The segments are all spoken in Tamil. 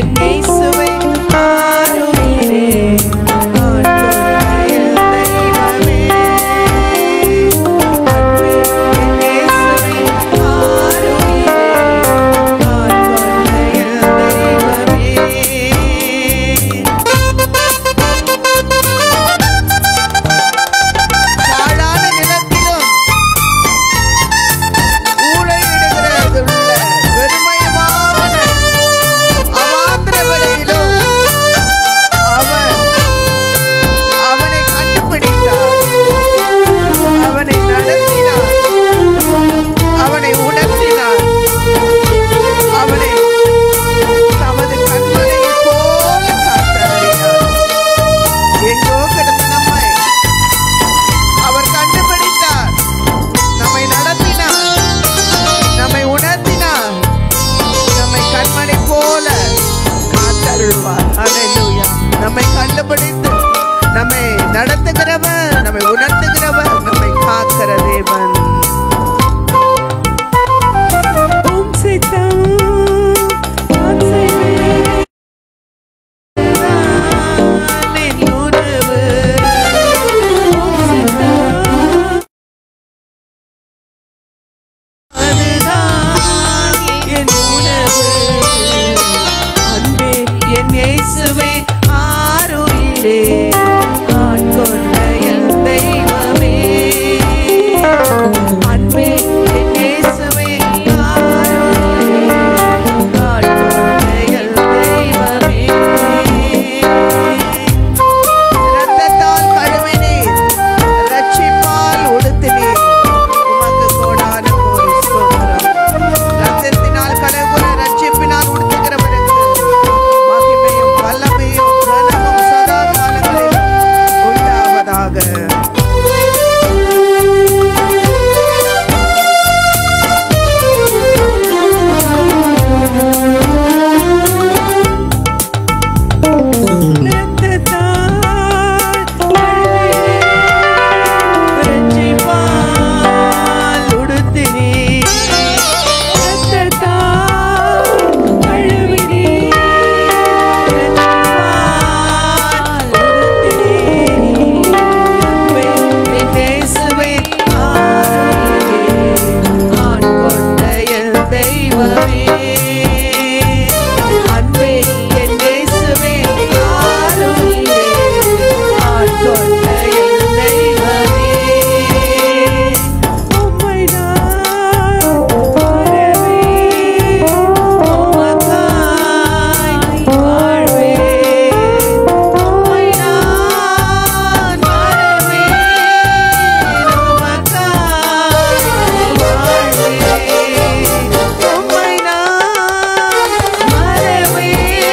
என் இயேசுவே ஆருயிரே ஆண்டவரே தெய்வமே அன்பே என் இயேசுவே ஆருயிரே ஆண்டவரே தெய்வமே பாழான நிலத்திலும் ஊழையிடுகிறதுள்ள வெறுமையமான அவாந்திர வழியிலும் அவன் அவனை கண்டுபிடித்தார் அவனை நடத்தினார் அவனை உணர்த்தினார் அவனை தமது கண்மலையைப் போல காத்தருளினார் எங்கோ கிடந்த நம்மை அவர் கண்டுபிடித்தார் நம்மை நடத்தினார் நம்மை உணர்த்தினார் நம்மை கண்மணி போல காத்தருள்வார் அல்லேலூயா நம்மை கண்டுபிடித்து நம்மை நடத்துகிறவர் நம்மை உணர்த்துகிறவர் நம்மை காக்கிற தேவன் உம் சித்தம் நான் செய்வேன். நான் என் உணவு. உம் சித்தம் அதுதான் என் உணவு. அன்பே என் இயேசுவே ஆருயிரே ஆட்கொண்ட என் தெய்வமே அன்பே என் இயேசுவே ஆருயிரே ஆட்கொண்ட என் தெய்வமே இரத்தத்தால் கழுவினீர் இரட்சிப்பால் உடுத்தினீர் உமக்கு கோடான கோடி ஸ்தோத்திரம் இரத்தத்தினால் கழுவுற இரட்சிப்பினால் உடுத்துகிறவருக்கு மகிமையும் வல்லமையும் கனமும் சதா காலங்களில் உண்டாவதாக இரத்தத்தால் கழுவினீர் இரட்சிப்பால் உடுத்தினீர் இரத்தத்தால் கழுவினீர் இரட்சிப்பால் உடுத்தினீர் அன்பே என் இயேசுவே ஆருயிரே ஆட்கொண்ட என் தெய்வமே அன்பே என் இயேசுவே ஆருயிரே ஆட்கொண்ட என் தெய்வமே உம்மை நான் மறவே உமக்காய் வாழ்வேன் உம்மை நான் மறவே உமக்காய் வாழ்வேன் உம்மை நான் மறவே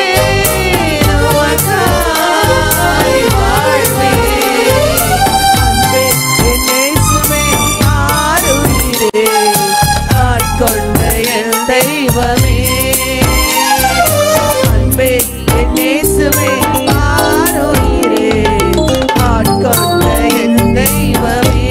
உமக்காய் வாழ்வேன் அன்பே என் இயேசுவே ஆருயிரே ஆட்கொண்ட என் தெய்வமே அன்பே என் இயேசுவே ஆருயிரே ஆட்கொண்ட என் தெய்வமே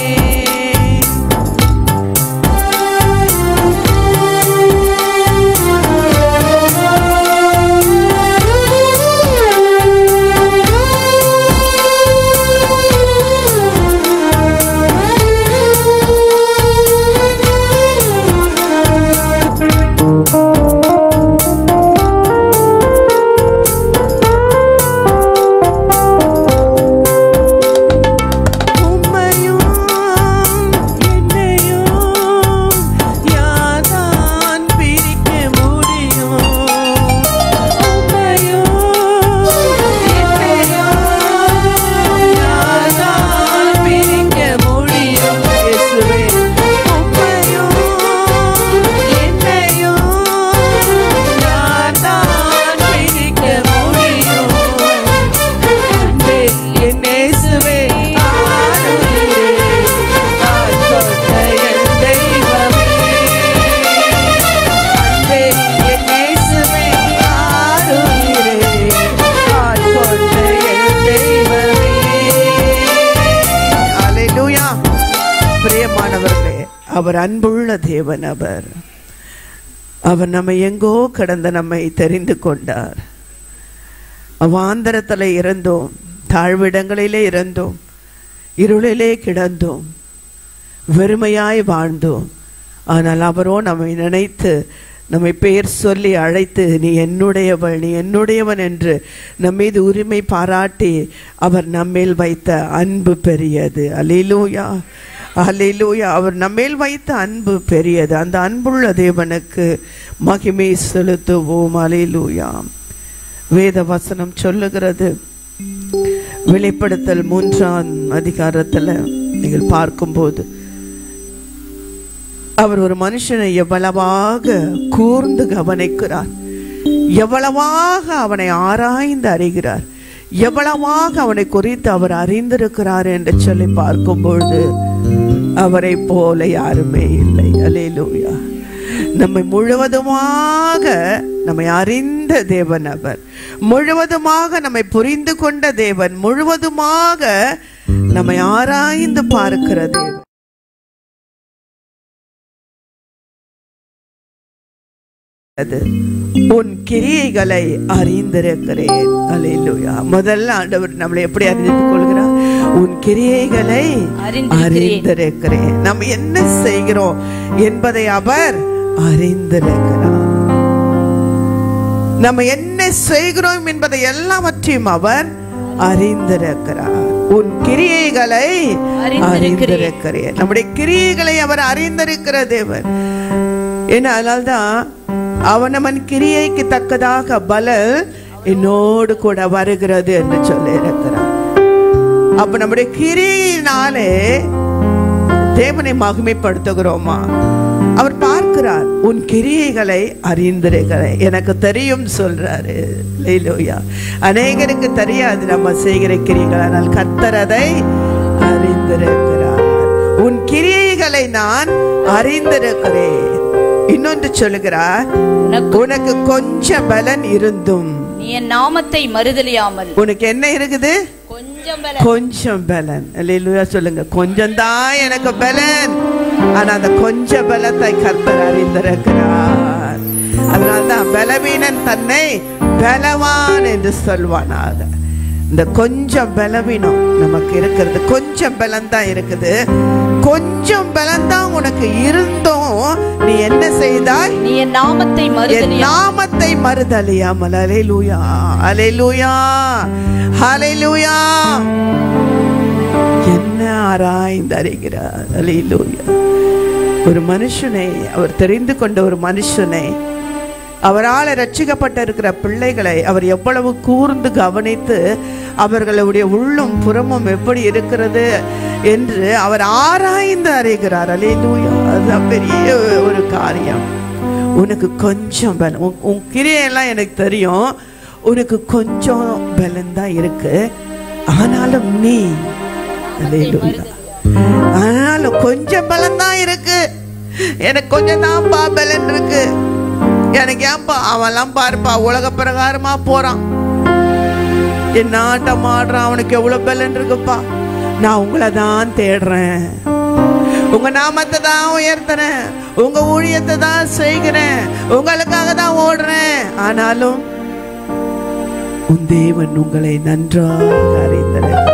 உம்மையும் என்னையும் யாதான் பிரிக்க முடியும் உம்மையும் என்னையும் யாதான் பிரிக்க முடியும் இயேசுவே உம்மையும் என்னையும் யாதான் பிரிக்க முடியும் அன்பே என் இயேசுவே ஆருயிரே ஆட்கொண்ட என் தெய்வமே அன்பே என் இயேசுவே ஆருயிரே ஆட்கொண்ட என் தெய்வமே அல்லேலூயா பிரியமானவர்களே அவர் அன்புள்ள தேவன் அவர் அவர் நம்மை எங்கோ கடந்த நம்மை தெரிந்து கொண்டார் அவாந்தரத்தில் இருந்தோம் தாழ்விடங்களிலே இருந்தோம் இருளிலே கிடந்தோம் வெறுமையாய் வாழ்ந்தோம் ஆனால் அவரோ நம்மை நினைத்து நம்மை பெயர் சொல்லி அழைத்து நீ என்னுடையவள் நீ என்னுடையவன் என்று நம் மீது உரிமை பாராட்டி அவர் நம்மேல் வைத்த அன்பு பெரியது அலிலூயா அலிலூயா அவர் நம்மேல் வைத்த அன்பு பெரியது அந்த அன்புள்ள தேவனுக்கு மகிமை செலுத்துவோம் அலிலூயா வேத வசனம் சொல்லுகிறது வெளிப்படுத்தல் மூன்றாம் அதிகாரத்தில் நீங்கள் பார்க்கும்போது அவர் ஒரு மனுஷனை எவ்வளவாக கூர்ந்து கவனிக்கிறார் எவ்வளவாக அவனை ஆராய்ந்து அறிகிறார் எவ்வளவாக அவனை குறித்து அவர் அறிந்திருக்கிறார் என்று சொல்லி பார்க்கும்பொழுது அவரை போல யாருமே இல்லை அலேலூயா நம்மை முழுவதுமாக நம்மை அறிந்த தேவன் அவர் முழுவதுமாக நம்மை புரிந்து கொண்ட தேவன் முழுவதுமாக நம்மை ஆராய்ந்து பார்க்கிற தேவன் அது உன் கிரியைகளை அறிந்திருக்கிறேன் அல்லேலூயா முதல்ல ஆண்டவர் நம்மளை எப்படி அறிந்து கொள்கிறார் உன் கிரியைகளை அறிந்திருக்கிறேன். அறிந்திருக்கிறேன் நம்ம என்ன செய்கிறோம் என்பதை அவர் அறிந்திருக்கிறார் நம்ம என்ன செய்கிறோம் என்பதை எல்லாவற்றையும் அவர் அறிந்திருக்கிறார் உன் கிரியைகளை அறிந்திருக்கிறேன். அறிந்திருக்கிறேன் நம்முடைய கிரியைகளை அவர் அறிந்திருக்கிற தேவன் ஏன்னா அதனால்தான் அவனவன் கிரியைக்கு தக்கதாக பலன் என்னோடு கூட வருகிறது என்று சொல்லி இருக்கிறார் அப்ப நம்முடைய கிரியினாலே தேவனை மகிமைப்படுத்துகிறோமா அவர் பார்க்கிறார் உன் கிரியைகளை அறிந்திருக்கிறேன் எனக்கு தெரியும் சொல்றாரு லேலூயா அநேகருக்கு தெரியாது நம்ம செய்கிற கிரியைகள் ஆனால் கர்த்தர் அதை அறிந்திருக்கிறார் உன் கிரியைகளை நான் அறிந்திருக்கிறேன் இன்னொன்று சொல்லுகிறார் உனக்கு உனக்கு கொஞ்சம் பலன் இருந்தும் நீ என் நாமத்தை மறுதலியாமல் உனக்கு என்ன இருக்குது கொஞ்சம் பலன் கொஞ்சம் பலன் அல்லேலூயா சொல்லுங்க கொஞ்சம் தான் எனக்கு பலன் ஆனா அந்த கொஞ்ச பலத்தை கர்த்தர் அறிந்திருக்கிறார் அதனால்தான் பலவீனன் தன்னை பலவான் என்று சொல்வானாக இந்த கொஞ்சம் பலவீனம் நமக்கு இருக்கிறது கொஞ்சம் பலம் தான் இருக்குது கொஞ்சம் பலம் தான் உனக்கு இருந்தும் நீ என்ன செய்தாய் நீ என் நாமத்தை என் மறுதலியா நாமத்தை மறுதலியாமல் அலையிலூயா அலையிலூயா அலையிலூயா என்ன ஆராய்ந்து அறிகிறார் அலையிலூயா ஒரு மனுஷனை அவர் தெரிந்து கொண்ட ஒரு மனுஷனை அவரால் ரட்சிக்கப்பட்டிருக்கிற பிள்ளைகளை அவர் எவ்வளவு கூர்ந்து கவனித்து அவர்களுடைய உள்ளும் புறமும் எப்படி இருக்கிறது என்று அவர் ஆராய்ந்து அறிகிறார் அலையிலூயா அதுதான் பெரிய ஒரு காரியம் உனக்கு கொஞ்சம் பலம் உன் உன் கிரியெல்லாம் எனக்கு தெரியும் உனக்கு கொஞ்சம் பலம் தான் இருக்கு ஆனாலும் நீ அல்லேலூயா. ஆனாலும் கொஞ்சம் பலம் தான் இருக்கு எனக்கு கொஞ்சம் தான்ப்பா பலன் இருக்கு எனக்கு ஏன்பா அவன்லாம் பாருப்பா உலக பிரகாரமா போறான் என்ன ஆட்டம் ஆடுறான் அவனுக்கு எவ்வளவு பலன் இருக்குப்பா நான் உங்களை தான் தேடுறேன் உங்க நாமத்தை தான் உயர்த்துறேன் உங்க ஊழியத்தை தான் செய்கிறேன் உங்களுக்காக தான் ஓடுறேன் ஆனாலும் உன் தேவன் உங்களை நன்றாக அறிந்திருக்கிறார்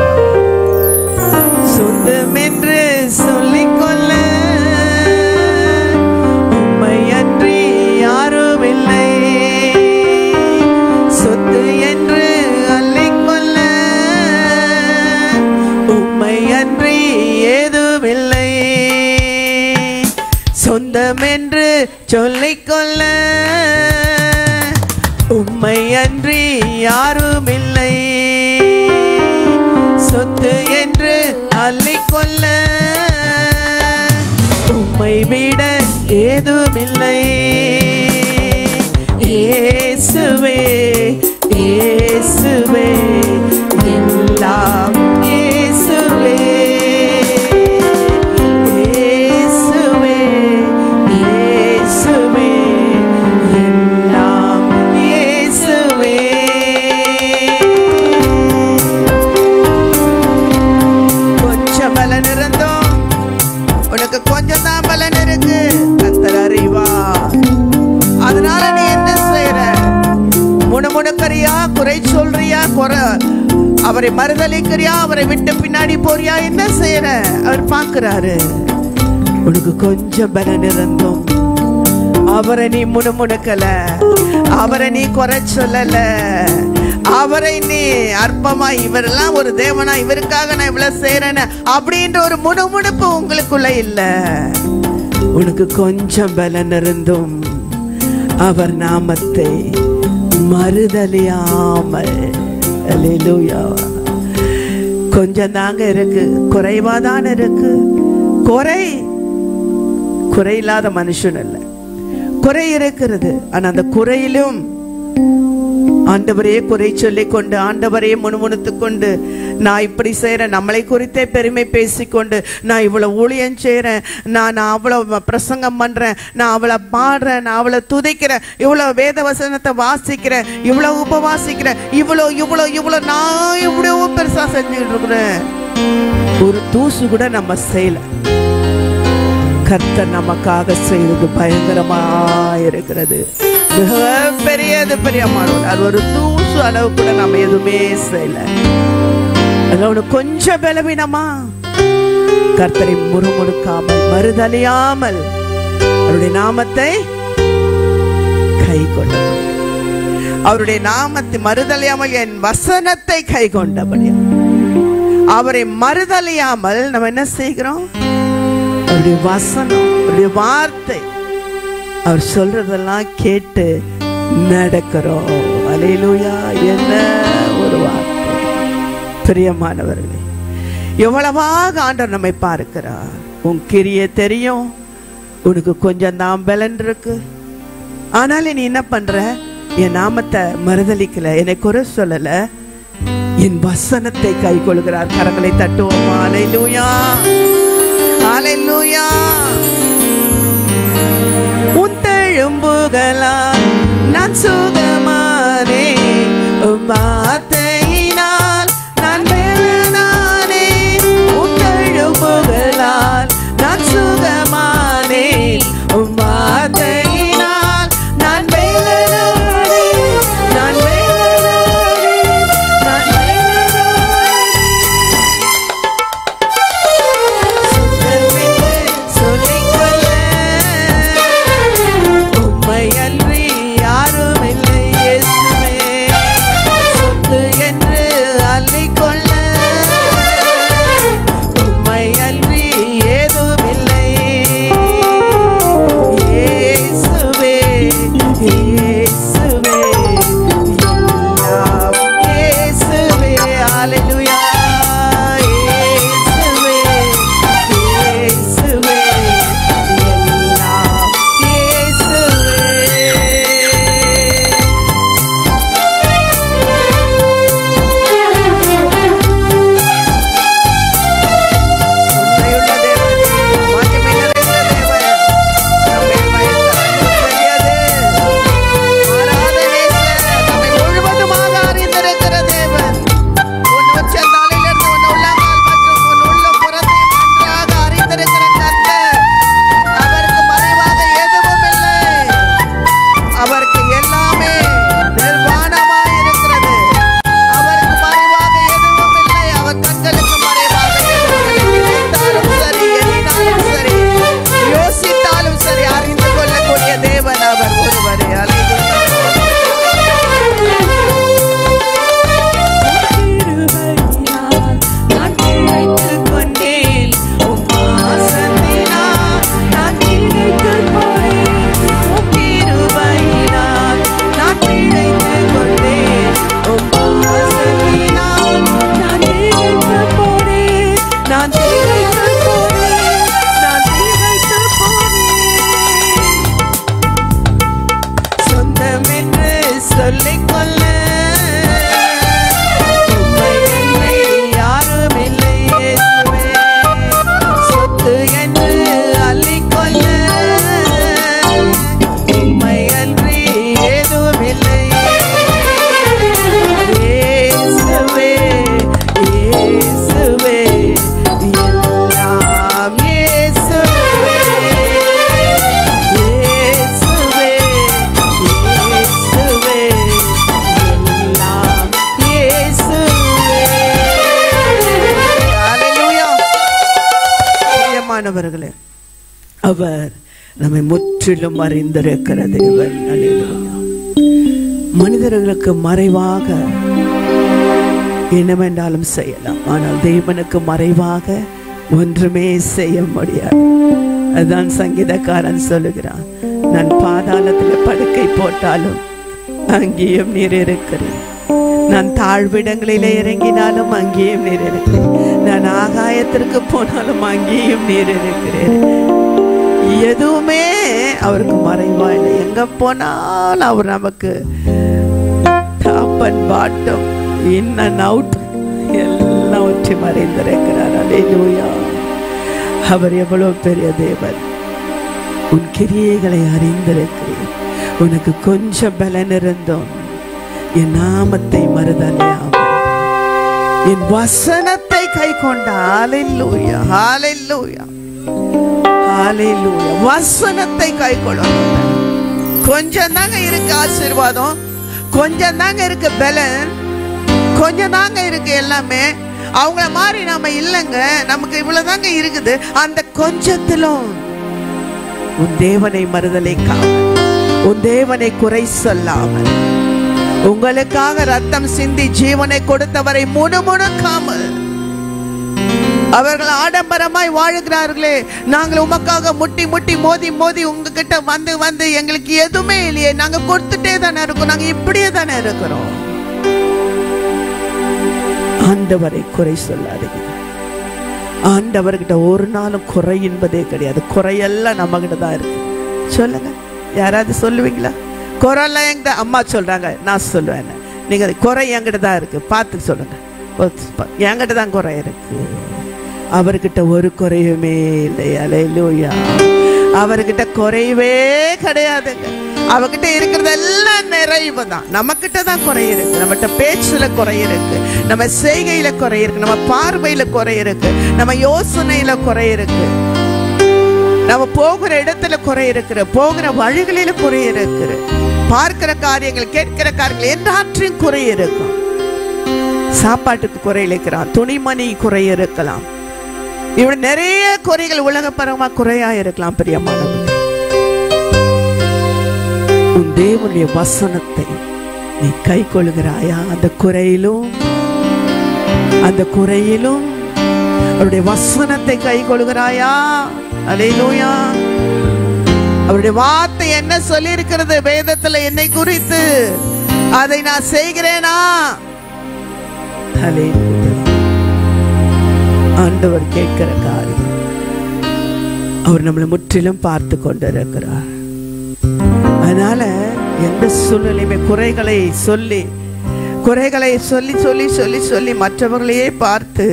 சொந்தம் என்று சொல்லிக்கொள்ள உம்மை அன்றி யாரும் இல்லை சொத்து என்று அள்ளிக்கொள்ள உம்மை அன்றி ஏதுமில்லை சொந்தம் என்று சொல்லிக்கொள்ள உம்மை அன்றி யாரும் இல்லை சொத்து என்று அள்ளிக்கொள்ள உம்மை விட ஏதுமில்லை இயேசுவே இயேசுவே எல்லாம் இயேசுவே இயேசுவே இயேசுவே எல்லாம் இயேசுவே கொஞ்சம் பலன் இருந்தோம் உனக்கு கொஞ்சம் தான் பலன் இருக்கு கத்தர் அறிவா குறை சொல்றியா குறை அவரை மறுதளிக்கிறியா அவரை விட்டு பின்னாடி போறியா என்ன செய்யற அவர் பார்க்கிறாரு உனக்கு கொஞ்சம் பலன் இருந்தும் அவரை நீ முணுமுணுக்கல அவரை நீ குறை சொல்லல அவரை நீ அற்பமா இவரெல்லாம் ஒரு தேவனா இவருக்காக நான் இவ்வளவு செய்யறேன்னு அப்படின்ற ஒரு முணுமுணுப்பு உங்களுக்குள்ள இல்ல உனக்கு கொஞ்சம் பலன் இருந்தும் அவர் நாமத்தை மறுதலியாமல் அல்லேலூயா கொஞ்சம் தாங்க இருக்கு குறைவாதான் இருக்கு குறை குறையில்லாத மனுஷன் அல்ல குறை இருக்கிறது ஆனா அந்த குறையிலும் ஆண்டவரையே குறை சொல்லிக் கொண்டு ஆண்டவரையே முணுமுணுத்து கொண்டு நான் இப்படி செய்யறேன் நம்மளை குறித்தே பெருமை பேசிக்கொண்டு நான் இவ்வளவு ஊழியம் செய்யறேன் நான் நான் அவ்வளவு பிரசங்கம் பண்றேன் நான் அவளை பாடுறேன் நான் அவளை துதைக்கிறேன் இவ்வளவு வேத வசனத்தை வாசிக்கிறேன் இவ்வளவு உபவாசிக்கிறேன் இவ்வளோ இவ்வளோ இவ்வளோ நான் இவ்வளவு பெருசா செஞ்சுக்கிட்டு இருக்கிறேன் ஒரு தூசு கூட நம்ம செய்யல கர்த்தர் நமக்காக செய்தது பயங்கரமா இருக்கிறது மிக பெரியது பெரியமானவர் அது ஒரு தூசு அளவு கூட நம்ம எதுவுமே செய்யல அதுல உனக்கு கொஞ்சம் பலவீனமா கர்த்தரை முறுமுறுக்காமல் மறுதலியாமல் அவருடைய நாமத்தை கை கொண்ட அவருடைய நாமத்தை மறுதலியாமல் என் வசனத்தை கை கொண்டபடியா அவரை மறுதலியாமல் நம்ம என்ன செய்கிறோம் அவருடைய வசனம் அவருடைய வார்த்தை அவர் சொல்றதெல்லாம் கேட்டு நடக்கிறோம் அலையிலூயா என்ன ஒரு வார்த்தை பிரியமானவர்களே எவ்வளவாக ஆண்டவர் நம்மை பார்க்கிறார் உன் கிரிய தெரியும் உனக்கு கொஞ்சம் தான் பலன் இருக்கு ஆனாலும் நீ என்ன பண்ற என் நாமத்தை மறுதலிக்கல என்னை குறை சொல்லல என் வசனத்தை கை கொள்கிறார் கரங்களை தட்டுவோமா அலையிலூயா அலையிலூயா உன் தழும்புகளால் நான் சுகமானே உம் வார்த்தையினால் நான் பெறனானே உன் தழும்புகளால் நான் சுகமானே உம் வார்த்தையினால் நான் பெறனானே நான் பெறனானே நான் பெறனானே சொல்லிக்கொள்ள உம்மை அன்பு பிரியமானவர்களே அவர் நம்மை முற்றிலும் அறிந்திருக்கிற தேவன் அல்லேலூயா. மனிதர்களுக்கு மறைவாக என்னவென்றாலும் செய்யலாம் ஆனால் தேவனுக்கு மறைவாக ஒன்றுமே செய்ய முடியாது அதுதான் சங்கீதக்காரன் சொல்லுகிறான் நான் பாதாளத்தில் படுக்கை போட்டாலும் அங்கேயும் நீர் இருக்கிறேன் நான் தாழ்விடங்களிலே இறங்கினாலும் அங்கேயும் நீர் இருக்கிறேன் நான் ஆகாயத்திற்கு போனாலும் அங்கேயும் நீர் இருக்கிறேன் எதுவுமே அவருக்கு மறைவா இல்லை எங்க போனாலும் அவர் நமக்கு top and bottom in and out எல்லாம் ஒற்றி மறைந்திருக்கிறார் அலேலூயா அவர் எவ்வளவு பெரிய தேவன் உன் கிரியைகளை அறிந்திருக்கிறேன் உனக்கு கொஞ்சம் பலன் இருந்தோம் என் நாமத்தை மறுதலையாமல் என் வசனத்தை கை கொண்ட ஹalleluya ஹalleluya ஹalleluya வசனத்தை கை கொள்ளணும் கொஞ்சம் தாங்க இருக்கு ஆசீர்வாதம் கொஞ்சம் தாங்க இருக்கு பலன் கொஞ்சம் தாங்க இருக்கு எல்லாமே அவங்கள மாதிரி நாம இல்லைங்க நமக்கு இவ்வளவுதாங்க இருக்குது அந்த கொஞ்சத்திலும் உன் தேவனை மறுதலை காமல் உன் தேவனை குறை சொல்லாமல் உங்களுக்காக ரத்தம் சிந்தி ஜீவனை கொடுத்தவரை முணுமுணுக்காமல் அவர்கள் ஆடம்பரமாய் வாழுகிறார்களே நாங்கள் உமக்காக முட்டி முட்டி மோதி மோதி உங்ககிட்ட வந்து வந்து எங்களுக்கு எதுவுமே இல்லையே நாங்க கொடுத்துட்டே தானே இருக்கோம் நாங்க இப்படியே தானே இருக்கிறோம் ஆண்டவரை குறை சொல்லாதீங்க ஆண்டவர்கிட்ட ஒரு நாளும் குறை என்பதே கிடையாது குறையெல்லாம் நம்ம கிட்ட தான் இருக்கு சொல்லுங்க யாராவது சொல்லுவீங்களா குறையெல்லாம் எங்க அம்மா சொல்றாங்க நான் சொல்லுவேன் நீங்க குறை என்கிட்ட தான் இருக்கு பார்த்து சொல்லுங்க என்கிட்ட தான் குறை இருக்கு அவர்கிட்ட ஒரு குறையுமே இல்லை அலையிலூயா அவர்கிட்ட குறையவே கிடையாதுங்க அவகிட்ட இருக்கிறது எல்லாம் நிறைவு தான் நம்ம கிட்ட தான் குறை இருக்கு நம்மகிட்ட பேச்சுல குறை இருக்கு நம்ம செய்கையில குறை இருக்கு நம்ம பார்வையில குறை இருக்கு நம்ம யோசனையில குறை இருக்கு நம்ம போகிற இடத்துல குறை இருக்கிற போகிற வழிகளில குறை இருக்கிற பார்க்கிற காரியங்கள் கேட்கிற காரியங்கள் எல்லாற்றையும் குறை இருக்கும் சாப்பாட்டுக்கு குறை இருக்கிறான் துணிமணி குறை இருக்கலாம் இப்படி நிறைய குறைகள் உலகப்பரமா குறையா இருக்கலாம் பிரியமானவர்கள் உன் தேவனுடைய வசனத்தை நீ கை கொள்கிறாயா அந்த குறையிலும் அந்த குறையிலும் அவருடைய வசனத்தை கை கொள்கிறாயா அலையிலூயா அவருடைய வார்த்தை என்ன சொல்லி இருக்கிறது வேதத்துல என்னை குறித்து அதை நான் செய்கிறேனா ஹalleluya. ஆண்டவர் கேட்கிற காரியம் அவர் நம்மளை முற்றிலும் பார்த்து கொண்டிருக்கிறார் அதனால எந்த சூழ்நிலையுமே குறைகளை சொல்லி குறைகளை சொல்லி சொல்லி சொல்லி சொல்லி மற்றவர்களையே பார்த்து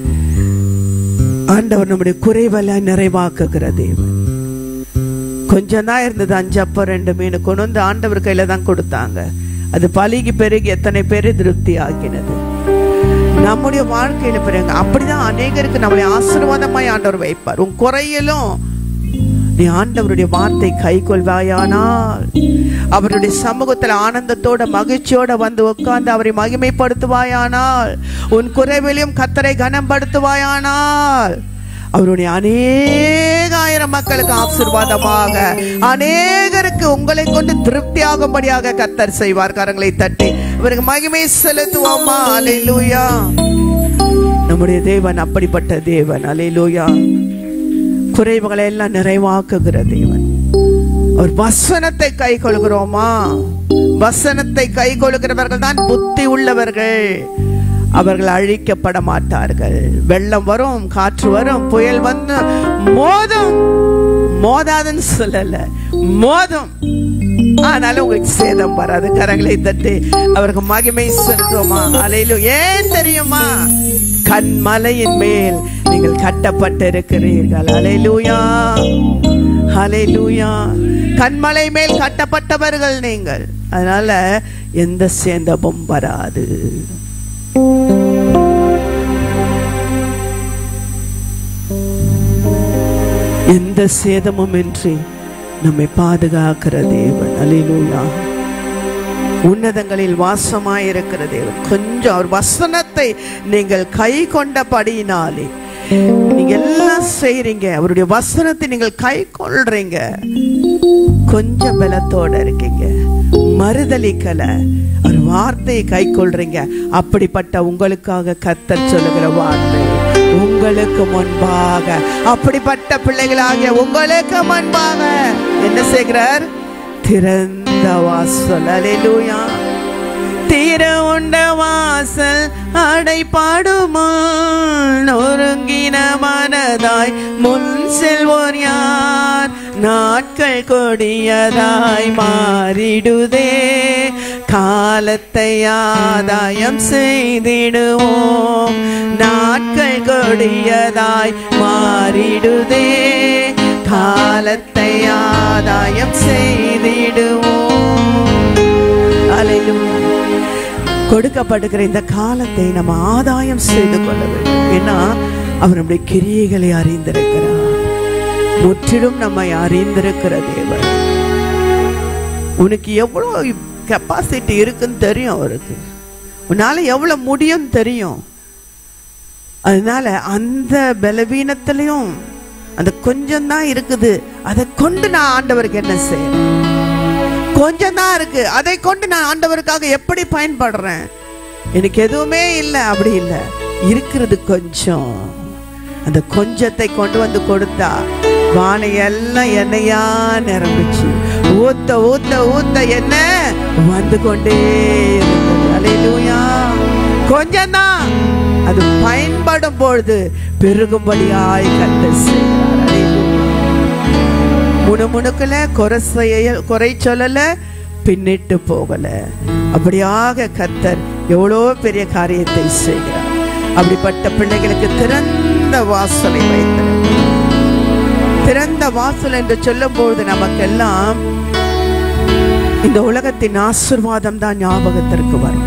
ஆண்டவர் நம்முடைய குறைவெல்லாம் நிறைவாக்குகிற தேவன் கொஞ்சம் தான் இருந்தது அஞ்சு அப்போ ரெண்டு மீன் கொண்டு வந்து ஆண்டவர் கையில தான் கொடுத்தாங்க அது பழுகி பெருகி எத்தனை பேர் திருப்தி ஆக்கினது நம்முடைய வாழ்க்கையில பிறகு அப்படிதான் அநேகருக்கு நம்மளை ஆசீர்வாதமாய் ஆண்டவர் வைப்பார் உன் குறையிலும் நீ ஆண்டவருடைய வார்த்தை கை கொள்வாயானால் அவருடைய சமூகத்தில் ஆனந்தத்தோட மகிழ்ச்சியோட வந்து உட்கார்ந்து அவரை மகிமைப்படுத்துவாயானால் உன் குறைவிலையும் கத்தரை கனப்படுத்துவாயானால் அவருடைய அநேக ஆயிரம் மக்களுக்கு ஆசீர்வாதமாக அநேகருக்கு உங்களை கொண்டு திருப்தியாகும்படியாக கத்தர் செய்வார் கரங்களை தட்டி இவருக்கு மகிமை செலுத்துவோமா அலையிலூயா நம்முடைய தேவன் அப்படிப்பட்ட தேவன் அலையிலூயா குறைவுகளை எல்லாம் நிறைவாக்குகிற தேவன் அவர் வசனத்தை கை கொள்கிறோமா வசனத்தை கை கொள்கிறவர்கள் தான் புத்தி உள்ளவர்கள் அவர்கள் அழிக்கப்பட மாட்டார்கள் வெள்ளம் வரும் காற்று வரும் புயல் வந்து மோதும் மோதாதுன்னு சொல்லல மோதும் ஆனாலும் உங்களுக்கு சேதம் வராது கரங்களை தட்டி அவருக்கு மகிமை செலுத்துவோமா அலையிலும் ஏன் தெரியுமா கண்மலையின் மேல் நீங்கள் கட்டப்பட்டிருக்கிறீர்கள் அலையிலூயா அலையிலூயா கண்மலை மேல் கட்டப்பட்டவர்கள் நீங்கள் அதனால எந்த சேந்தமும் வராது எந்த சேதமும் இன்றி நம்மை பாதுகாக்கிற தேவன் அலிலூயா உன்னதங்களில் வாசமாயிருக்கிற தேவன் கொஞ்சம் அவர் வசனத்தை நீங்கள் கை கொண்டபடியினாலே நீங்க எல்லாம் செய்றீங்க அவருடைய வசனத்தை நீங்கள் கை கொள்றீங்க கொஞ்சம் பலத்தோட இருக்கீங்க மறுதலிக்கல ஒரு வார்த்தையை கை கொள்றீங்க அப்படிப்பட்ட உங்களுக்காக கத்தர் சொல்லுகிற வார்த்தை உங்களுக்கு முன்பாக அப்படிப்பட்ட பிள்ளைகளாகிய உங்களுக்கு முன்பாக என்ன செய்கிறார் திறந்த வாசல் அலையிலூயா தீர உண்ட வாசல் அடைப்பாடுமா நொறுங்கின மனதாய் முன் செல்வோர் யார் நாட்கள் கொடியதாய் மாறிடுதே காலத்தை ஆதாயம் செய்திடுவோம் நாட்கள் கொடியதாய் மாறிடுதே காலத்தை ஆதாயம் செய்திடுவோம் அல்லேலூயா கொடுக்கப்படுகிற இந்த காலத்தை நம்ம ஆதாயம் செய்து கொள்ள வேண்டும் ஏன்னா அவர் நம்முடைய கிரியைகளை அறிந்திருக்கிறார் முற்றிலும் நம்மை அறிந்திருக்கிற தேவன் உனக்கு எவ்வளவு கெப்பாசிட்டி இருக்குன்னு தெரியும் அவருக்கு உன்னால எவ்வளவு முடியும் தெரியும் அதனால அந்த பலவீனத்திலையும் அந்த கொஞ்சம் தான் இருக்குது அதை கொண்டு நான் ஆண்டவருக்கு என்ன செய்யறேன் கொஞ்சம் தான் இருக்கு அதை கொண்டு நான் ஆண்டவருக்காக எப்படி பயன்படுறேன் எனக்கு எதுவுமே இல்லை அப்படி இல்லை இருக்கிறது கொஞ்சம் அந்த கொஞ்சத்தை கொண்டு வந்து கொடுத்தா வானை எல்லாம் எண்ணெயா நிரம்பிச்சு ஊத்த ஊத்த ஊத்த என்ன வந்து கொண்டே இருந்தது அல்லேலூயா கொஞ்சம் தான் அது பயன்படும் பொழுது பெருகும்படியாய் கத்த செய்கிறார் அல்லேலூயா முணுமுணுக்கல குறை செய்ய குறை சொல்லல பின்னிட்டு போகல அப்படியாக கத்தர் எவ்வளோ பெரிய காரியத்தை செய்கிறார் அப்படிப்பட்ட பிள்ளைகளுக்கு திறந்த வாசலை வைத்திருக்கிறார் திறந்த வாசல் என்று சொல்லும்போது நமக்கெல்லாம் இந்த உலகத்தின் ஆசிர்வாதம் தான் ஞாபகத்திற்கு வரும்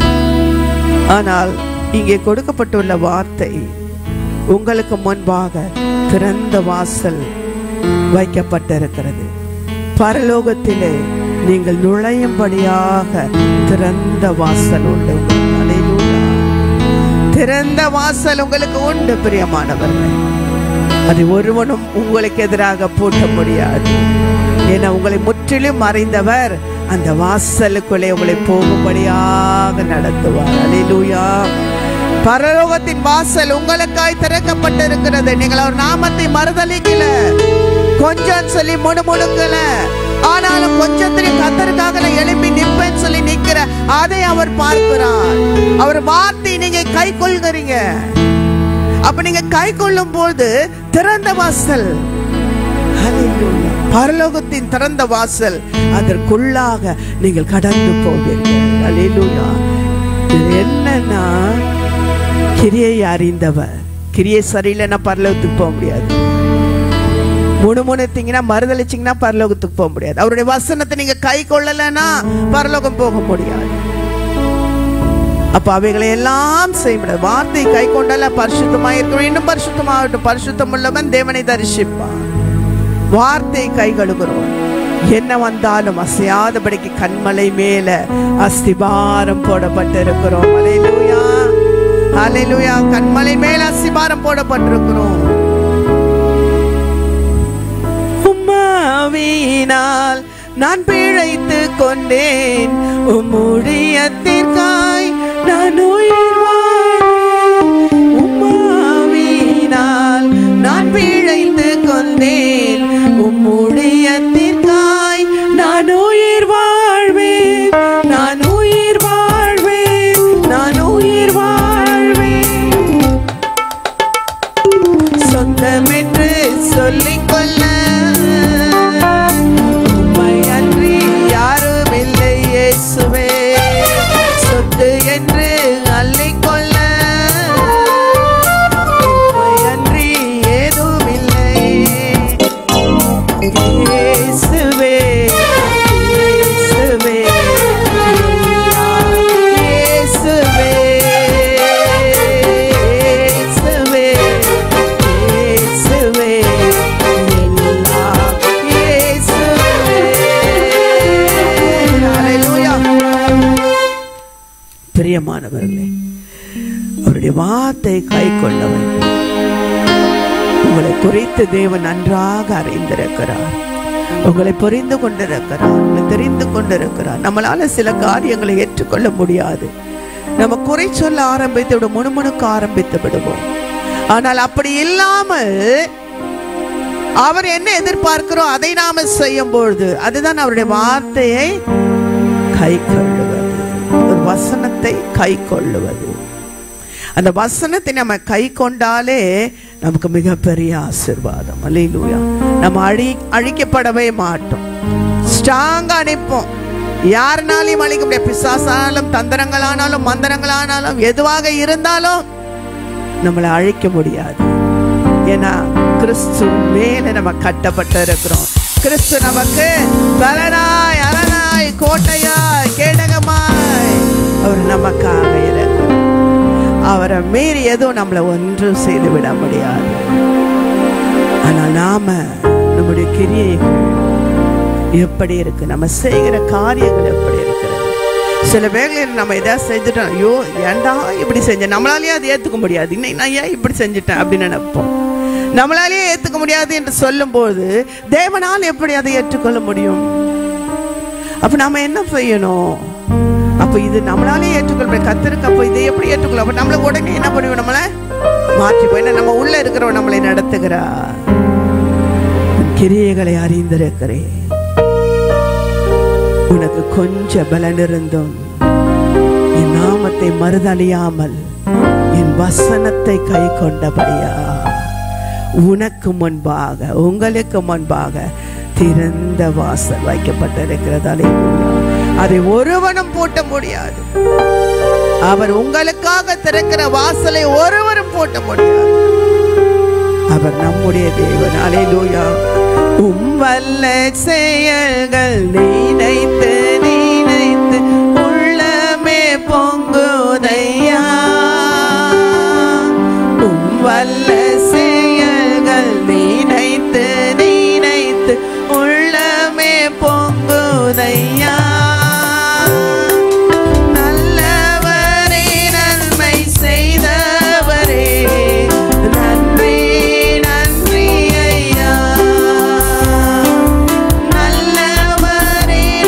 ஆனால் இங்கே கொடுக்கப்பட்டுள்ள வார்த்தை உங்களுக்கு முன்பாக திறந்த வாசல் வைக்கப்பட்டிருக்கிறது பரலோகத்திலே நீங்கள் நுழையும்படியாக திறந்த வாசல் உண்டு உங்களுக்கு. அல்லேலூயா. திறந்த வாசல் உங்களுக்கு உண்டு பிரியமானவர்களே அது ஒருவனும் உங்களுக்கு எதிராக பூட்ட முடியாது ஏன்னா உங்களை முற்றிலும் அறிந்தவர் அந்த வாசலுக்குள்ளே உங்களை போகும்படியாக நடத்துவார் அல்லேலூயா பரலோகத்தின் வாசல் உங்களுக்காய் திறக்கப்பட்டிருக்கிறது நீங்கள் அவர் நாமத்தை மறுதலிக்கல கொஞ்சம் சொல்லி முணுமுணுக்கல ஆனாலும் கொஞ்சத்திலையும் கத்தருக்காக நான் எழுப்பி நிற்பேன்னு சொல்லி நிக்கிற அதை அவர் பார்க்கிறார் அவர் வார்த்தை நீங்க கை கொள்கிறீங்க அப்ப நீங்க கை கொள்ளும் போது திறந்த வாசல் ஹalleluya. பரலோகத்தின் திறந்த வாசல் அதற்குள்ளாக நீங்கள் கடந்து போவீர்கள் ஹalleluya. இது என்னன்னா கிரியை அறிந்தவர் கிரியை சரியில்லைன்னா பரலோகத்துக்கு போக முடியாது முணுமுணுத்தீங்கன்னா மறுதளிச்சீங்கன்னா பரலோகத்துக்கு போக முடியாது அவருடைய வசனத்தை நீங்க கை கொள்ளலைன்னா பரலோகம் போக முடியாது அப்ப அவைகளை எல்லாம் செய்ய முடியாது வார்த்தை கை கொண்டால பரிசுத்தமா இருக்கணும் இன்னும் பரிசுத்தமாகட்டும் பரிசுத்தம் உள்ளவன் தேவனை தரிசிப்பான் வார்த்தை கை கழுகுறோம் என்ன வந்தாலும் அசையாதபடிக்கு கண்மலை மேல அஸ்திபாரம் போடப்பட்டிருக்கிறோம் அலையிலுயா அலையிலுயா கண்மலை மேல அஸ்திபாரம் போடப்பட்டிருக்கிறோம் உம்மாவியினால் நான் பிழைத்து கொண்டேன் உம்முடையத்திற்காய் நான் உயிர் வாழ்வேன் உம்மாவியினால் நான் பிழைத்து கொண்டேன் உம்முடையத்திற்காய் நான் உயிர் வாழ்வேன் நான் உயிர் வாழ்வேன் நான் உயிர் வாழ்வேன் சொந்தமென்று சொல்லிக்கொள்ள உம்மை அன்றி யாரும் இல்லை இயேசுவே சொத்து என்று அள்ளிக்கொள்ள உம்மை அன்றி ஏதும் இல்லை இயேசுவே இயேசுவே எல்லாம் இயேசுவே இயேசுவே இயேசுவே எல்லாம் இயேசுவே ஹalleluya பிரியமானவர்களே அவருடைய வார்த்தை கை கொள்ள வேண்டும் உங்களை குறித்து தேவன் நன்றாக அறிந்திருக்கிறார் உங்களை புரிந்து கொண்டிருக்கிறார் உங்களை தெரிந்து கொண்டிருக்கிறார் நம்மளால சில காரியங்களை ஏற்றுக்கொள்ள முடியாது நம்ம குறை சொல்ல ஆரம்பித்து விட முணுமுணுக்க ஆரம்பித்து விடுவோம் ஆனால் அப்படி இல்லாமல் அவர் என்ன எதிர்பார்க்கிறோம் அதை நாம செய்யும் பொழுது அதுதான் அவருடைய வார்த்தையை கை கொள்ளுவது ஒரு வசனத்தை கை கொள்ளுவது அந்த வசனத்தை நம்ம கை கொண்டாலே நமக்கு மிகப்பெரிய ஆசிர்வாதம் அல்லேலூயா நம்ம அழி அழிக்கப்படவே மாட்டோம் ஸ்ட்ராங்கா நிற்போம் யாருனாலையும் அழிக்க முடியாது பிசாசானாலும் தந்திரங்களானாலும் மந்திரங்களானாலும் எதுவாக இருந்தாலும் நம்மளை அழிக்க முடியாது ஏன்னா கிறிஸ்து மேல நம்ம கட்டப்பட்டு இருக்கிறோம் கிறிஸ்து நமக்கு பலனாய் அரணாய் கோட்டையாய் கேடகமாய் அவர் நமக்காக இருக்கிறார் அவரை மீறி எதுவும் நம்மளை ஒன்றும் செய்து விட முடியாது ஆனால் நாம நம்முடைய கிரியைகள் எப்படி இருக்கு நம்ம செய்கிற காரியங்கள் எப்படி இருக்கிறது சில வேளையில் நம்ம எதாவது செஞ்சுட்டோம் ஐயோ ஏன்டா இப்படி செஞ்சேன் நம்மளாலேயே அதை ஏற்றுக்க முடியாது இன்னைக்கு நான் ஏன் இப்படி செஞ்சுட்டேன் அப்படின்னு நினைப்போம் நம்மளாலேயே ஏற்றுக்க முடியாது என்று சொல்லும்போது தேவனால் எப்படி அதை ஏற்றுக்கொள்ள முடியும் அப்ப நாம என்ன செய்யணும் அப்ப இது நம்மளாலே ஏற்றுக்கொள்ள முடியாது கத்திருக்கு அப்போ இதை எப்படி ஏற்றுக்கொள்ள அப்ப நம்மள உடனே என்ன பண்ணுவோம் நம்மள மாற்றிப்போம் ஏன்னா நம்ம உள்ள இருக்கிறவன் நம்மளை நடத்துகிறா உன் கிரியைகளை அறிந்திருக்கிறேன் உனக்கு கொஞ்ச பலன் இருந்தும் என் நாமத்தை மறுதலியாமல் என் வசனத்தை கை கொண்டபடியா உனக்கு முன்பாக உங்களுக்கு முன்பாக திறந்த வாசல் வைக்கப்பட்டிருக்கிறதாலே அதை ஒருவனும் பூட்ட முடியாது அவர் உங்களுக்காக திறக்கிற வாசலை ஒருவரும் பூட்ட முடியாது அவர் நம்முடைய தேவன் அலையிலூயா உம் வல்ல செயல்கள் நினைத்து நினைத்து உள்ளமே பொங்குதையா உம் வல்ல செயல்கள் நினைத்து நினைத்து உள்ளமே பொங்குதையா நல்லவரே நன்மை செய்தவரே நன்றி நன்றி ஐயா நல்லவரே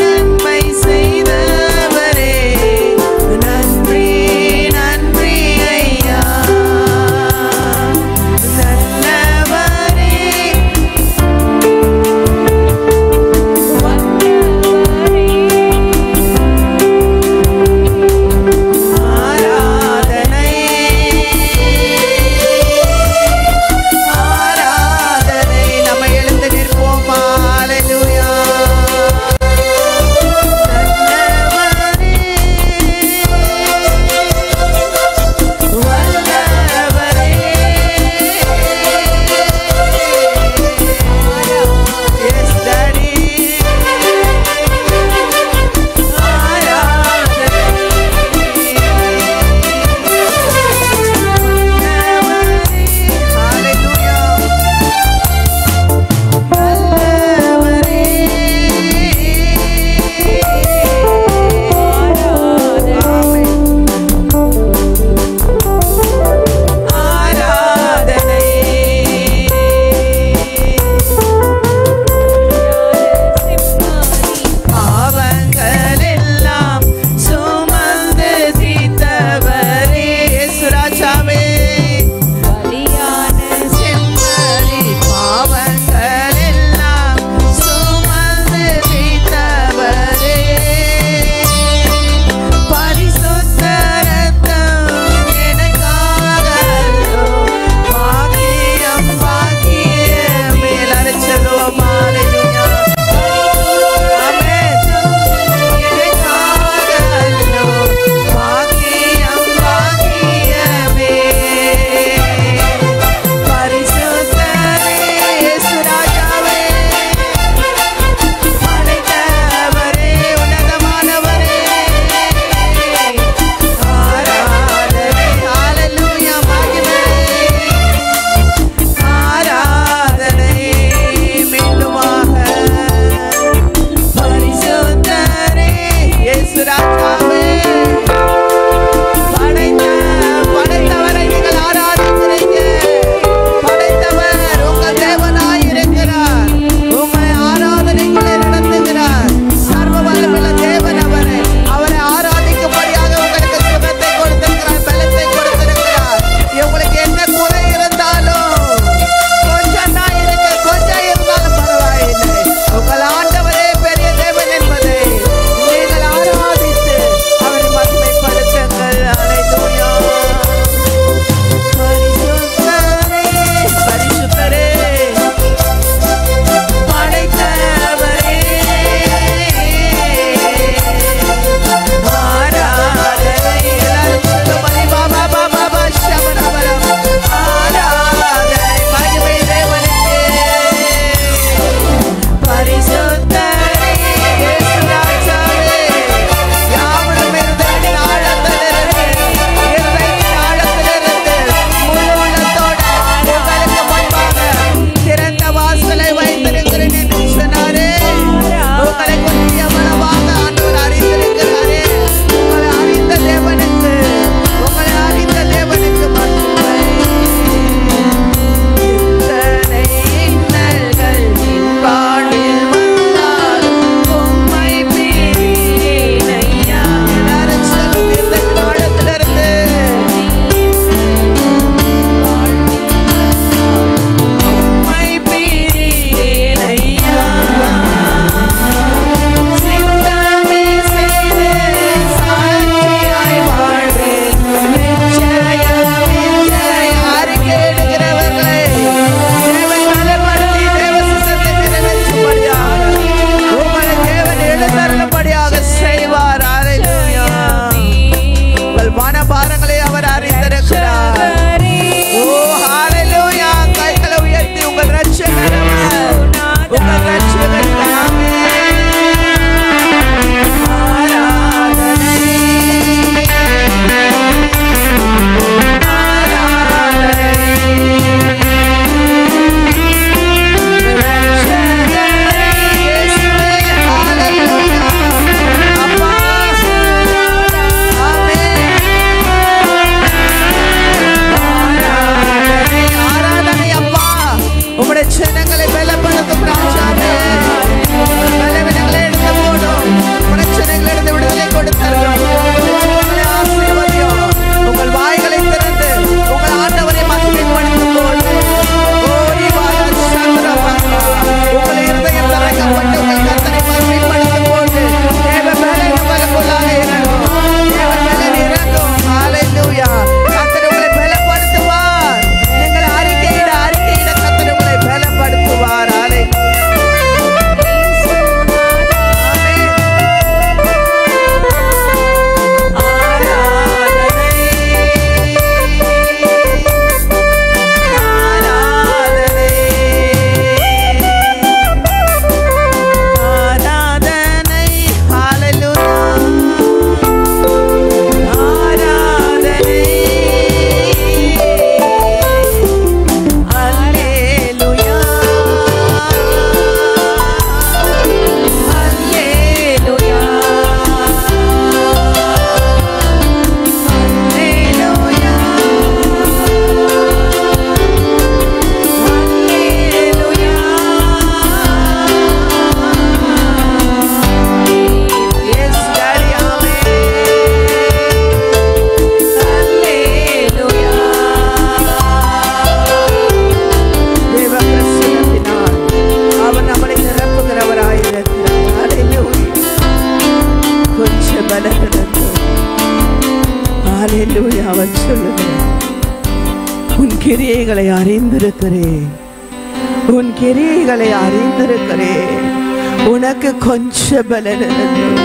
ஹalleluya அவர் சொல்லுகிறார் உன் கிரியைகளை அறிந்திருக்கிறேன் உன் கிரியைகளை அறிந்திருக்கிறேன் உனக்கு கொஞ்சம் பலன் இருந்தது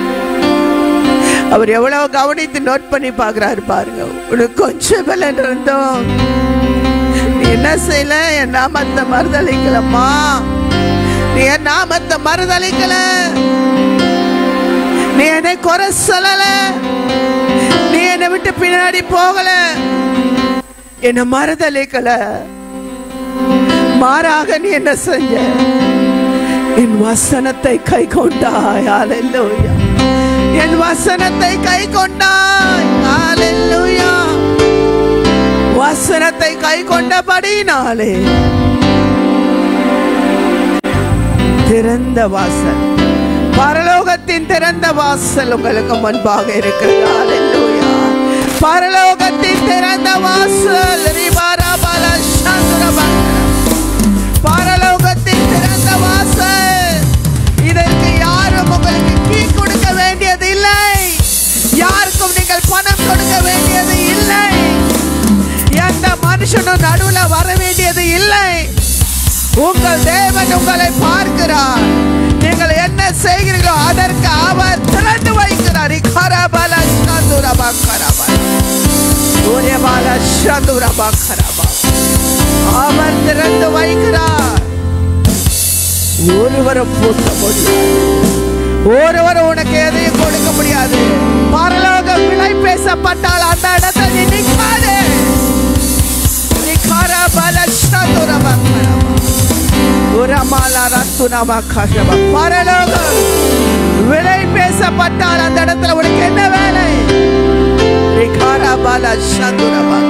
அவர் எவ்வளவு கவனித்து நோட் பண்ணி பார்க்கிறாரு பாருங்க உனக்கு கொஞ்சம் பலன் இருந்தோம் நீ என்ன செய்யல என் நாமத்தை மறுதளிக்கலம்மா நீ என் நாமத்தை மறுதளிக்கல நீ என்னை குறை சொல்லல நீ என்னை விட்டு பின்னாடி போகல என்னை மறுதளிக்கல மாறாக நீ என்ன செஞ்ச என் வசனத்தை கை கொண்டாய் ஹalleluya என் வசனத்தை கை கொண்டாய் ஹalleluya வசனத்தை கை கொண்டபடினாலே திறந்த வாசல் பரலோகத்தின் திறந்த வாசல் உங்களுக்கு முன்பாக இருக்கிறது ஹalleluya பரலோகத்தின் திறந்த வாசல் ரிபாராபால சந்திரபக்ர பரலோகத்தின் திறந்த வாசல் இதற்கு யாரும் உங்களுக்கு கீ கொடுக்க வேண்டியது இல்லை யாருக்கும் நீங்கள் பணம் கொடுக்க வேண்டியது இல்லை எந்த மனுஷனும் நடுவுல வர வேண்டியது இல்லை உங்கள் தேவன் உங்களை பார்க்கிறார் நீங்கள் என்ன செய்கிறீர்களோ அதற்கு அவர் திறந்து வைக்கிறார் இக்கரபல சந்துரபக்கரபல ஒரேபால சந்துரபக்கரபல அவர் திறந்து வைக்கிறார் ஒருவரும் பூட்ட முடியாது ஒருவரும் உனக்கு எதையும் கொடுக்க முடியாது பரலோக விலை பேசப்பட்டால் அந்த இடத்தை நீ நிற்காதே நிக்காரபல சதுரபக்கரப. உரமால ரத்துனப கஷப. பரலோகம் விலை பேசப்பட்டால் அந்த இடத்துல உனக்கு என்ன வேலை நிக்காரபல சதுரப.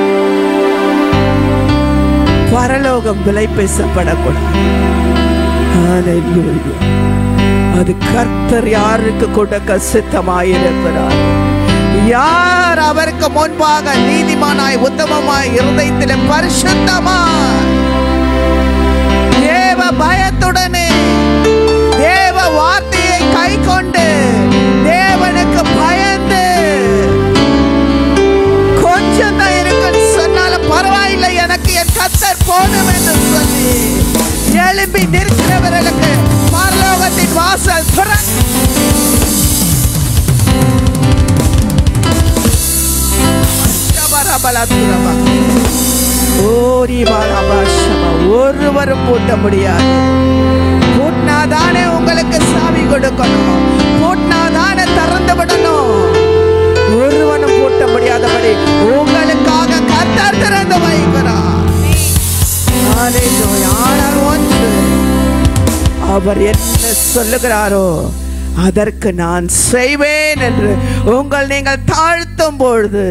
பரலோகம் விலை பேசப்படக்கூடாது Hallelujah. அது கர்த்தர் யாருக்கு கொடுக்க சித்தமாயிருக்கிறார் யார் அவருக்கு முன்பாக நீதிமானாய் உத்தமமாய் இருதயத்திலே பரிசுத்தமாய் தேவ பயத்துடனே தேவ வார்த்தையை கை கொண்டு தேவனுக்கு பயந்து கொஞ்சம் தான் இருக்குன்னு சொன்னாலும் பரவாயில்லை எனக்கு என் கத்தர் போதும் என்று சொல்லி எழும்பி நிற்கிறவர்களுக்கு பரலோகத்தின் வாசல் திறந்து சபரபலத்துரபா. ஓரிபாலபாஷபா. ஒருவரும் பூட்ட முடியாது பூட்டினாதானே உங்களுக்கு சாவி கொடுக்கணும் பூட்டினாதானே திறந்து விடணும் ஒருவனும் பூட்ட முடியாதபடி உங்களுக்காக கர்த்தர் திறந்து வைக்கிறார் Hallelujah. ஆனால் ஒன்று அவர் என்ன சொல்லுகிறாரோ அதற்கு நான் செய்வேன் என்று உங்கள் நீங்கள் தாழ்த்தும் பொழுது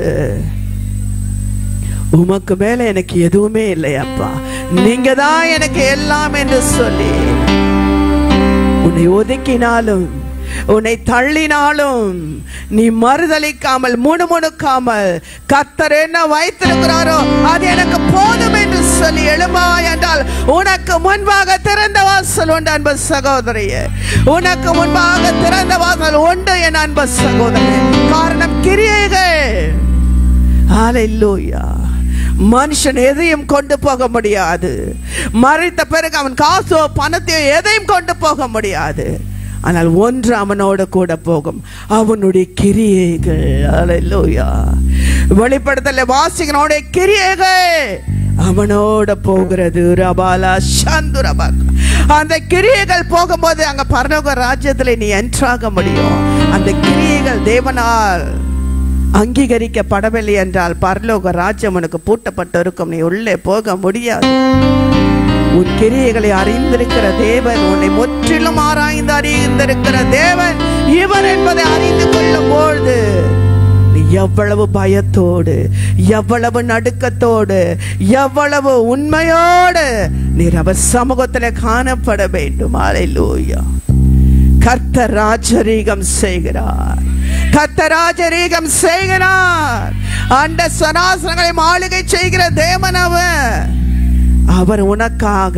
உமக்கு மேல எனக்கு எதுவுமே இல்லை அப்பா நீங்க தான் எனக்கு எல்லாம் என்று சொல்லி உன்னை ஒதுக்கினாலும் உன்னை தள்ளினாலும் நீ மறுதளிக்காமல் முணுமுணுக்காமல் கத்தர் என்ன வைத்திருக்கிறாரோ அது எனக்கு போதும் என்று சொல்லி எழுமாய் என்றால் உனக்கு முன்பாக திறந்த வாசல் உண்டு அன்பு சகோதரியே உனக்கு முன்பாக திறந்த வாசல் உண்டு என் அன்பு சகோதரி காரணம் கிரியைகள் ஹalleluya மனுஷன் எதையும் கொண்டு போக முடியாது மறைத்த பிறகு அவன் காசோ பணத்தையோ எதையும் கொண்டு போக முடியாது ஆனால் ஒன்று அவனோட கூட போகும் அவனுடைய கிரியைகள் ஹalleluya வெளிப்படுத்தல வாசிகனோட கிரியைகள் அவனோட போகிறது ரபாலா சந்துரபா அந்த கிரியைகள் போகும்போது அங்க பரலோக ராஜ்யத்துல நீ என்ட்ராக முடியும் அந்த கிரியைகள் தேவனால் அங்கீகரிக்கப்படவில்லை என்றால் பரலோக ராஜ்யம் உனக்கு பூட்டப்பட்டிருக்கும் நீ உள்ளே போக முடியாது உன் கிரியைகளை அறிந்திருக்கிற தேவன் உன்னை முற்றிலும் ஆராய்ந்து அறிந்திருக்கிற தேவன் இவர் என்பதை அறிந்து கொள்ளும் பொழுது நீ எவ்வளவு பயத்தோடு எவ்வளவு நடுக்கத்தோடு எவ்வளவு உண்மையோடு நீர் அவர் சமூகத்தில் காணப்பட வேண்டும் அலையிலூயா கர்த்தர் ராஜரீகம் செய்கிறார் கர்த்தர் ராஜரீகம் செய்கிறார் அந்த சராசரங்களை மாளிகை செய்கிற தேவன் அவர் அவர் உனக்காக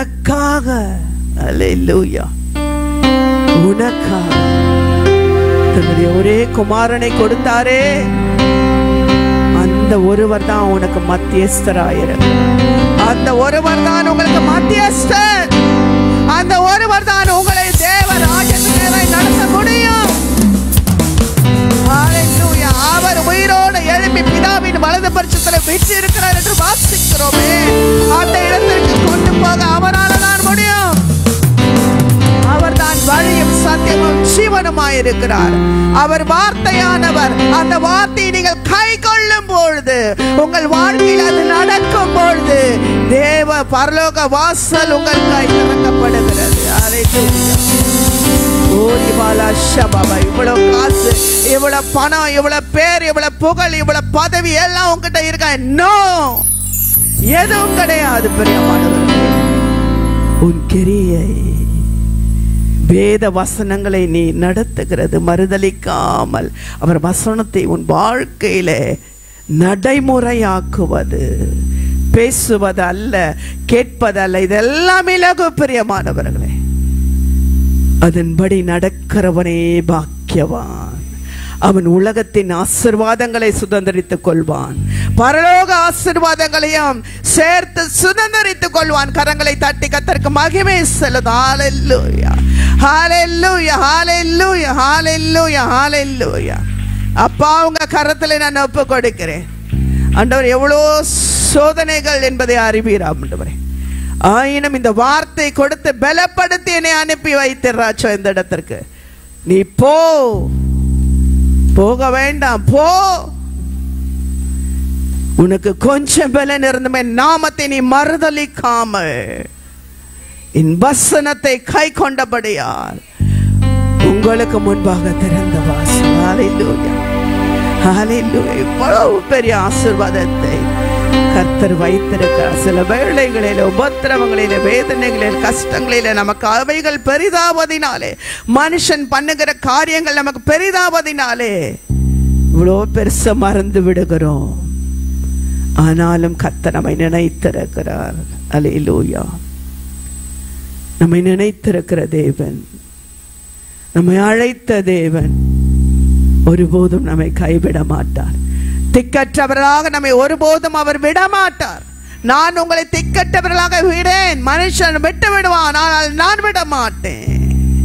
உனக்காக அல்லேலூயா உனக்காக தன்னுடைய ஒரே குமாரனை கொடுத்தாரே அந்த ஒருவர் தான் உனக்கு மத்தியஸ்தராயிருக்கிறார் அந்த ஒருவர் தான் உங்களுக்கு மத்தியஸ்தர் அந்த ஒருவர் தான் உங்களை தேவ ராஜ்யத்தினரை நடத்த முடியும் ஹalleluya அவர் உயிரோடு எழுப்பி பிதாவின் வலது பட்சத்தில் வெற்றி இருக்கிறார் என்று வாசிக்கிறோமே அந்த இடத்திற்கு கொண்டு போக அவரால் தான் முடியும் அவர் தான் வழியும் சத்தியமும் ஜீவனுமாய் இருக்கிறார் அவர் வார்த்தையானவர் அந்த வார்த்தையை நீங்கள் கை கொள்ளும் பொழுது உங்கள் வாழ்க்கையில் அது நடக்கும் பொழுது தேவ பரலோக வாசல் உங்கள் கை திறக்கப்படுகிறது Hallelujah. ஓடி பாலா ஷபாபா இவ்வளவு காசு இவ்வளவு பணம் இவ்வளவு பேர் இவ்வளவு புகழ் இவ்வளவு பதவி எல்லாம் உங்ககிட்ட இருக்கா நோ எதுவும் கிடையாது பிரியமானவர்களே உன் கிரியை வேத வசனங்களை நீ நடத்துகிறது மறுதலிக்காமல் அவர் வசனத்தை உன் வாழ்க்கையில நடைமுறையாக்குவது பேசுவது அல்ல கேட்பதல்ல இதெல்லாம் இலகு பிரியமானவர்களே அதன்படி நடக்கிறவனே பாக்கியவான் அவன் உலகத்தின் ஆசிர்வாதங்களை சுதந்திரித்துக் கொள்வான் பரலோக ஆசிர்வாதங்களையும் சேர்த்து சுதந்திரித்துக் கொள்வான் கரங்களை தட்டி கத்தருக்கு மகிமை செல்லுது ஹalleluya ஹalleluya ஹalleluya ஹalleluya ஹalleluya அப்பா உங்க கரத்துல நான் ஒப்பு கொடுக்கிறேன் ஆண்டவர் எவ்வளோ சோதனைகள் என்பதை அறிவீர் ஆண்டவரே ஆயினும் இந்த வார்த்தை கொடுத்து பலப்படுத்தி என்னை அனுப்பி வைத்திராச்சோ இந்த இடத்திற்கு நீ போ போக வேண்டாம் போ உனக்கு கொஞ்சம் பலன் இருந்துமே நாமத்தை நீ மறுதலிக்காமல் என் வசனத்தை கை கொண்டபடியால் உங்களுக்கு முன்பாக திறந்த வாசல் ஹalleluya ஹalleluya இவ்வளவு பெரிய ஆசீர்வாதத்தை கர்த்தர் வைத்திருக்கிறார் சில வேளைகளில் உபத்திரவங்களில வேதனைகளில் கஷ்டங்களில நமக்கு அவைகள் பெரிதாவதினாலே மனுஷன் பண்ணுகிற காரியங்கள் நமக்கு பெரிதாவதினாலே இவ்வளோ பெருசா மறந்து விடுகிறோம் ஆனாலும் கர்த்தர் நம்மை நினைத்திருக்கிறார் அலையிலூயா நம்மை நினைத்திருக்கிற தேவன் நம்மை அழைத்த தேவன் ஒருபோதும் நம்மை கைவிட மாட்டார் திக்கற்றவர்களாக நம்மை ஒருபோதும் அவர் விட மாட்டார் நான் உங்களை திக்கற்றவர்களாக விடேன் மனுஷன் விட்டு விடுவான் ஆனால் நான் விட மாட்டேன்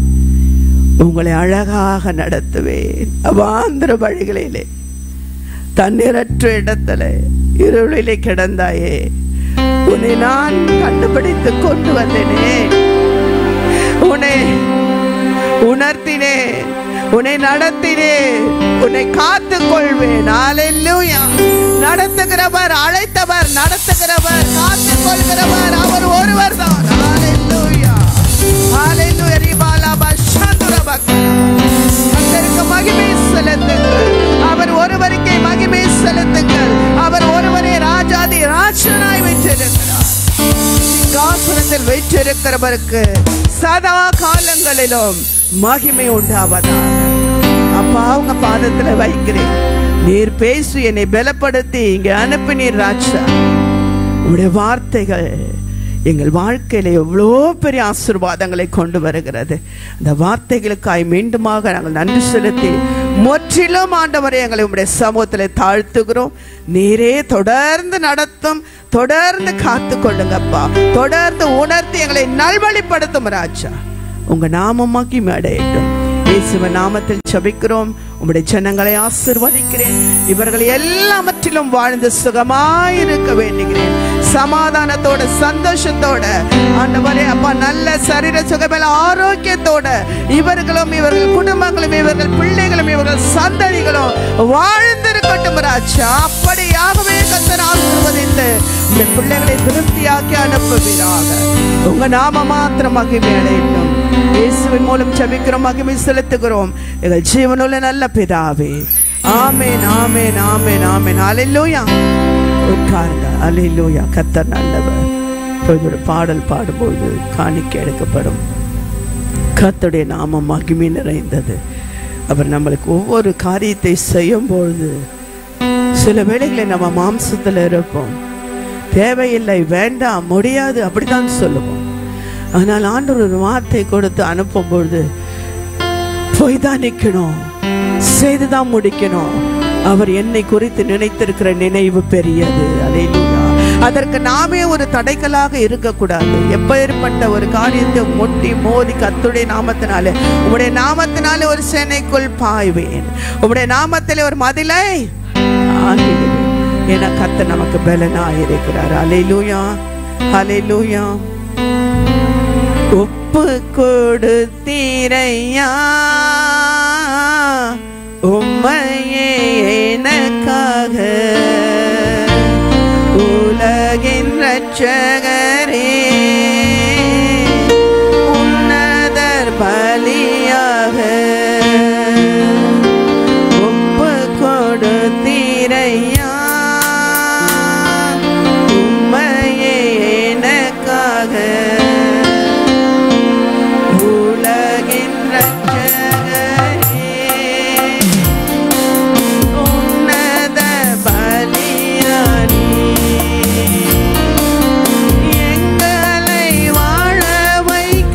உங்களை அழகாக நடத்துவேன் அவாந்திர வழிகளிலே தண்ணீரற்ற இடத்துல இருளிலே கிடந்தாயே உன்னை நான் கண்டுபிடித்து கொண்டு வந்தேனே உன்னை உணர்த்தினேன் உன்னை நடத்தினேன் உன்னை காத்துக் கொள்வேன் ஹalleluya நடத்துகிறவர் அழைத்தவர் நடத்துகிறவர் காத்துக் கொள்கிறவர் அவர் ஒருவர் தான் ஹalleluya ஹalleluya ரிபாலா கர்த்தருக்கு மகிமை செலுத்துங்கள் அவர் ஒருவருக்கே மகிமை செலுத்துங்கள் அவர் ஒருவரே ராஜாதி ராஜனாய் வைத்திருக்கிறார் சிங்காசனத்தில் வைத்திருக்கிறவருக்கு சதா காலங்களிலும் மகிமை உண்டாவதாக அப்பா உங்க பாதத்துல வைக்கிறேன் நீர் பேசி என்னை பலப்படுத்தி இங்க அனுப்பினீர் ராஜா உடைய வார்த்தைகள் எங்கள் வாழ்க்கையில எவ்வளோ பெரிய ஆசீர்வாதங்களை கொண்டு வருகிறது அந்த வார்த்தைகளுக்காய் மீண்டுமாக நாங்கள் நன்றி செலுத்தி முற்றிலும் ஆண்டவரை எங்களை உடைய சமூகத்தில் தாழ்த்துகிறோம் நீரே தொடர்ந்து நடத்தும் தொடர்ந்து காத்து கொள்ளுங்கப்பா தொடர்ந்து உணர்த்தி எங்களை நல்வழிப்படுத்தும் ராஜா உங்க நாமமாக்கி மேடையிட்டும் இயேசுவ நாமத்தில் ஜெபிக்கிறோம் உம்முடைய ஜனங்களை ஆசிர்வதிக்கிறேன் இவர்கள் எல்லாவற்றிலும் வாழ்ந்து சுகமாயிருக்க வேண்டுகிறேன் சமாதானத்தோட சந்தோஷத்தோட ஆண்டவரே அப்பா நல்ல சரீர சுகமேல ஆரோக்கியத்தோட இவர்களும் இவர்கள் குடும்பங்களும் இவர்கள் பிள்ளைகளும் இவர்கள் சந்ததிகளும் வாழ்ந்திருக்கட்டும் ராஜா அப்படியாகவே கத்தர் ஆசீர்வதித்து இந்த பிள்ளைகளை திருப்தியாக்கி அனுப்புவீராக உங்க நாம மாத்திரம் மகிமை அடையட்டும் இயேசுவின் மூலம் ஜெபிக்கிறோம் மகிமை செலுத்துகிறோம் எங்கள் ஜீவனுள்ள நல்ல பிதாவே ஆமென் ஆமென் ஆமென் ஆமென் அல்லேலூயா உட்காருங்க அல்லேலூயா கத்தர் நல்லவர் இப்பொழுது ஒரு பாடல் பாடும்போது காணிக்கை எடுக்கப்படும் கர்த்தருடைய நாமம் மகிமை நிறைந்தது அவர் நம்மளுக்கு ஒவ்வொரு காரியத்தை செய்யும் பொழுது சில வேளைகளில் நம்ம மாம்சத்தில் இருப்போம் தேவையில்லை வேண்டாம் முடியாது அப்படித்தான் சொல்லுவோம் ஆனால் ஆண்டவர் ஒரு வார்த்தை கொடுத்து அனுப்பும் பொழுது போய் தான் நிற்கணும் செய்துதான் முடிக்கணும் அவர் என்னை குறித்து நினைத்திருக்கிற நினைவு பெரியது அல்லேலூயா அதற்கு நாமே ஒரு தடைக்கலாக இருக்கக்கூடாது எப்பேற்பட்ட ஒரு காரியத்தை முட்டி மோதி கத்துடைய நாமத்தினாலே உம்முடைய நாமத்தினாலே ஒரு சேனைக்குள் பாய்வேன் உம்முடைய நாமத்திலே ஒரு மதிலை ஆகிடுவேன் என கத்த நமக்கு பலனாக இருக்கிறார் அலையிலூயா அலையிலூயா ஒப்பு கொடுத்தீரையா உம்மையே எனக்காக உலகின் ரட்சகரே உன்னதர் பலியாக ஒப்பு கொடுத்தீரையா உம்மையே எனக்காக உலகின் ரட்சகரே உன்னத பலியானி எங்களை வாழ வைக்க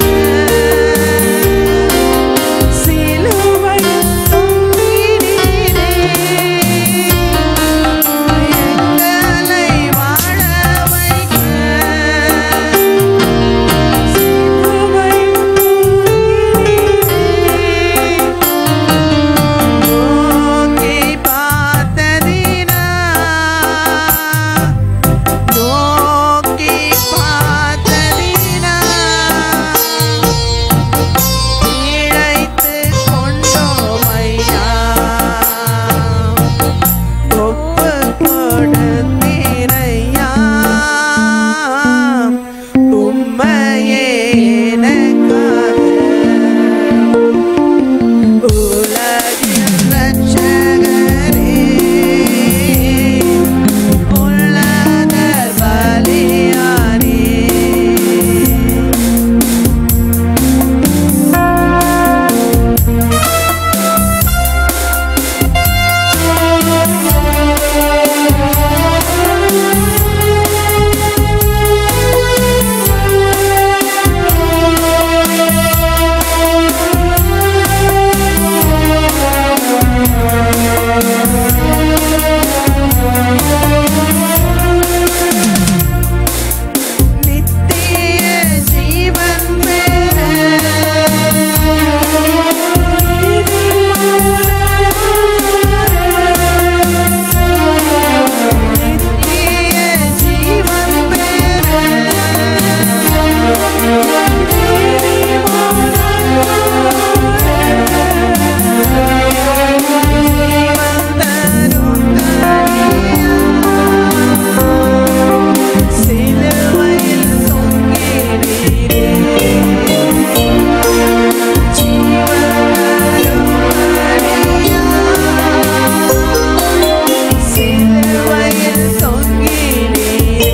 சிலுவை தொங்கினீரே. எங்களை வாழ வைக்க சிலுவை தொங்கினீரே. நோக்கி பார்த்ததினா நோக்கி பார்த்ததினா இழைத்து கொண்டோம் ஐயா ஒப்பு கொடுத்தீரையா உம்மையே எனக்காக உலகின் ரட்சகரே, உள்ளதர் பலியானே. நித்திய ஜீவன் பெற நித்திய ஜீவன் சிலுவையில் தொங்கினீரே சிலுவையில் தொங்கினீரே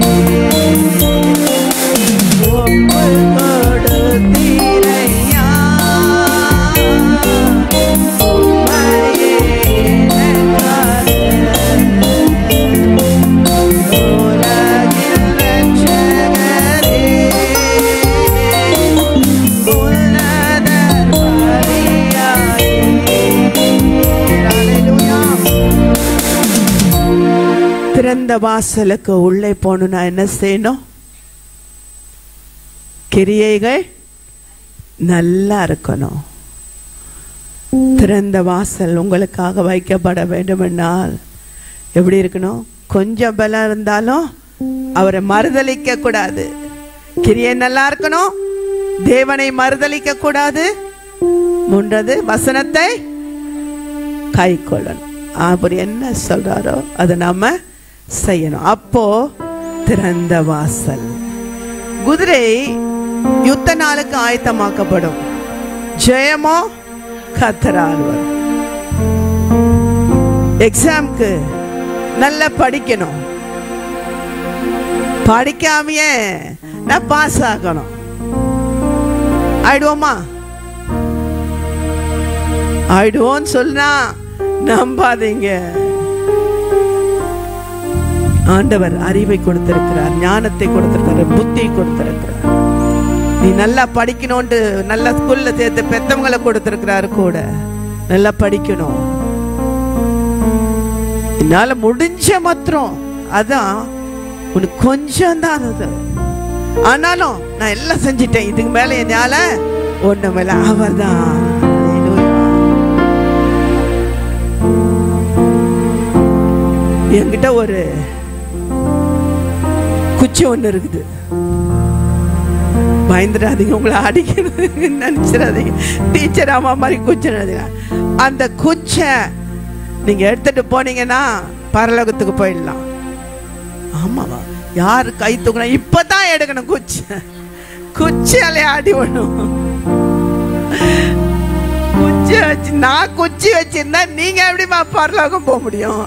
ஒப்பு கொடுத்தீரையா உம்மையே எனக்காக உலகின் ரட்சகரே, உன்னதர் பலியானே. அல்லேலூயா. திறந்த வாசலுக்கு உள்ளே போகணும்னா என்ன செய்யணும் கிரியைகள் நல்லா இருக்கணும் திறந்த வாசல் உங்களுக்காக வைக்கப்பட வேண்டுமென்றால் எப்படி இருக்கணும் கொஞ்சம் பலம் இருந்தாலும் அவரை மறுதலிக்க கூடாது கிரியை நல்லா இருக்கணும் தேவனை மறுதலிக்க கூடாது முன்றது வசனத்தை கை கொள்ளணும் அவர் என்ன சொல்றாரோ அதை நாம செய்யணும் அப்போ திறந்த வாசல் குதிரை யுத்த நாளுக்கு ஆயத்தமாக்கப்படும் ஜெயமோ கத்தரால் வரும் எக்ஸாம்க்கு நல்லா படிக்கணும் படிக்காமையே நான் பாஸ் ஆகணும் ஆயிடுவோமா ஆயிடுவோன்னு சொன்னா நம்பாதீங்க ஆண்டவர் அறிவை கொடுத்திருக்கிறார் ஞானத்தை கொடுத்திருக்கிறார் புத்தியை கொடுத்திருக்கிறார் நீ நல்லா படிக்கணும்ட்டு நல்ல ஸ்கூல்ல சேர்த்து பெத்தவங்களை கொடுத்திருக்கிறாரு கூட நல்லா படிக்கணும் என்னால முடிஞ்ச மாத்திரம் அதான் உனக்கு கொஞ்சம் தான் அது ஆனாலும் நான் எல்லாம் செஞ்சிட்டேன் இதுக்கு மேல என்னால ஒண்ணு மேல அவர் தான் என்கிட்ட ஒரு குச்சி ஒண்ணு இருக்குது பயந்துடாதீங்க உங்களை அடிக்கிறது நினைச்சிடாதீங்க டீச்சர் அம்மா மாதிரி குச்சிடாதீங்க அந்த குச்சை நீங்க எடுத்துட்டு போனீங்கன்னா பரலோகத்துக்கு போயிடலாம் ஆமாவா யார் கை தூக்கணும் இப்பதான் எடுக்கணும் குச்சி குச்சியாலே அடி விடணும் குச்சி வச்சு நான் குச்சி வச்சிருந்தா நீங்க எப்படிமா பரலோகம் போக முடியும்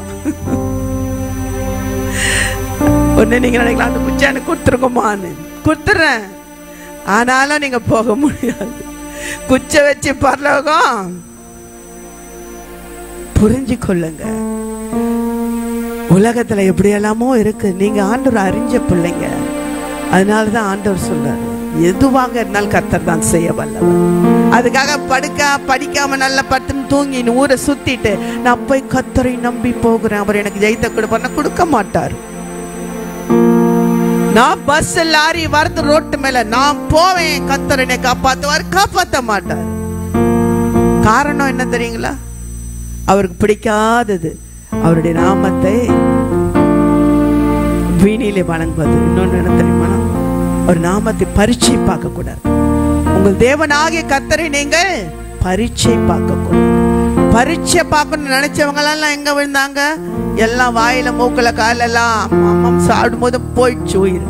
ஒண்ணு நீங்க நினைக்கலாம் அந்த குச்சி எனக்கு கொடுத்துருக்கோமான்னு கொடுத்துறேன் ஆனாலும் நீங்க போக முடியாது குச்சை வச்சு பரலோகம் புரிஞ்சு கொள்ளுங்க உலகத்துல எப்படி எல்லாமோ இருக்கு நீங்க ஆண்டவர் அறிஞ்ச பிள்ளைங்க அதனாலதான் ஆண்டவர் சொல்றாரு எதுவாக இருந்தாலும் கர்த்தர் தான் செய்ய வல்லவர் அதுக்காக படுக்க படிக்காம நல்லா படுத்துன்னு தூங்கி ஊரை சுத்திட்டு நான் போய் கத்தரை நம்பி போகிறேன் அவர் எனக்கு ஜெயித்த கொடுப்பார் கொடுக்க மாட்டார் நான் பஸ் லாரி வரது ரோட்டு மேல நான் போவேன் கத்தர் என்னை காப்பாத்துவார் காப்பாத்த மாட்டார் காரணம் என்ன தெரியுங்களா அவருக்கு பிடிக்காதது அவருடைய நாமத்தை வீணிலே வணங்குவது இன்னொன்னு என்ன தெரியுமா ஒரு நாமத்தை பரீட்சை பார்க்க கூடாது உங்கள் தேவனாகிய கத்தரை நீங்கள் பரீட்சை பார்க்க கூடாது பரீட்சை பார்க்கணும்னு நினைச்சவங்க எல்லாம் எங்க விழுந்தாங்க எல்லாம் வாயில மூக்குல கால எல்லாம் அம்மம் சாப்பிடும் போது போயிடுச்சு உயிர்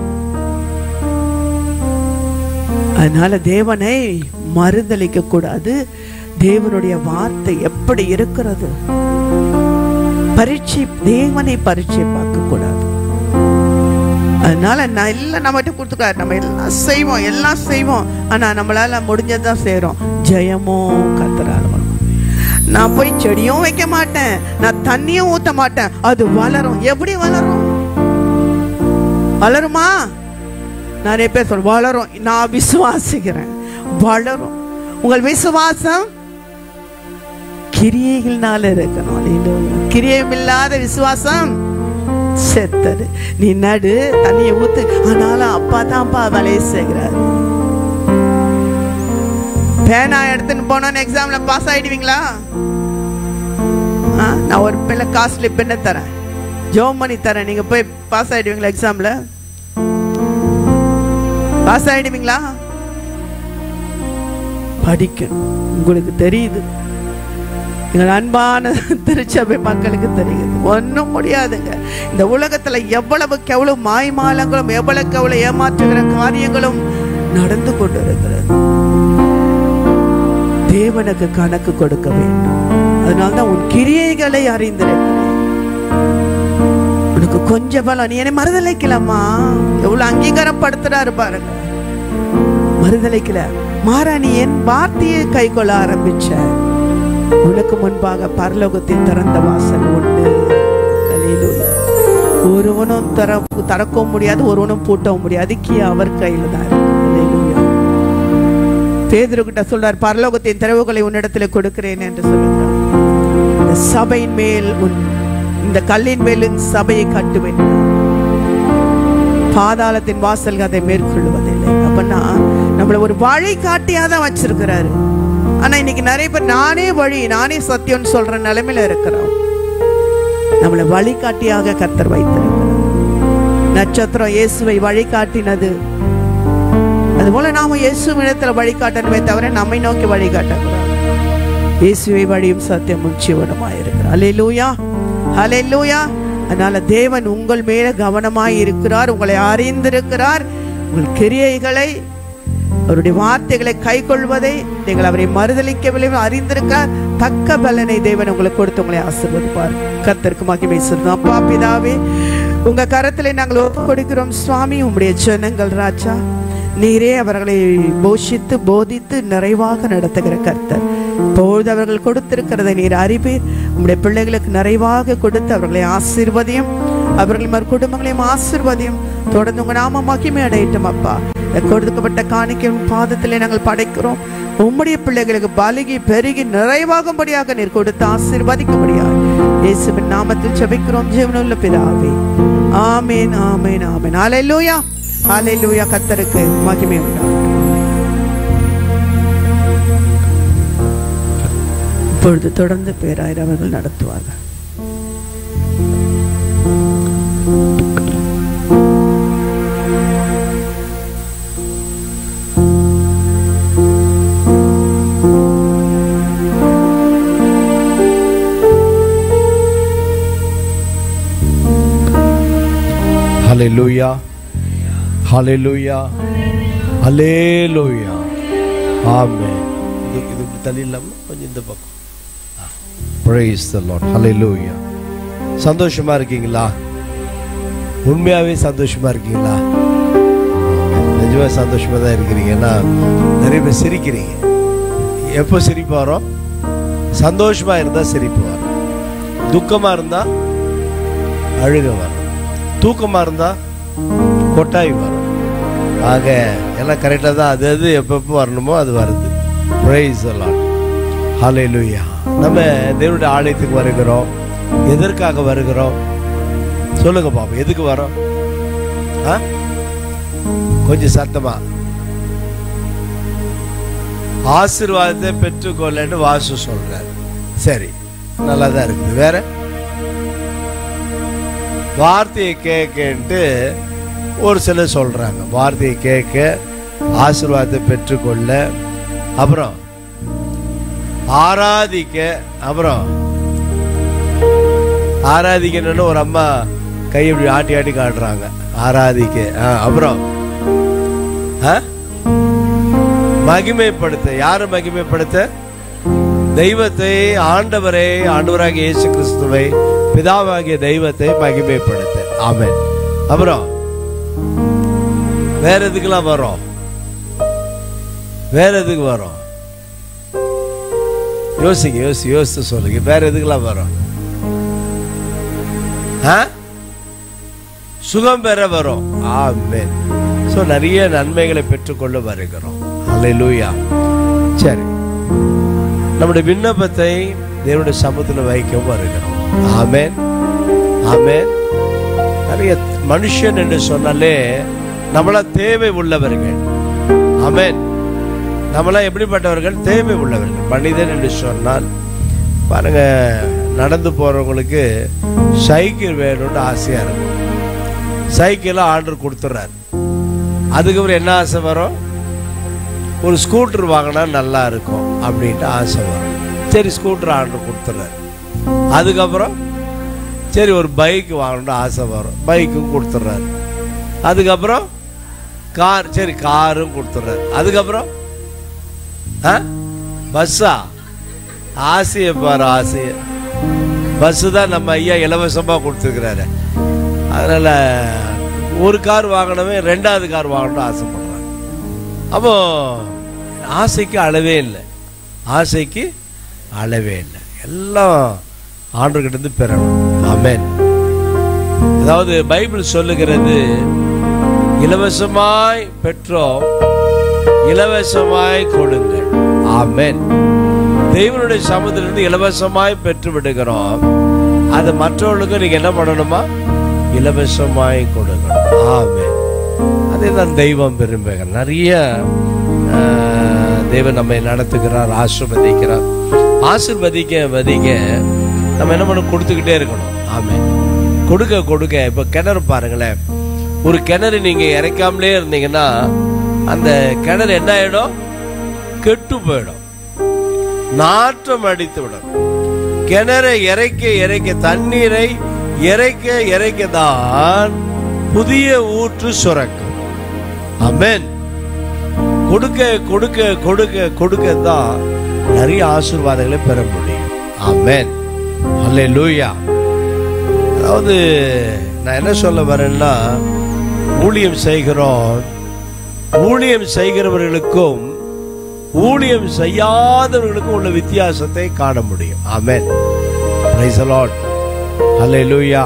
அதனால தேவனை மறுதளிக்க கூடாது தேவனுடைய வார்த்தை எப்படி இருக்கிறது பரீட்சை தேவனை பரீட்சை பார்க்க கூடாது அதனால நான் எல்லாம் நம்மகிட்ட கொடுத்துக்காரு நம்ம எல்லாம் செய்வோம் எல்லாம் செய்வோம் ஆனா நம்மளால முடிஞ்சதான் செய்றோம் ஜெயமும் கத்தரால வரும் நான் போய் செடியும் வைக்க மாட்டேன் நான் தண்ணியும் ஊத்த மாட்டேன் அது வளரும் எப்படி வளரும் வளருமா நிறைய பேர் சொல்ல வளரும் நான் விசுவாசிக்கிறேன் வளரும் உங்கள் விசுவாசம் கிரியைகள்னால இருக்கணும் அல்லேலூயா. கிரியம் இல்லாத விசுவாசம் செத்தது நீ நடு தண்ணியை ஊத்து ஆனாலும் அப்பா தான்ப்பா வேலையை செய்கிறாரு பேனா எடுத்துன்னு போனோன்னு எக்ஸாம்ல பாஸ் ஆயிடுவீங்களா ஆ, நான் ஒரு பிள்ளை காஸ்ட்லி பெண்ணை தரேன் ஜோம் பண்ணி தரேன் நீங்க போய் பாஸ் ஆயிடுவீங்களா எக்ஸாம்ல பாஸ் ஆயிடுவீங்களா படிக்கணும் உங்களுக்கு தெரியுது எங்கள் அன்பான திருச்சபை மக்களுக்கு தெரியுது ஒன்றும் முடியாதுங்க இந்த உலகத்துல எவ்வளவுக்கு எவ்வளவு மாய்மாலங்களும் எவ்வளவுக்கு எவ்வளவு ஏமாற்றுகிற காரியங்களும் நடந்து கொண்டு இருக்கிறது தேவனுக்கு கணக்கு கொடுக்க வேண்டும் அதனால்தான் உன் கிரியைகளை அறிந்திருக்கிறேன் உனக்கு கொஞ்சம் பலம் நீ என்னை மறுதலைக்கலாமா எவ்வளவு அங்கீகாரப்படுத்துறாரு பாருங்க மறுதலைக்கல மாறா நீ என் வார்த்தையை கை கொள்ள ஆரம்பிச்ச உனக்கு முன்பாக பரலோகத்தின் திறந்த வாசல் உண்டு அல்லேலூயா. ஒருவனும் தர திறக்கவும் முடியாது ஒருவனும் பூட்டவும் முடியாது கீ அவர் கையில தான் இருக்கு அல்லேலூயா. பேதுரு கிட்ட சொல்றார் பரலோகத்தின் திறவுகளை உன்னிடத்தில் கொடுக்கிறேன் என்று சொல்லுகிறார் இந்த சபையின் மேல் உன் இந்த கல்லின் மேல் உன் சபையை கட்டுவேன் பாதாளத்தின் வாசல் அதை மேற்கொள்வதில்லை அப்படின்னா நம்மள ஒரு வழி காட்டியா தான் வச்சிருக்கிறாரு ஆனா இன்னைக்கு நிறைய பேர் நானே வழி நானே சத்தியம்னு சொல்ற நிலைமையில இருக்கிறோம் நம்மளை வழிகாட்டியாக கர்த்தர் வைத்திருக்கிறார் நட்சத்திரம் இயேசுவை வழிகாட்டினது அதுபோல நாம இயேசு இடத்துல வழிகாட்டணுமே தவிர நம்மை நோக்கி வழிகாட்டக்கூடாது இயேசுவை வழியும் சத்தியமும் ஜீவனுமாய் இருக்கிறார் அலையிலூயா அலையிலூயா அதனால தேவன் உங்கள் மேல கவனமாய் இருக்கிறார் உங்களை அறிந்திருக்கிறார் உங்கள் கிரியைகளை அவருடைய வார்த்தைகளை கை கொள்வதை நீங்கள் அவரை மறுதளிக்கவில்லை அறிந்திருக்கார் தக்க பலனை தேவன் உங்களுக்கு கொடுத்து உங்களை ஆசீர்வதிப்பார் கர்த்தருக்கு மகிமை சொல்லுங்க அப்பா பிதாவே உங்க கரத்திலே நாங்கள் ஒப்பு கொடுக்கிறோம் சுவாமி உம்முடைய ஜனங்கள் ராஜா நீரே அவர்களை போஷித்து போதித்து நிறைவாக நடத்துகிற கர்த்தர் இப்பொழுது அவர்கள் கொடுத்திருக்கிறதை நீர் அறிவீர் உம்முடைய பிள்ளைகளுக்கு நிறைவாக கொடுத்து அவர்களை ஆசீர்வதியும் அவர்கள் மறு குடும்பங்களையும் ஆசீர்வதியும் தொடர்ந்து உங்க நாம மகிமை அடையட்டும் அப்பா இந்த கொடுக்கப்பட்ட காணிக்கை உன் பாதத்திலே நாங்கள் படைக்கிறோம் உம்முடைய பிள்ளைகளுக்கு பலுகி பெருகி நிறைவாகும்படியாக நீர் கொடுத்து ஆசீர்வதிக்கும்படியாக இயேசுவின் நாமத்தில் ஜெபிக்கிறோம் ஜீவனுள்ள பிதாவே ஆமேன் ஆமேன் ஆமேன் ஹalleluya ஹalleluya கர்த்தருக்கு மகிமை உண்டாகட்டும் இப்பொழுது தொடர்ந்து பேராயர் அவர்கள் நடத்துவார்கள் ஹalleluya ஹalleluya ஹalleluya ஆமென் இது இது இப்படி தள்ளி இல்லாம கொஞ்சம் இந்த பக்கம் praise the lord hallelujah சந்தோஷமா இருக்கீங்களா உண்மையாவே சந்தோஷமா இருக்கீங்களா நிஜமா சந்தோஷமா தான் இருக்கிறீங்க ஏன்னா நிறைய பேர் சிரிக்கிறீங்க எப்போ சிரிப்பு வரும் சந்தோஷமா இருந்தா சிரிப்பு வரும் துக்கமா இருந்தா அழுக வரும் தூக்கமா இருந்தா கொட்டாய் வரும் ஆக எல்லாம் கரெக்டாக தான் அது அது எப்பப்போ வரணுமோ அது வருது ப்ரைஸ் எல்லாம் ஹalleluya நம்ம தேவனுடைய ஆலயத்துக்கு வருகிறோம் எதற்காக வருகிறோம் சொல்லுங்க பாப்போம் எதுக்கு வரோம் ஆ கொஞ்சம் சத்தமா ஆசீர்வாதத்தை பெற்றுக்கொள்ளன்னு வாசு சொல்றாரு சரி நல்லா தான் இருக்குது வேற வார்த்தையை கேட்கன்ட்டு ஒரு சிலர் சொல்றாங்க வார்த்தையை கேட்க ஆசீர்வாதத்தை பெற்றுக்கொள்ள அப்புறம் ஆராதிக்க அப்புறம் ஆராதிக்கணும்னு ஒரு அம்மா கை இப்படி ஆட்டி ஆட்டி காட்டுறாங்க ஆராதிக்க ஆ, அப்புறம் ஆ? மகிமைப்படுத்த யாரை மகிமைப்படுத்த தெய்வத்தை ஆண்டவரை ஆண்டவராகிய இயேசு கிறிஸ்துவை பிதாவாகிய தெய்வத்தை மகிமைப்படுத்த ஆமென் அப்புறம் வேற எதுக்கெல்லாம் வரோம் வேற எதுக்கு வரோம் யோசிங்க யோசி யோசித்து சொல்லுங்க வேற எதுக்கெல்லாம் வரோம் ஆ? சுகம் பெற வரும் ஆமென் ஸோ நிறைய நன்மைகளை பெற்றுக்கொள்ள வருகிறோம் அல்லேலூயா சரி நம்முடைய விண்ணப்பத்தை தேவனுடைய சமூகத்தில் வைக்க வருகிறோம் ஆமென் ஆமென் நிறைய மனுஷன் என்று சொன்னாலே நம்மளா தேவை உள்ளவர்கள் ஆமென் நம்மளா எப்படிப்பட்டவர்கள் தேவை உள்ளவர்கள் மனிதன் என்று சொன்னால் பாருங்க நடந்து போறவங்களுக்கு சைக்கிள் வேணும்னு ஆசையா இருக்கும் சைக்கிளை ஆர்டர் கொடுத்துட்றாரு அதுக்கப்புறம் என்ன ஆசை வரும் ஒரு ஸ்கூட்டர் வாங்கினா நல்லா இருக்கும் அப்படின்ட்டு ஆசை வரும் சரி ஸ்கூட்டர் ஆர்டர் கொடுத்துட்றாரு அதுக்கப்புறம் சரி ஒரு பைக் வாங்கணும்னு ஆசை வரும் பைக்கும் கொடுத்துட்றாரு அதுக்கப்புறம் கார் சரி காரும் கொடுத்துட்றாரு அதுக்கப்புறம் ஆ பஸ்ஸா ஆசையை பாரு ஆசையை பஸ்ஸு தான் நம்ம ஐயா இலவசமாக கொடுத்துருக்கிறாரு அதனால் ஒரு கார் வாங்கினவன் ரெண்டாவது கார் வாங்கணும்னு ஆசைப்படுறாங்க அப்போ ஆசைக்கு அளவே இல்லை ஆசைக்கு அளவே இல்லை எல்லாம் ஆண்டுகிட்ட இருந்து பெறணும் ஆமென் அதாவது பைபிள் சொல்லுகிறது இலவசமாய் பெற்றோம் இலவசமாய் கொடுங்கள் ஆமென் தெய்வனுடைய சமூகத்திலிருந்து இலவசமாய் பெற்று விடுகிறோம் அது மற்றவர்களுக்கு நீங்க என்ன பண்ணணுமா இலவசமாய் கொடுக்கணும் ஆமென் அதே தான் தெய்வம் விரும்புகிறார் நிறைய ஆஹ், தேவன் நம்மை நடத்துகிறார் ஆசிர்வதிக்கிறார் ஆசிர்வதிக்க வதிக்க நம்ம என்ன பண்ண கொடுத்துக்கிட்டே இருக்கணும் ஆமென் கொடுக்க கொடுக்க இப்ப கிணறு பாருங்களேன் ஒரு கிணறு நீங்க இறைக்காமலே இருந்தீங்கன்னா அந்த கிணறு என்ன ஆயிடும் கெட்டு போயிடும் நாற்றம் அடித்து விடும் கிணறை இறைக்க இறைக்க தண்ணீரை இறைக்க இறைக்க தான் புதிய ஊற்று சுரக்கும் அமேன் கொடுக்க கொடுக்க கொடுக்க கொடுக்க தான் நிறைய ஆசீர்வாதங்களை பெற முடியும் ஆமென் அல்லேலூயா அதாவது நான் என்ன சொல்ல வரேன்னா ஊழியம் செய்கிறோம் ஊழியம் செய்கிறவர்களுக்கும் ஊழியம் செய்யாதவர்களுக்கும் உள்ள வித்தியாசத்தை காண முடியும் ஆமென் பிரைஸ் லார்ட் ஹalleluya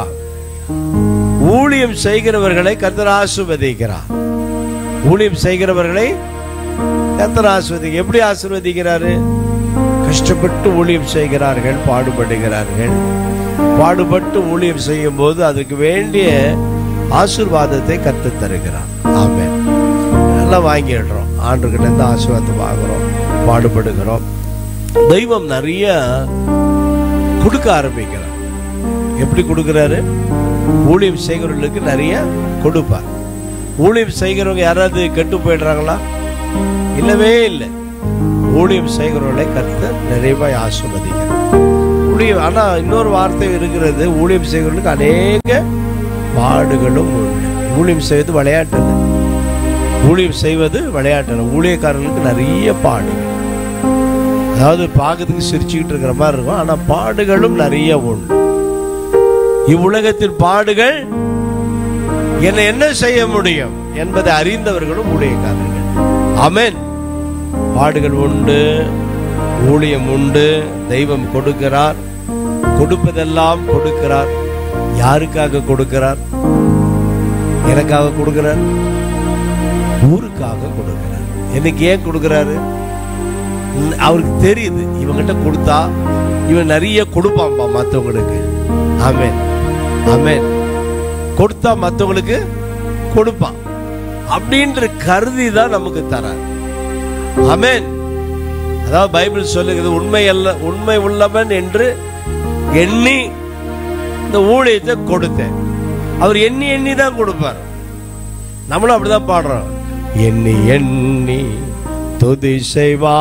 ஊழியம் செய்கிறவர்களை கர்த்தர் ஆசீர்வதிக்கிறார் ஊழியம் செய்கிறவர்களை கர்த்தர் ஆசிர்வதி எப்படி ஆசீர்வதிக்கிறாரு கஷ்டப்பட்டு ஊழியம் செய்கிறார்கள் பாடுபடுகிறார்கள் பாடுபட்டு ஊழியம் செய்யும் போது அதுக்கு வேண்டிய ஆசீர்வாதத்தை கத்து தருகிறார் ஆமென் எல்லாம் வாங்கிடுறோம் ஆண்டுகிட்ட இருந்து ஆசீர்வாதத்தை வாங்குறோம் பாடுபடுகிறோம் தெய்வம் நிறைய கொடுக்க ஆரம்பிக்கிறார் எப்படி கொடுக்கிறாரு ஊழியம் செய்கிறவர்களுக்கு நிறைய கொடுப்பார் ஊழியம் செய்கிறவங்க யாராவது கெட்டு போயிடுறாங்களா இல்லவே இல்லை ஊழியம் செய்கிறவர்களை கர்த்தர் நிறைவாய் ஆசீர்வதிக்கிறார் ஊழியம் ஆனா இன்னொரு வார்த்தை இருக்கிறது ஊழியம் செய்கிறவர்களுக்கு அநேக பாடுகளும் உண்டு ஊழியம் செய்வது விளையாட்டு இல்லை. ஊழியம் செய்வது விளையாட்டு இல்லை. ஊழியக்காரர்களுக்கு நிறைய பாடுகள் அதாவது பார்க்கறதுக்கு சிரிச்சுக்கிட்டு இருக்கிற மாதிரி இருக்கும் ஆனா பாடுகளும் நிறைய உண்டு இவ்வுலகத்தின் பாடுகள் என்னை என்ன செய்ய முடியும் என்பதை அறிந்தவர்களும் ஊழியக்காரர்கள் ஆமென் பாடுகள் உண்டு ஊழியம் உண்டு தெய்வம் கொடுக்கிறார் கொடுப்பதெல்லாம் கொடுக்கிறார் யாருக்காக கொடுக்கிறார் எனக்காக கொடுக்கிறார் ஊருக்காக கொடுக்கிறார் எனக்கு ஏன் கொடுக்கிறாரு ம், அவருக்கு தெரியுது இவங்கிட்ட கொடுத்தா இவன் நிறைய கொடுப்பான்பா மற்றவங்களுக்கு ஆமென் ஆமென் கொடுத்தா மற்றவங்களுக்கு கொடுப்பான் அப்படின்ற கருதி தான் நமக்கு தரார் ஆமென் அதாவது பைபிள் சொல்லுகிறது உண்மை அல்ல உண்மை உள்ளவன் என்று எண்ணி இந்த ஊழியத்தை கொடுத்தேன் அவர் எண்ணி எண்ணி தான் கொடுப்பார் நம்மளும் அப்படிதான் பாடுறோம் எண்ணி எண்ணி துதி செய்வா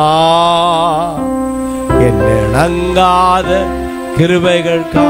என்னங்காத கிருபைகள் கா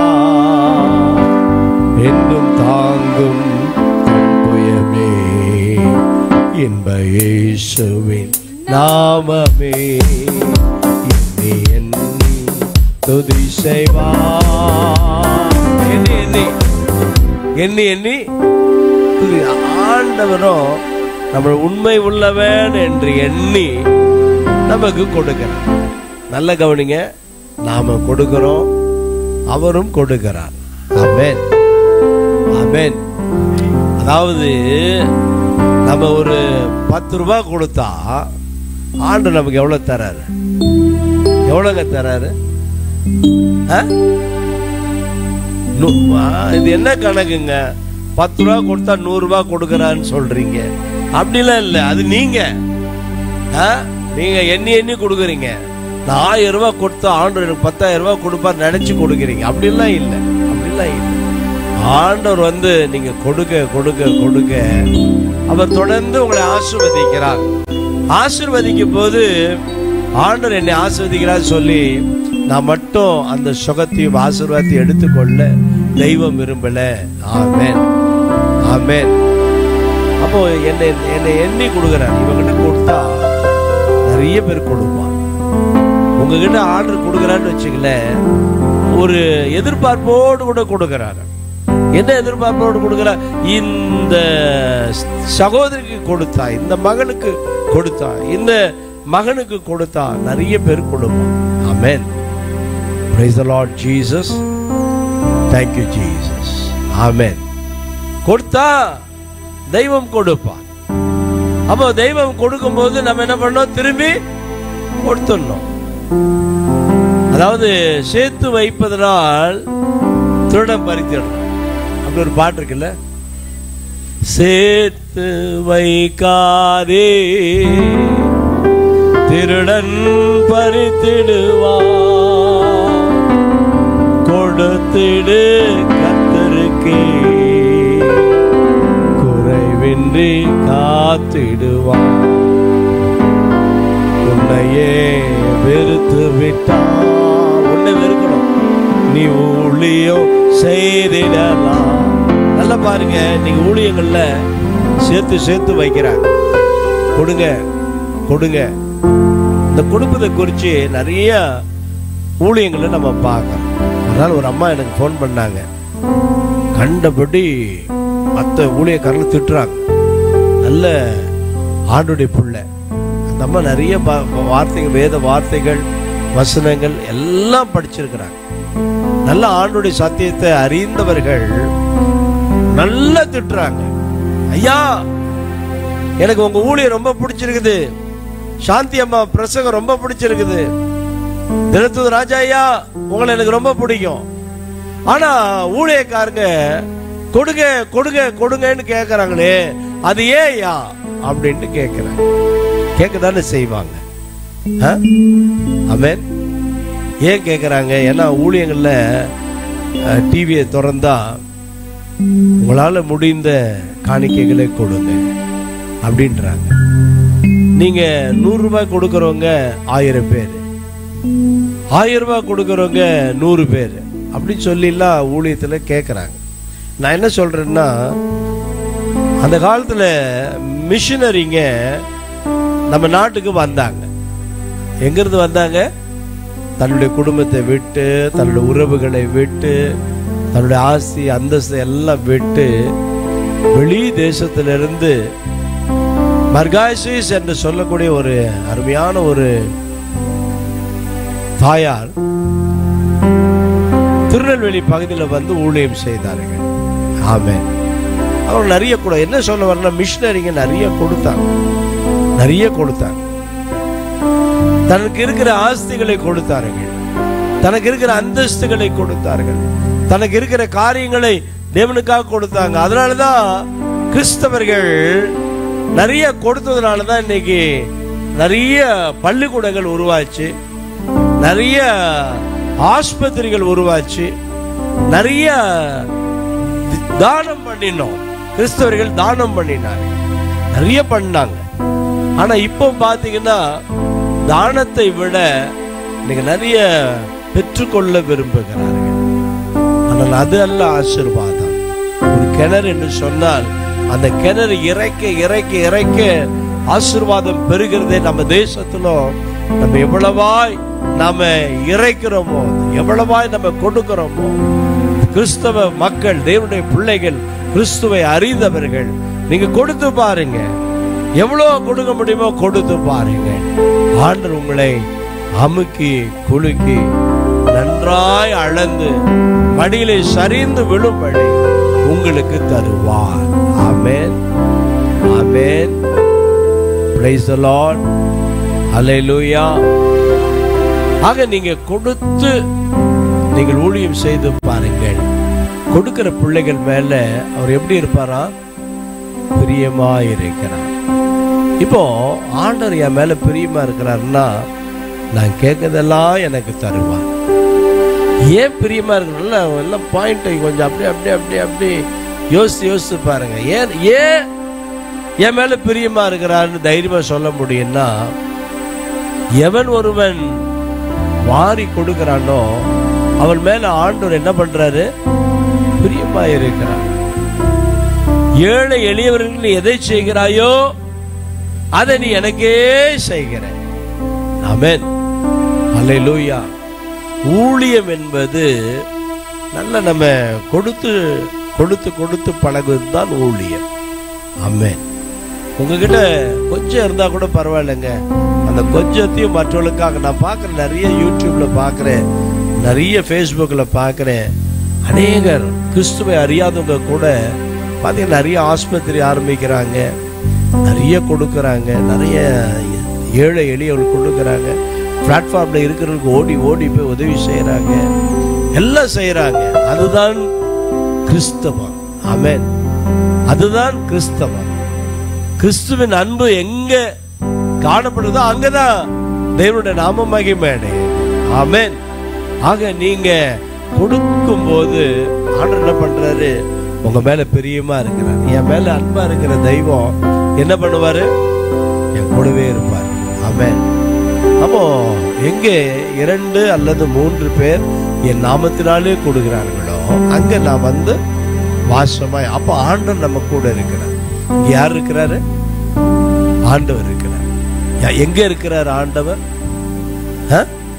என்னும் தாங்கும் புயமே இன்ப இயேசுவின் நாமமே எண்ணி எண்ணி துதி செய்வா எண்ணி எண்ணி எண்ணி எண்ணி துதி. ஆண்டவரும் நம்ம உண்மை உள்ளவன் என்று எண்ணி நமக்கு கொடுக்கிறார் நல்ல கவனிங்க நாம கொடுக்கிறோம் அவரும் கொடுக்கிறார் ஆமென் ஆமென் அதாவது நம்ம ஒரு பத்து ரூபாய் கொடுத்தா ஆண்டு நமக்கு எவ்வளவு தராரு எவ்வளவுங்க தராரு ஆ? நூ- ஆ, இது என்ன கணக்குங்க பத்து ரூபா கொடுத்தா நூறு ரூபாய் கொடுக்கறான்னு சொல்றீங்க அப்படிலாம் இல்ல அது நீங்க ஆ? நீங்க எண்ணி எண்ணி கொடுக்குறீங்க நான் ஆயிரம் ரூபாய் கொடுத்தா ஆண்டவர் எனக்கு பத்தாயிரம் ரூபாய் கொடுப்பார் நினைச்சு கொடுக்குறீங்க அப்படிலாம் இல்லை அப்படிலாம் இல்லை ஆண்டவர் வந்து நீங்க கொடுக்க கொடுக்க கொடுக்க அவர் தொடர்ந்து உங்களை ஆசீர்வதிக்கிறார் ஆசீர்வதிக்கும் போது ஆண்டவர் என்னை ஆசீர்வதிக்கிறார் சொல்லி நான் மட்டும் அந்த சுகத்தையும் ஆசீர்வாதத்தையும் எடுத்துக்கொள்ள தெய்வம் விரும்பல ஆமென் ஆமென் அப்போ என்னை என்னை எண்ணி கொடுக்குறார் இவங்கிட்ட கொடுத்தா நிறைய பேர் கொடுப்பான் உங்ககிட்ட ஆர்டர் கொடுக்குறான்னு வச்சுங்களேன் ஒரு எதிர்பார்ப்போடு கூட கொடுக்குறாரு என்ன எதிர்பார்ப்போடு கொடுக்குறார் இந்த சகோதரிக்கு கொடுத்தா இந்த மகனுக்கு கொடுத்தா இந்த மகனுக்கு கொடுத்தா நிறைய பேர் கொடுப்பான் ஆமென் praise the lord jesus thank you jesus amen கொடுத்தா தெய்வம் கொடுப்பான் அப்போ தெய்வம் கொடுக்கும்போது நம்ம என்ன பண்ணோம் திரும்பி கொடுத்துடணும் அதாவது சேர்த்து வைப்பதனால் திருடம் பறித்திடணும் அப்படி ஒரு பாட்டு இருக்குல்ல சேர்த்து வைக்காதே திருடன் பறித்திடுவா கொடுத்திடு கத்தருக்கே குறைவின்றி காத்திடுவான் உன்னையே வெறுத்து விட்டான் உன்னை வெறுக்கணும் நீ ஊழியம் செய்திடலாம் நல்லா பாருங்க நீங்க ஊழியங்கள்ல சேர்த்து சேர்த்து வைக்கிறாங்க கொடுங்க கொடுங்க இந்த கொடுப்பதை குறித்து நிறைய ஊழியங்களை நம்ம பார்க்கறோம் அதனால ஒரு அம்மா எனக்கு ஃபோன் பண்ணாங்க கண்டபடி மற்ற ஊழியக்காரர்கள் திட்டுறாங்க நல்ல ஆண்டுடைய புள்ள அந்த அம்மா நிறைய பா- வார்த்தைகள் வேத வார்த்தைகள் வசனங்கள் எல்லாம் படிச்சிருக்கிறாங்க நல்ல ஆண்டுடைய சத்தியத்தை அறிந்தவர்கள் நல்லா திட்டுறாங்க ஐயா எனக்கு உங்க ஊழியம் ரொம்ப பிடிச்சிருக்குது சாந்தி அம்மா பிரசங்கம் ரொம்ப பிடிச்சிருக்குது தினத்தூது ராஜா ஐயா உங்களை எனக்கு ரொம்ப பிடிக்கும் ஆனா ஊழியக்காரங்க கொடுங்க கொடுங்க கொடுங்கன்னு கேக்குறாங்களே அது ஏன் ஐயா அப்படின்ட்டு கேக்குறாங்க கேட்கதானே செய்வாங்க அமேன் ஏன் கேக்குறாங்க ஏன்னா ஊழியங்கள்ல டிவியை திறந்தா உங்களால முடிந்த காணிக்கைகளை கொடுங்க அப்படின்றாங்க நீங்க நூறு ரூபாய் கொடுக்கறவங்க ஆயிரம் பேர் ஆயிரம் ரூபாய் கொடுக்கறவங்க நூறு பேர் அப்படி சொல்லிலாம் ஊழியத்துல கேட்கறாங்க நான் என்ன சொல்றேன்னா அந்த காலத்துல மிஷினரிங்க நம்ம நாட்டுக்கு வந்தாங்க எங்கிருந்து வந்தாங்க தன்னுடைய குடும்பத்தை விட்டு தன்னுடைய உறவுகளை விட்டு தன்னுடைய ஆஸ்தி அந்தஸ்து எல்லாம் விட்டு வெளி தேசத்திலிருந்து மர்காசிஸ் என்று சொல்லக்கூடிய ஒரு அருமையான ஒரு தாயார் திருநெல்வேலி பகுதியில் வந்து ஊழியம் செய்தார்கள் ஆமே அவர் நிறைய கூட என்ன சொல்ல வரல மிஷினரிங்க நிறைய கொடுத்தாங்க நிறைய கொடுத்தாங்க தனக்கு இருக்கிற ஆஸ்திகளை கொடுத்தார்கள் தனக்கு இருக்கிற அந்தஸ்துகளை கொடுத்தார்கள் தனக்கு இருக்கிற காரியங்களை தேவனுக்காக கொடுத்தாங்க அதனாலதான் கிறிஸ்தவர்கள் நிறைய கொடுத்ததுனால தான் இன்னைக்கு நிறைய பள்ளிக்கூடங்கள் உருவாச்சு நிறைய ஆஸ்பத்திரிகள் உருவாச்சு நிறைய தானம் பண்ணினோம் கிறிஸ்தவர்கள் தானம் பண்ணினாங்க நிறைய பண்ணாங்க ஆனா இப்போ பாத்தீங்கன்னா தானத்தை விட இன்னைக்கு நிறைய பெற்றுக்கொள்ள விரும்புகிறார்கள் ஆனால் அது அல்ல ஆசீர்வாதம் ஒரு கிணறு என்று சொன்னால் அந்த கிணறு இறைக்க இறைக்க இறைக்க ஆசீர்வாதம் பெறுகிறதே நம்ம தேசத்திலும் நம்ம எவ்வளவாய் நாம இறைக்கிறோமோ எவ்வளவாய் நம்ம கொடுக்கிறோமோ கிறிஸ்தவ மக்கள் தேவனுடைய பிள்ளைகள் கிறிஸ்துவை அறிந்தவர்கள் நீங்க கொடுத்து பாருங்க எவ்வளவு கொடுக்க முடியுமோ கொடுத்து பாருங்க ஆண்டவர் உங்களை அமுக்கி குலுக்கி நன்றாய் அளந்து மடியிலே சரிந்து விழும்படி உங்களுக்கு தருவார் ஆமென் ஆமென் பிரைஸ் தி லார்ட் ஹalleluya ஆக நீங்க கொடுத்து நீங்கள் ஊழியம் செய்து பாருங்கள் கொடுக்கிற பிள்ளைகள் மேல அவர் எப்படி இருப்பாரா பிரியமா இருக்கிறார் இப்போ ஆண்டவர் என் மேல பிரியமா இருக்கிறாருன்னா நான் கேட்கறதெல்லாம் எனக்கு தருவார் ஏன் பிரியமா இருக்கணும்ல எல்லாம் பாயிண்ட் கொஞ்சம் அப்படியே அப்படியே அப்படியே அப்படியே யோசிச்சு யோசிச்சு பாருங்க ஏன் ஏன் என் மேல பிரியமா இருக்கிறான்னு தைரியமா சொல்ல முடியும்னா எவன் ஒருவன் வாரி கொடுக்கிறானோ அவன் மேல ஆண்டவர் என்ன பண்றாரு பிரியமா இருக்கிறார் ஏழை எளியவர்களுக்கு நீ எதை செய்கிறாயோ அதை நீ எனக்கே செய்கிற ஆமென் அல்லேலூயா ஊழியம் என்பது நல்ல நம்ம கொடுத்து கொடுத்து கொடுத்து பழகுவது தான் ஊழியம் ஆமென் உங்ககிட்ட கொஞ்சம் இருந்தா கூட பரவாயில்லைங்க அந்த கொஞ்சத்தையும் மற்றவர்களுக்காக நான் பார்க்குறேன் நிறைய யூடியூப்ல பார்க்குறேன் நிறைய ஃபேஸ்புக்கில் பார்க்குறேன் அநேகர் கிறிஸ்துவை அறியாதவங்க கூட பார்த்தீங்கன்னா நிறைய ஆஸ்பத்திரி ஆரம்பிக்கிறாங்க நிறைய கொடுக்கறாங்க நிறைய ஏழை எளியவர்கள் கொடுக்கறாங்க பிளாட்ஃபார்ம்ல இருக்கிறவங்களுக்கு ஓடி ஓடி போய் உதவி செய்யறாங்க எல்லாம் செய்யறாங்க அதுதான் கிறிஸ்தவம் ஆமென் அதுதான் கிறிஸ்தவம் கிறிஸ்துவின் அன்பு எங்க காணப்படுதோ அங்கதான் தேவனுடைய நாம மகிமேடை ஆமென் ஆக நீங்க கொடுக்கும் போது ஆண்டவர் என்ன பண்றாரு உங்க மேல பிரியமா இருக்கிறார் என் மேல அன்பா இருக்கிற தெய்வம் என்ன பண்ணுவாரு என் கூடவே இருப்பார் ஆமென் அப்போ எங்கே இரண்டு அல்லது மூன்று பேர் என் நாமத்தினாலே கொடுக்கிறார்களோ அங்க நான் வந்து வாசமாய் அப்ப ஆண்டவர் நம்ம கூட இருக்கிறார் இங்க யார் இருக்கிறாரு ஆண்டவர் இருக்கிறார் யா- எங்க இருக்கிறார் ஆண்டவர் ஆ?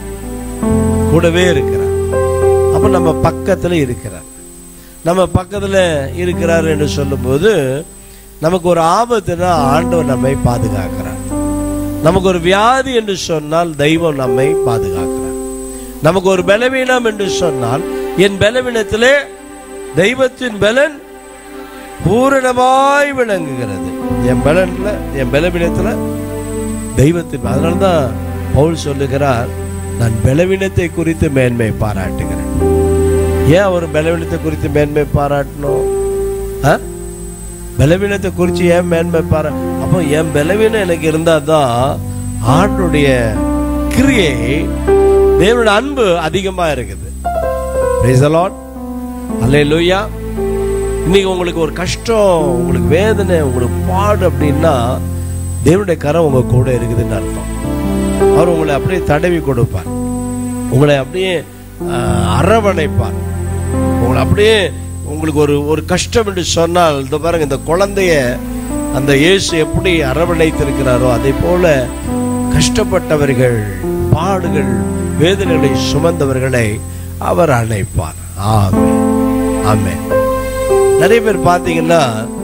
கூடவே இருக்கிறார் அப்ப நம்ம பக்கத்துல இருக்கிறார் நம்ம பக்கத்துல இருக்கிறார் என்று சொல்லும்போது நமக்கு ஒரு ஆபத்துனா ஆண்டவர் நம்மை பாதுகாக்கிறார் நமக்கு ஒரு வியாதி என்று சொன்னால் தெய்வம் நம்மை பாதுகாக்கிறார் நமக்கு ஒரு பலவீனம் என்று சொன்னால் என் பலவீனத்திலே தெய்வத்தின் பலன் பூரணமாய் விளங்குகிறது என் பலன்ல என் பலவீனத்துல தெய்வத்தின் அதனால தான் பவுல் சொல்லுகிறார் நான் பலவீனத்தை குறித்து மேன்மை பாராட்டுகிறேன் ஏன் அவர் பலவீனத்தை குறித்து மேன்மை பாராட்டணும் ஆ? பலவீனத்தை குறித்து ஏன் மேன்மை பாரா அப்போ என் பலவீனம் எனக்கு இருந்தா தான் ஆண்டுடைய கிரியை தேவனோட அன்பு அதிகமா இருக்குது Praise the Lord. Hallelujah. இன்னைக்கு உங்களுக்கு ஒரு கஷ்டம் உங்களுக்கு வேதனை உங்களுக்கு பாடு அப்படின்னா தேவனுடைய கரம் உங்க கூட இருக்குதுன்னு அர்த்தம் அவர் உங்களை அப்படியே தடவி கொடுப்பார் உங்களை அப்படியே ஆஹ், அரவணைப்பார் உங்களை அப்படியே உங்களுக்கு ஒரு ஒரு கஷ்டம் என்று சொன்னால் இந்த பாருங்க இந்த குழந்தைய அந்த இயேசு எப்படி அரவணைத்திருக்கிறாரோ அதே போல கஷ்டப்பட்டவர்கள் பாடுகள் வேதனைகளை சுமந்தவர்களை அவர் அணைப்பார் ஆமே ஆமே நிறைய பேர் பார்த்தீங்கன்னா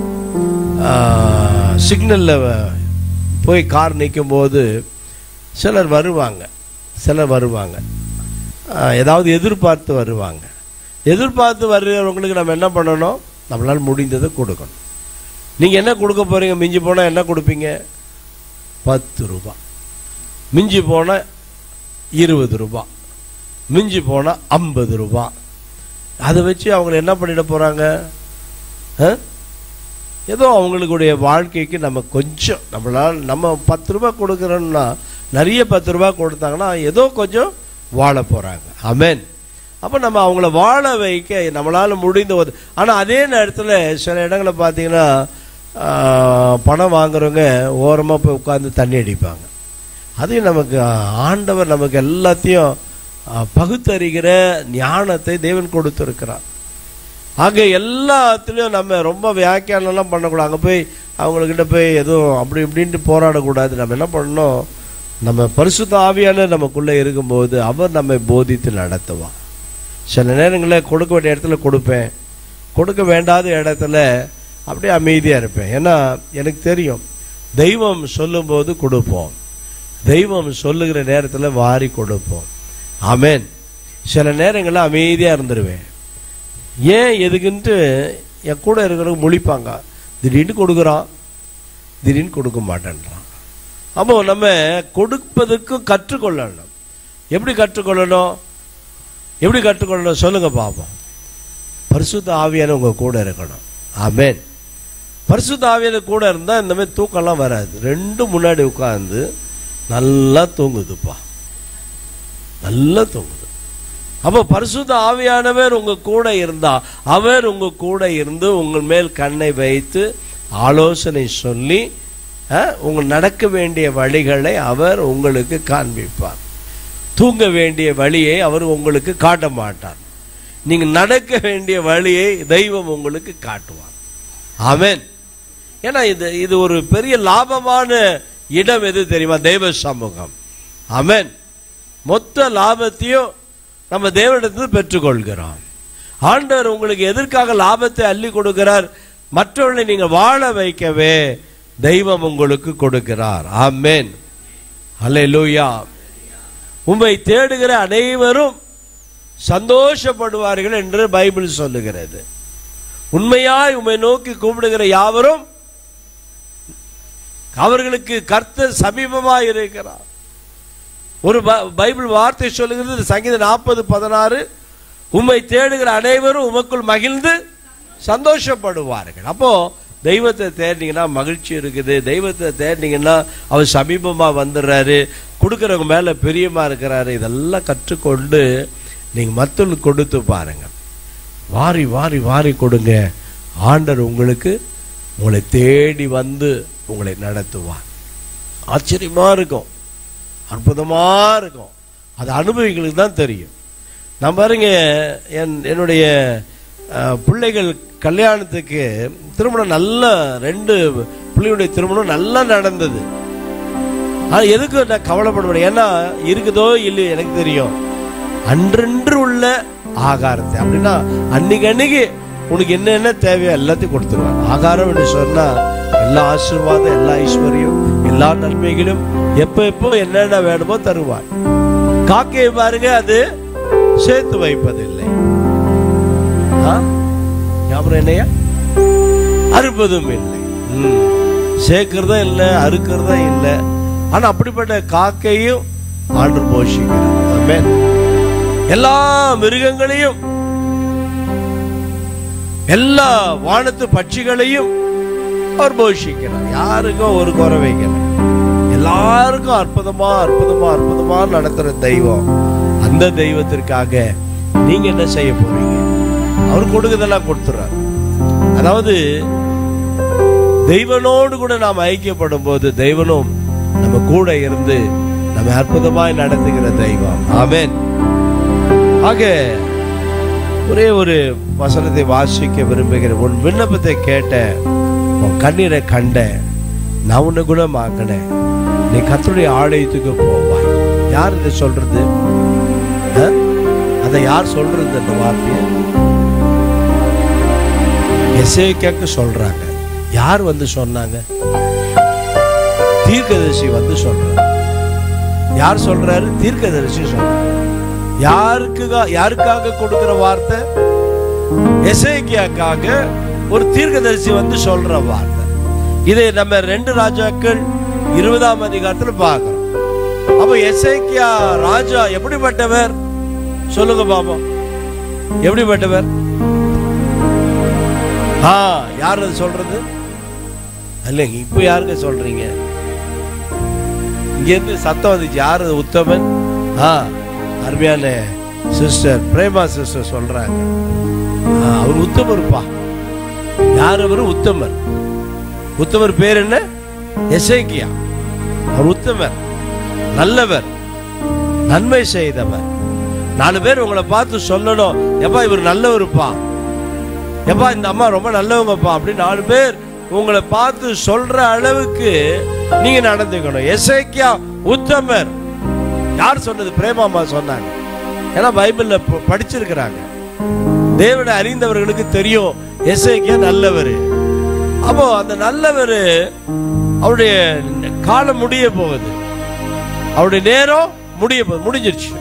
சிக்னல்ல போய் கார் நிற்கும் போது சிலர் வருவாங்க சிலர் வருவாங்க ஆஹ், ஏதாவது எதிர்பார்த்து வருவாங்க எதிர்பார்த்து வருகிறவங்களுக்கு நம்ம என்ன பண்ணணும் நம்மளால் முடிந்ததை கொடுக்கணும் நீங்க என்ன கொடுக்க போறீங்க மிஞ்சி போனா என்ன கொடுப்பீங்க பத்து ரூபாய் மிஞ்சி போனா இருபது ரூபாய் மிஞ்சி போனா ஐம்பது ரூபாய் அதை வச்சு அவங்க என்ன பண்ணிட போறாங்க ஆ? ஏதோ அவங்களுடைய வாழ்க்கைக்கு நம்ம கொஞ்சம் நம்மளால் நம்ம பத்து ரூபாய் கொடுக்குறோம்னா நிறைய பத்து ரூபாய் கொடுத்தாங்கன்னா ஏதோ கொஞ்சம் வாழ போறாங்க ஆமென் அப்போ நம்ம அவங்கள வாழ வைக்க நம்மளால முடிந்த ஒரு ஆனால் அதே நேரத்தில் சில இடங்களை பார்த்தீங்கன்னா ஆ, பணம் வாங்குறவங்க ஓரமாக போய் உட்காந்து தண்ணி அடிப்பாங்க அதையும் நமக்கு ஆ, ஆண்டவர் நமக்கு எல்லாத்தையும் ஆ, பகுத்தறிகிற ஞானத்தை தேவன் கொடுத்திருக்கிறார் ஆக எல்லாத்துலேயும் நம்ம ரொம்ப வியாக்கியானம்லாம் பண்ணக்கூடாது அங்கே போய் அவங்கக்கிட்ட போய் எதுவும் அப்படி இப்படின்ட்டு போராடக்கூடாது நம்ம என்ன பண்ணணும் நம்ம பரிசுத்த ஆவியான நமக்குள்ளே இருக்கும்போது அவர் நம்மை போதித்து நடத்துவார் சில நேரங்களில் கொடுக்க வேண்டிய இடத்துல கொடுப்பேன் கொடுக்க வேண்டாத இடத்துல அப்படியே அமைதியாக இருப்பேன் ஏன்னா எனக்கு தெரியும் தெய்வம் சொல்லும்போது கொடுப்போம் தெய்வம் சொல்லுகிற நேரத்தில் வாரி கொடுப்போம் ஆமென் சில நேரங்களில் அமைதியாக இருந்துருவேன் ஏன் எதுக்குன்ட்டு என் கூட இருக்கிறவங்க முழிப்பாங்க திடீர்னு கொடுக்குறான் திடீர்னு கொடுக்க மாட்டேன்றான் அப்போ நம்ம கொடுப்பதற்கு கற்றுக்கொள்ளணும் எப்படி கற்றுக்கொள்ளணும் எப்படி கற்றுக்கொள்ளணும் சொல்லுங்க பாப்போம் பரிசுத்த ஆவியான உங்க கூட இருக்கணும் ஆமென் பரிசுத்த ஆவியான கூட இருந்தா இந்த மாதிரி தூக்கம்லாம் வராது ரெண்டு முன்னாடி உட்கார்ந்து நல்லா தூங்குதுப்பா நல்லா தூங்குது அப்போ பரிசுத்த ஆவியானவர் உங்க கூட இருந்தா அவர் உங்க கூட இருந்து உங்கள் மேல் கண்ணை வைத்து ஆலோசனை சொல்லி அஹ், உங்க நடக்க வேண்டிய வழிகளை அவர் உங்களுக்கு காண்பிப்பார் தூங்க வேண்டிய வழியை அவர் உங்களுக்கு காட்ட மாட்டார் நீங்க நடக்க வேண்டிய வழியை தெய்வம் உங்களுக்கு காட்டுவார் ஆமென் ஏன்னா இது இது ஒரு பெரிய லாபமான இடம் எது தெரியுமா தெய்வ சமூகம் ஆமென் மொத்த லாபத்தையும் நம்ம தேவனிடத்தில் பெற்றுக்கொள்கிறோம் ஆண்டவர் உங்களுக்கு எதற்காக லாபத்தை அள்ளி கொடுக்கிறார் மற்றவர்களை நீங்க வாழ வைக்கவே தெய்வம் உங்களுக்கு கொடுக்கிறார் ஆமென் அல்லேலூயா உம்மை தேடுகிற அனைவரும் சந்தோஷப்படுவார்கள் என்று பைபிள் சொல்லுகிறது உண்மையாய் உம்மை நோக்கி கூப்பிடுகிற யாவரும் அவர்களுக்கு கர்த்தர் சமீபமாய் இருக்கிறார் ஒரு ப- பைபிள் வார்த்தை சொல்லுகிறது சங்கீதம் நாற்பது பதினாறு உம்மை தேடுகிற அனைவரும் உமக்குள் மகிழ்ந்து சந்தோஷப்படுவார்கள் அப்போ தெய்வத்தை தேடினீங்கன்னா மகிழ்ச்சி இருக்குது தெய்வத்தை தேடினீங்கன்னா அவர் சமீபமா வந்துடுறாரு கொடுக்கறவங்க மேல பிரியமா இருக்கிறாரு இதெல்லாம் கற்றுக்கொண்டு நீங்க மத்தவங்களுக்கு கொடுத்து பாருங்க வாரி வாரி வாரி கொடுங்க ஆண்டர் உங்களுக்கு உங்களை தேடி வந்து உங்களை நடத்துவார் ஆச்சரியமா இருக்கும் அற்புதமா இருக்கும் அது அனுபவிகளுக்கு தான் தெரியும் நான் பாருங்க என் என்னுடைய அஹ், பிள்ளைகள் கல்யாணத்துக்கு திருமணம் நல்லா ரெண்டு பிள்ளைகளுடைய திருமணம் நல்லா நடந்தது ஆனா எதுக்கு நான் கவலைப்படுவேன் ஏன்னா இருக்குதோ இல்லையோ எனக்கு தெரியும் அன்றன்று உள்ள ஆகாரத்தை அப்படின்னா அன்னைக்கு அன்னைக்கு உனக்கு என்ன என்ன தேவையோ எல்லாத்தையும் கொடுத்துருவாங்க ஆகாரம் என்று சொன்னா எல்லா ஆசீர்வாதம் எல்லா ஐஸ்வர்யம் எல்லா நன்மைகளும் எப்ப எப்போ என்னென்ன வேணுமோ தருவார் காக்கையை பாருங்க அது சேர்த்து வைப்பதில்லை ஆ? ஞாபகம் என்னையா அறுப்பதும் இல்லை ம். சேர்க்கிறதும் இல்லை அறுக்கிறதும் இல்லை ஆனா அப்படிப்பட்ட காக்கையும் ஆண்டு போஷிக்கிறார் ஆமென் எல்லா மிருகங்களையும் எல்லா வானத்து பட்சிகளையும் அவர் போஷிக்கிறார் யாருக்கும் ஒரு குறை வைக்கல எல்லாருக்கும் அற்புதமா அற்புதமா அற்புதமா நடத்துற தெய்வம் அந்த தெய்வத்திற்காக நீங்க என்ன செய்ய போறீங்க அவர் கொடுக்கதெல்லாம் கொடுத்துறார் அதாவது தெய்வனோடு கூட நாம் ஐக்கியப்படும் போது தெய்வனும் நம்ம கூட இருந்து நம்ம அற்புதமாய் நடத்துகிற தெய்வம் ஆமென் ஆக ஒரே ஒரு வசனத்தை வாசிக்க விரும்புகிறேன் உன் விண்ணப்பத்தை கேட்ட உன் கண்ணீரை கண்ட நான் உன்னை குணமாக்கினேன் நீ கர்த்தருடைய ஆலயத்துக்கு போவாய் யார் இதை சொல்றது ஆ? அதை யார் சொல்றது அந்த வார்த்தையை எசேக்கியாக்கு சொல்றாங்க யார் வந்து சொன்னாங்க தீர்க்கதரிசி வந்து சொல்றாரு யார் சொல்றாரு தீர்க்கதரிசி சொல்றாரு யாருக்கு யாருக்காக கொடுக்கிற வார்த்தை எசேக்கியாக்காக ஒரு தீர்க்கதரிசி வந்து சொல்ற வார்த்தை இதை நம்ம ரெண்டு ராஜாக்கள் இருபதாம் அதிகாரத்துல பார்க்கிறோம் அப்ப எசேக்கியா ராஜா எப்படிப்பட்டவர் சொல்லுங்க பாப்போம் எப்படிப்பட்டவர் ஆ யார் அது சொல்றது இல்லைங்க இப்ப யாருங்க சொல்றீங்க இங்க இருந்து சத்தம் வந்துச்சு யார் அது உத்தமன் ஆ அருமையான சிஸ்டர் பிரேமா சிஸ்டர் சொல்றாங்க ஆ, அவர் உத்தமர்ப்பா யார் அவரு உத்தமர் உத்தமர் பேர் என்ன எசேக்கியா அவர் உத்தமர் நல்லவர் நன்மை செய்தவர் நாலு பேர் உங்களை பார்த்து சொல்லணும் எப்பா இவர் நல்லவருப்பா எப்பா இந்த அம்மா ரொம்ப நல்லவங்கப்பா அப்படின்னு நாலு பேர் உங்களை பார்த்து சொல்ற அளவுக்கு நீங்க நடந்துக்கணும் எசேக்கியா உத்தமர் யார் சொன்னது பிரேமாமா சொன்னாங்க ஏன்னா பைபிள்ல ப- படிச்சிருக்கிறாங்க தேவனை அறிந்தவர்களுக்கு தெரியும் எசேக்கியா நல்லவர் அப்போ அந்த நல்லவர் அவருடைய காலம் முடிய போகுது அவருடைய நேரம் முடிய போகுது முடிஞ்சிருச்சு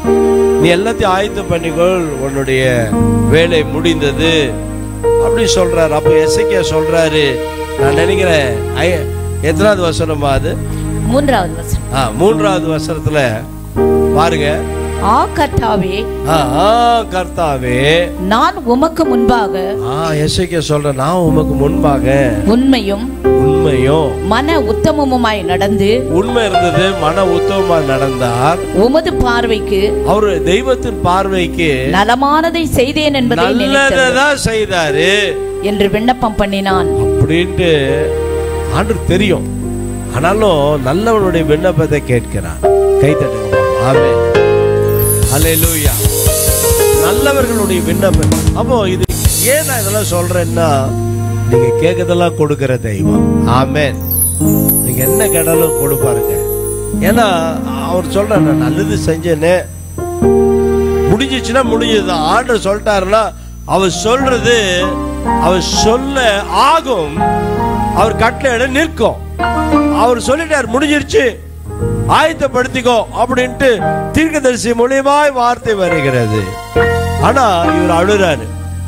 நீ எல்லாத்தையும் ஆயத்தம் பண்ணிக்கொள் உன்னுடைய வேலை முடிந்தது அப்படி சொல்றாரு அப்ப எசைக்கியா சொல்றாரு நான் நினைக்கிறேன் ஐ- எத்தனாவது வசனமா அது மூன்றாவது வசனம் ஆ, மூன்றாவது வசனத்துல பாருங்க ஆ கர்த்தாவே ஆ, ஆ, கர்த்தாவே நான் உமக்கு முன்பாக ஆ எசைக்கியா சொல்ற நான் உமக்கு முன்பாக உண்மையும் உண்மையும் மன உத்தமமுமாய் நடந்து உண்மை இருந்தது மன உத்தமமா நடந்தார் உமது பார்வைக்கு அவரு தெய்வத்தின் பார்வைக்கு நலமானதை செய்தேன் என்பதை நினைத்தருளும் நல்லதான் செய்தாரு என்று விண்ணப்பம் பண்ணினான் அப்படின்ட்டு ஆண்டு தெரியும் ஆனாலும் நல்லவனுடைய விண்ணப்பத்தை கேட்கிறான் கை தட்டுங்க ஆமே அல்லேலூயா நல்லவர்களுடைய விண்ணப்பம் அப்போ இது ஏன் நான் இதெல்லாம் சொல்றேன்னா நீங்க கேட்கறதெல்லாம் கொடுக்கிற தெய்வம் ஆமென் நீங்க என்ன கேட்டாலும் கொடுப்பாருங்க ஏன்னா அவர் சொல்றாரு நான் நல்லது செஞ்சேனே முடிஞ்சிச்சுன்னா முடிஞ்சதுதான் ஆண்டர் சொல்லிட்டாருன்னா அவர் சொல்றது அவர் சொல்ல ஆகும் அவர் கட்டளையிட நிற்கும் அவர் சொல்லிட்டார் முடிஞ்சிருச்சு ஆயத்தப்படுத்திக்கோ அப்படின்ட்டு தீர்க்கதரிசி மூலியமாய் வார்த்தை வருகிறது ஆனா இவர் அழுறாரு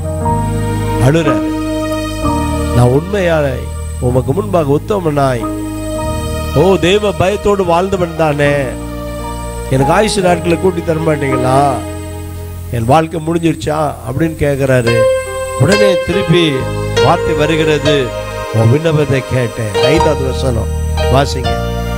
அழுறாரு நான் உண்மையாய் உமக்கு முன்பாக உத்தமனாய் ஓ தெய்வ பயத்தோடு வாழ்ந்தவன் தானே எனக்கு ஆயுசு நாட்களை கூட்டி தர மாட்டீங்களா என் வாழ்க்கை முடிஞ்சிருச்சா அப்படின்னு கேட்கிறாரு உடனே திருப்பி வார்த்தை வருகிறது உன் விண்ணப்பத்தை கேட்டேன் ஐந்தாவது வசனம் வாசிங்க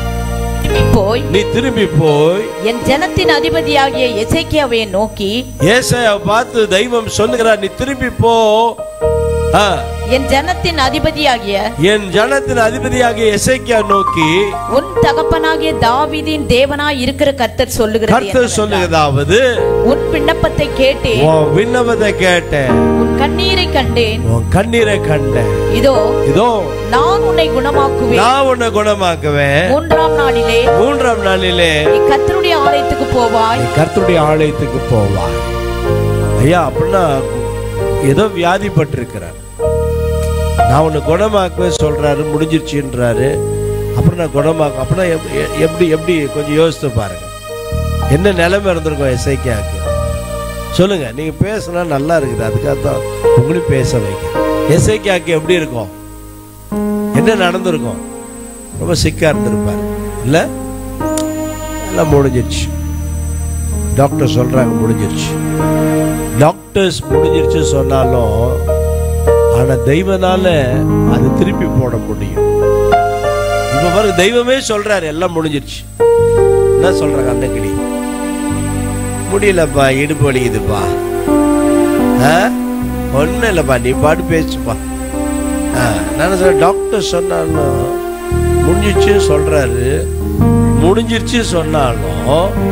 போய் நீ திரும்பி போய் என் ஜனத்தின் அதிபதியாகிய எசேக்கியாவை நோக்கி ஏசாயா பார்த்து தெய்வம் சொல்லுகிறார் நீ திரும்பி போ ஆ, என் ஜனத்தின் அதிபதியாகிய என் ஜனத்தின் அதிபதியாகிய எசேக்கியா நோக்கி உன் தகப்பனாகிய தாவீதின் தேவனாய் இருக்கிற கர்த்தர் சொல்லுகிறது கர்த்தர் என்னவென்றால், சொல்லுகிறதாவது உன் விண்ணப்பத்தை கேட்டேன் உன் விண்ணப்பத்தை கேட்டேன் உன் கண்ணீரை கண்டேன் உன் கண்ணீரை கண்டேன் இதோ இதோ நான் உன்னை குணமாக்குவேன் நான் உன்னை குணமாக்குவேன் மூன்றாம் நாளிலே மூன்றாம் நாளிலே நீ கர்த்தருடைய ஆலயத்துக்கு போவாய் நீ கர்த்தருடைய ஆலயத்துக்கு போவாய் ஐயா அப்படின்னா ஏதோ வியாதிப்பட்டிருக்கிறார் நான் உன்னை குணமாக்குவேன் சொல்றாரு முடிஞ்சிருச்சுன்றாரு அப்புறம் நான் குணமாக்க அப்படின்னா எப்- எ- எப்படி எப்படி கொஞ்சம் யோசித்து பாருங்க என்ன நிலைமை இருந்திருக்கும் எஸ்ஐக்கியாக்கு சொல்லுங்க நீங்க பேசினா நல்லா இருக்குது அதுக்காக தான் உங்களையும் பேச வைக்கிறேன் எஸ்ஐக்கியாக்கு எப்படி இருக்கும் என்ன நடந்திருக்கும் ரொம்ப சிக்கா இருந்திருப்பார் இல்ல எல்லாம் முடிஞ்சிருச்சு டாக்டர் சொல்றாங்க முடிஞ்சிருச்சு டாக்டர்ஸ் முடிஞ்சிருச்சு சொன்னாலும் ஆனா தெய்வனால அது திருப்பி போட முடியும் இப்ப பாருங்க தெய்வமே சொல்றாரு எல்லாம் முடிஞ்சிருச்சு என்ன சொல்றாங்க அந்த கிளி முடியலப்பா இடுப்பு வலிக்குதுப்பா ஆ? ஒண்ணும் இல்லப்பா நீ பாட்டு பேசுப்பா ஆ, நான் சொல்ல டாக்டர் சொன்னாலும் முடிஞ்சிச்சு சொல்றாரு முடிஞ்சிருச்சு சொன்னாலும்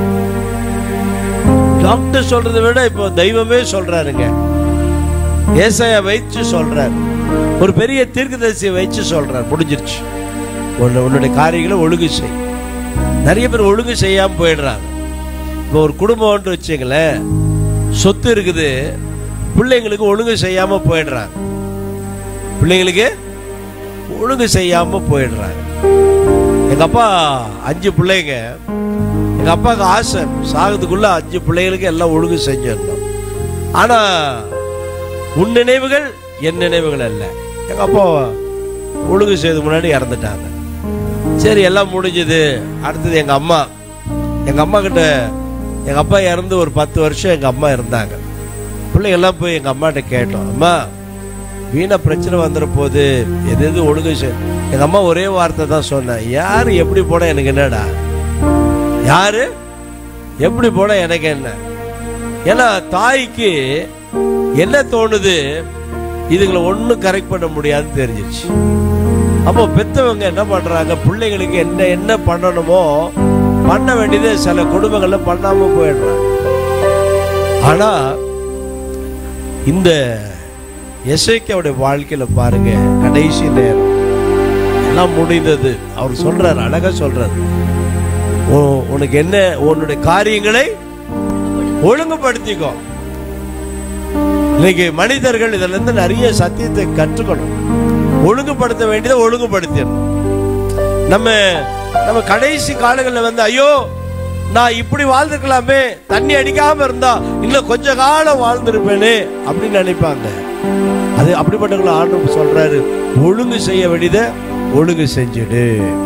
டாக்டர் சொல்றதை விட இப்போ தெய்வமே சொல்றாருங்க ஏசாயா வைச்சு சொல்றாரு ஒரு பெரிய தீர்க்கதரிசியை வச்சு சொல்றாரு முடிஞ்சிருச்சு உன்னை உன்னுடைய காரியங்களை ஒழுங்கு செய் நிறைய பேர் ஒழுங்கு செய்யாம போயிடுறாங்க இப்போ ஒரு குடும்பம்னு வச்சுங்களேன் சொத்து இருக்குது பிள்ளைங்களுக்கு ஒழுங்கு செய்யாம போயிடுறாங்க பிள்ளைங்களுக்கு ஒழுங்கு செய்யாம போயிடுறாங்க எங்க அப்பா அஞ்சு பிள்ளைங்க எங்க அப்பாவுக்கு ஆசை சாகத்துக்குள்ள அஞ்சு பிள்ளைகளுக்கு எல்லாம் ஒழுங்கு செஞ்சிடணும் ஆனா உன் நினைவுகள் என் நினைவுகள் அல்ல எங்க அப்பா ஒழுங்கு செய்த முன்னாடி இறந்துட்டாங்க சரி எல்லாம் முடிஞ்சது அடுத்தது எங்க அம்மா எங்க அம்மா கிட்ட எங்க அப்பா இறந்து ஒரு பத்து வருஷம் எங்க அம்மா இருந்தாங்க பிள்ளைங்க எல்லாம் போய் எங்க அம்மாட்ட கேட்டோம் அம்மா வீணா பிரச்சனை வந்துட போது எது எது ஒழுங்கு செய் எங்க அம்மா ஒரே வார்த்தை தான் சொன்னேன் யாரு எப்படி போனா எனக்கு என்னடா யாரு எப்படி போனா எனக்கு என்ன ஏன்னா தாய்க்கு என்ன தோணுது இதுங்களை ஒண்ணும் கரெக்ட் பண்ண முடியாதுன்னு தெரிஞ்சிருச்சு அப்போ பெத்தவங்க என்ன பண்றாங்க பிள்ளைங்களுக்கு என்ன என்ன பண்ணணுமோ பண்ண வேண்டியது சில குடும்பங்கள்ல பண்ணாம போயிடுறாங்க ஆனா இந்த எசைக்காவுடைய வாழ்க்கையில பாருங்க கடைசி நேரம் எல்லாம் முடிந்தது அவர் சொல்றாரு அழகா சொல்றாரு உ- உனக்கு என்ன உன்னுடைய காரியங்களை ஒழுங்குபடுத்திக்கோ இன்னைக்கு மனிதர்கள் இதுல இருந்து நிறைய சத்தியத்தை கற்றுக்கணும் ஒழுங்குபடுத்த வேண்டியதை ஒழுங்குபடுத்திடணும் நம்ம நம்ம கடைசி காலங்களில் வந்து ஐயோ நான் இப்படி வாழ்ந்துக்கலாமே தண்ணி அடிக்காம இருந்தா இன்னும் கொஞ்ச காலம் வாழ்ந்திருப்பேனே அப்படின்னு நினைப்பாங்க அது அப்படிப்பட்டவங்களை ஆண்டு சொல்றாரு ஒழுங்கு செய்ய வேண்டியதை ஒழுங்கு செஞ்சுடு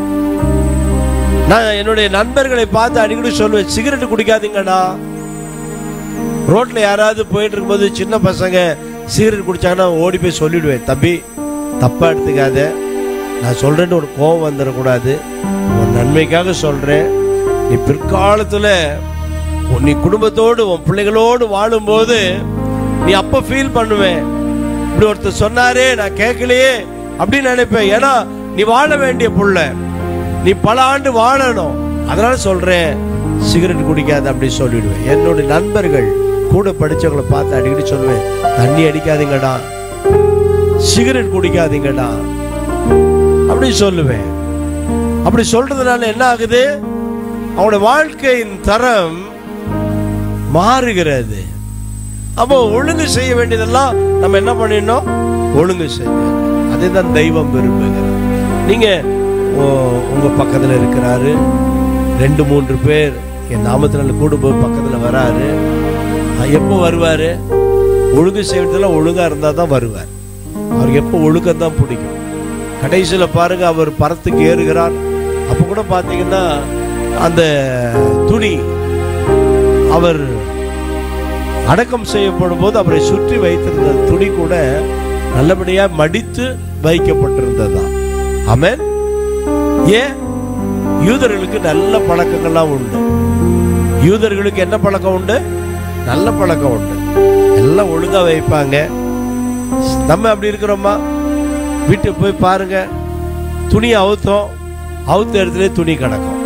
நான் என்னுடைய நண்பர்களை பார்த்து அடிக்கடி சொல்லுவேன் சிகரெட் குடிக்காதீங்கடா ரோட்ல யாராவது போயிட்டு இருக்கும்போது சின்ன பசங்க சிகரெட் குடிச்சாங்கன்னா ஓடி போய் சொல்லிடுவேன் தம்பி தப்பா எடுத்துக்காத நான் சொல்றேன்னு ஒரு கோபம் வந்துடக்கூடாது உன் நன்மைக்காக சொல்றேன் நீ பிற்காலத்துல உன் நீ குடும்பத்தோடு உன் பிள்ளைகளோடு வாழும்போது நீ அப்ப ஃபீல் பண்ணுவேன் இப்படி ஒருத்தர் சொன்னாரே நான் கேட்கலையே அப்படின்னு நினைப்பேன் ஏன்னா நீ வாழ வேண்டிய புள்ள நீ பல ஆண்டு வாழணும் அதனால சொல்றேன் சிகரெட் குடிக்காத அப்படி சொல்லிடுவேன் என்னுடைய நண்பர்கள் கூட படிச்சவங்களை பார்த்து அடிக்கடி சொல்லுவேன் தண்ணி அடிக்காதீங்கடா சிகரெட் குடிக்காதீங்கடா அப்படி சொல்லுவேன் அப்படி சொல்றதுனால என்ன ஆகுது அவனோட வாழ்க்கையின் தரம் மாறுகிறது அப்போ ஒழுங்கு செய்ய வேண்டியதெல்லாம் நம்ம என்ன பண்ணிடணும் ஒழுங்கு செய்யணும் அதுதான் தெய்வம் விரும்புகிறது நீங்க உ- உங்க பக்கத்துல இருக்கிறாரு ரெண்டு மூன்று பேர் என் நாமத்தினால கூட போய் பக்கத்துல வராரு அஹ் எப்போ வருவாரு ஒழுங்கு செய்யறதுல ஒழுங்கா இருந்தா தான் வருவார் அவருக்கு எப்போ ஒழுக்கம் தான் பிடிக்கும் கடைசியில பாருங்க அவர் பரத்துக்கு ஏறுகிறார் அப்ப கூட பாத்தீங்கன்னா அந்த துணி அவர் அடக்கம் செய்யப்படும் போது அவரை சுற்றி வைத்திருந்த துணி கூட நல்லபடியா மடித்து வைக்கப்பட்டிருந்ததா ஆமென் ஏன் யூதர்களுக்கு நல்ல பழக்கங்கள்லாம் உண்டு யூதர்களுக்கு என்ன பழக்கம் உண்டு நல்ல பழக்கம் உண்டு எல்லாம் ஒழுங்கா வைப்பாங்க நம்ம அப்படி இருக்கிறோமா வீட்டுக்கு போய் பாருங்க துணி அவுத்தோம் அவுத்த இடத்துல துணி கிடக்கும்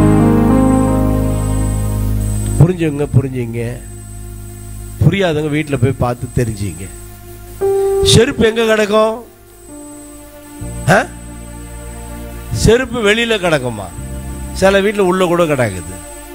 புரிஞ்சுங்க புரிஞ்சுங்க புரியாதவங்க வீட்டில் போய் பார்த்து தெரிஞ்சுங்க செருப்பு எங்க கிடக்கும் ஆ? செருப்பு வெளியில கிடக்குமா சில வீட்டில் உள்ள கூட கிடக்குது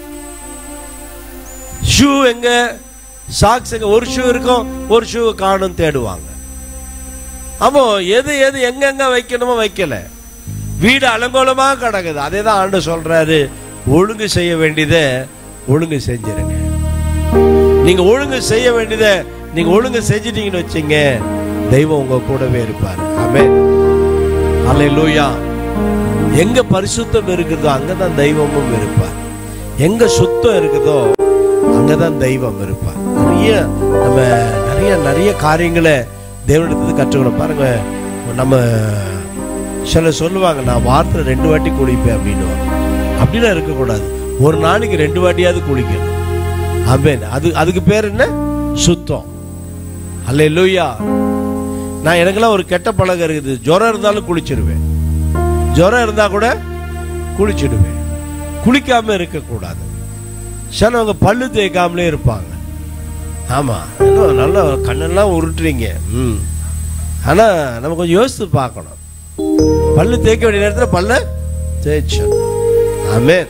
ஷூ எங்க சாக்ஸ் எங்க ஒரு ஷூ இருக்கும் ஒரு ஷூ காணும் தேடுவாங்க அப்போ எது எது எங்கெங்க வைக்கணுமோ வைக்கல வீடு அலங்கோலமா கிடக்குது அதே தான் ஆண்டு சொல்றாரு ஒழுங்கு செய்ய வேண்டியதை ஒழுங்கு செஞ்சிருங்க நீங்க ஒழுங்கு செய்ய வேண்டியதை நீங்க ஒழுங்கு செஞ்சிட்டீங்கன்னு வச்சீங்க தெய்வம் உங்க கூடவே இருப்பார் ஆமென் அல்லேலூயா எங்க பரிசுத்தம் இருக்குதோ அங்கதான் தெய்வமும் இருப்பார் எங்க சுத்தம் இருக்குதோ அங்கதான் தெய்வம் இருப்பார் நிறைய நம்ம நிறைய நிறைய காரியங்களை தேவனிடத்துல கற்றுக்கணும் பாருங்க நம்ம சிலர் சொல்லுவாங்க நான் வாரத்துல ரெண்டு வாட்டி குளிப்பேன் அப்படின்னு அப்படிலாம் இருக்கக்கூடாது ஒரு நாளைக்கு ரெண்டு வாட்டியாவது குளிக்கணும் ஆமென் அது அதுக்கு பேர் என்ன சுத்தம் அல்ல நான் எனக்கெல்லாம் ஒரு கெட்ட பழக்கம் இருக்குது ஜுரம் இருந்தாலும் குளிச்சிடுவேன் ஜுரம் இருந்தா கூட குளிச்சிடுவேன் குளிக்காம இருக்கக்கூடாது சிலவங்க பல்லு தேய்க்காமலே இருப்பாங்க ஆமா ஏதோ நல்லா கண்ணெல்லாம் உருட்டுறீங்க ம் ஆனா நம்ம கொஞ்சம் யோசித்து பார்க்கணும் பல்லு தேய்க்க வேண்டிய நேரத்தில் பல்ல தேய்ச்சோம் ஆமென்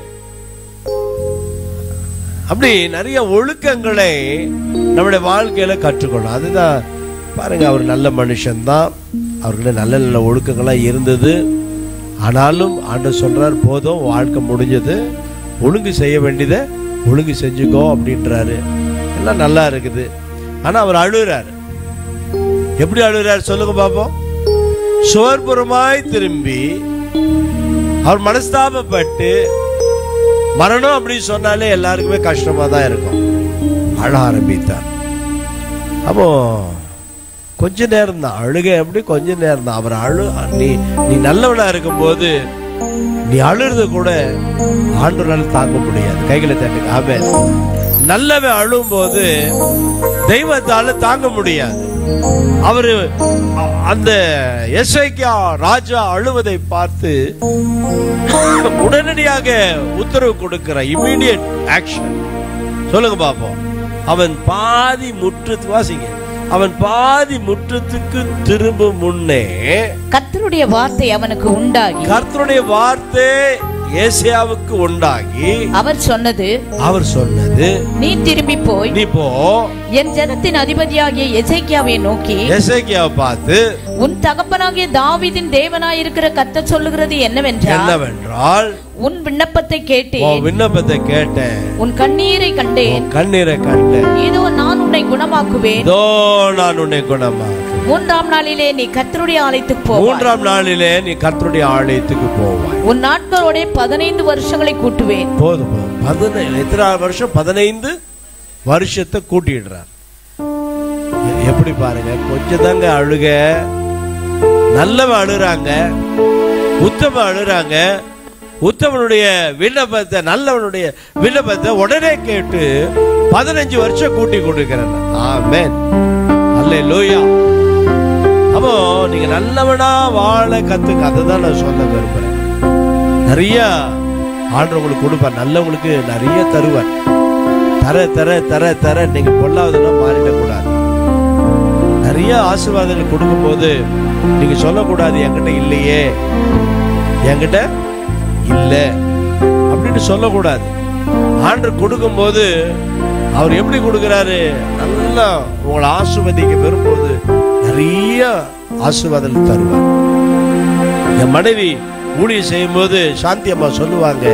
அப்படி நிறைய ஒழுக்கங்களை நம்முடைய வாழ்க்கையில கற்றுக்கணும் அதுதான் பாருங்க அவர் நல்ல மனுஷன்தான் அவர்கள நல்ல நல்ல ஒழுக்கங்கள்லாம் இருந்தது ஆனாலும் ஆண்டவர் சொல்றார் போதும் வாழ்க்கை முடிஞ்சது ஒழுங்கு செய்ய வேண்டியதை ஒழுங்கு செஞ்சுக்கோ அப்படின்றாரு எல்லாம் நல்லா இருக்குது ஆனா அவர் அழுகிறாரு எப்படி அழுகிறார் சொல்லுங்க பாப்போம் சுவர்புறமாய் திரும்பி அவர் மனஸ்தாபப்பட்டு மரணம் அப்படின்னு சொன்னாலே எல்லாருக்குமே கஷ்டமா தான் இருக்கும் அழ ஆரம்பித்தார் அப்போ கொஞ்ச நேரம் தான் அழுகை எப்படி கொஞ்ச நேரம் தான் அவர் அழு நீ நீ நல்லவனா இருக்கும்போது நீ அழுறது கூட ஆண்டவரால தாங்க முடியாது கைகளை தட்டுங்க ஆமென் நல்லவன் அழும்போது தெய்வத்தால தாங்க முடியாது அவரு அ- அந்த எஸ்ஐக்கியா ராஜா அழுவதை பார்த்து உடனடியாக உத்தரவு கொடுக்கிற இமீடியட் ஆக்ஷன் சொல்லுங்க பாப்போம் அவன் பாதி முற்றத்து வாசிங்க அவன் பாதி முற்றத்துக்கு திரும்பும் முன்னே கர்த்தருடைய வார்த்தை அவனுக்கு உண்டாகி கர்த்தருடைய வார்த்தை ஏசியாவுக்கு உண்டாகி அவர் சொன்னது அவர் சொன்னது நீ திரும்பி போய் நீ போ என் ஜனத்தின் அதிபதியாகிய எசேக்கியாவை நோக்கி எசேக்கியாவை பார்த்து உன் தகப்பனாகிய தாவீதின் தேவனாய் இருக்கிற கர்த்தர் சொல்லுகிறது என்னவென்றால் என்னவென்றால் உன் விண்ணப்பத்தை உன் கேட்டேன் விண்ணப்பத்தை கேட்டேன் உன் கண்ணீரை கண்டேன் உன் கண்ணீரை கண்டேன் இதோ நான் உன்னை குணமாக்குவேன் இதோ நான் உன்னை குணமா மூன்றாம் நாளிலே நீ கர்த்தருடைய ஆலயத்துக்கு போ மூன்றாம் நாளிலே நீ கர்த்தருடைய ஆலயத்துக்கு போவாய் உன் நாட்களோட பதினைந்து வருஷங்களை கூட்டுவேன் போதும் போதும் பதினைந்து எத்தனை வருஷம் பதினைந்து வருஷத்தை கூட்டிடுறார் எ- எப்படி பாருங்க கொஞ்சம் தாங்க அழுக நல்லவன் அழுறாங்க உத்தம அழுறாங்க உத்தமனுடைய விண்ணப்பத்தை நல்லவனுடைய விண்ணப்பத்தை உடனே கேட்டு பதினஞ்சு வருஷம் கூட்டி கொடுக்கிறேன் ஆமென் அல்ல லோயா அப்போ நீங்க நல்லவனா வாழ கத்துக்க அதை தான் நான் சொல்ல விரும்புறேன் நிறைய ஆண்டு உங்களுக்கு கொடுப்பார் நல்லவங்களுக்கு நிறைய தருவார் தர தர தர தர நீங்க பொல்லாதெல்லாம் மாறிடக்கூடாது நிறைய ஆசீர்வாதங்கள் கொடுக்கும்போது நீங்க சொல்லக்கூடாது என்கிட்ட இல்லையே என்கிட்ட இல்ல அப்படின்னு சொல்லக்கூடாது ஆண்டு கொடுக்கும்போது அவர் எப்படி கொடுக்கிறாரு நல்லா உங்களை ஆசிர்வதிக்க வரும்போது நிறைய ஆசீர்வாதம் தருவார் என் மனைவி ஊழியம் செய்யும்போது சாந்தி அம்மா சொல்லுவாங்க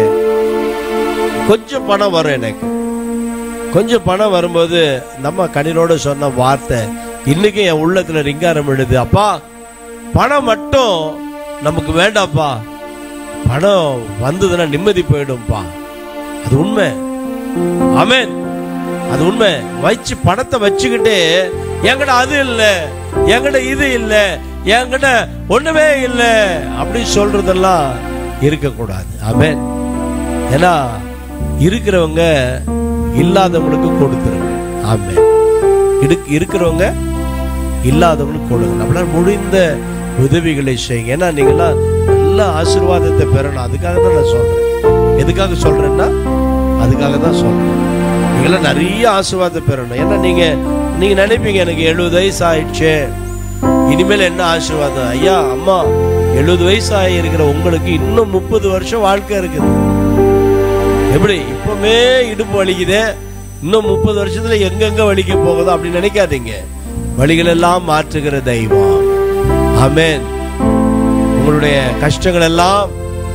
கொஞ்சம் பணம் வரும் எனக்கு கொஞ்சம் பணம் வரும்போது நம்ம கண்ணினோட சொன்ன வார்த்தை இன்னைக்கு என் உள்ளத்துல ரிங்காரம் எழுது அப்பா பணம் மட்டும் நமக்கு வேண்டாப்பா பணம் வந்ததுன்னா நிம்மதி போயிடும்பா அது உண்மை ஆமென் அது உண்மை வச்சு பணத்தை வச்சுக்கிட்டு என்கிட்ட அது இல்ல என்கிட்ட இது இல்ல என்கிட்ட ஒண்ணுமே இல்ல அப்படி சொல்றதெல்லாம் இருக்கக்கூடாது ஆமென் ஏன்னா இருக்கிறவங்க இல்லாதவங்களுக்கு கொடுத்துருங்க ஆமென் இடுக்- இருக்கிறவங்க இல்லாதவங்களுக்கு கொடுங்க நம்மளால முடிந்த உதவிகளை செய்யுங்க ஏன்னா நீங்களாம் நல்ல ஆசீர்வாதத்தை பெறணும் அதுக்காக தான் நான் சொல்றேன் எதுக்காக சொல்றேன்னா அதுக்காக தான் சொல்றேன் நீங்களாம் நிறைய ஆசீர்வாதம் பெறணும் ஏன்னா நீங்க நீங்க நினைப்பீங்க எனக்கு எழுபது வயசு ஆயிடுச்சு இனிமேல் என்ன ஆசீர்வாதம் ஐயா அம்மா எழுபது வயசு ஆகி இருக்கிற உங்களுக்கு இன்னும் முப்பது வருஷம் வாழ்க்கை இருக்குது எப்படி இப்பவுமே இடுப்பு வலிக்குதே இன்னும் முப்பது வருஷத்துல எங்கெங்க வலிக்க போகுதோ அப்படி நினைக்காதீங்க வழிகள் எல்லாம் மாற்றுகிற தெய்வம் ஆமென் உங்களுடைய கஷ்டங்கள் எல்லாம்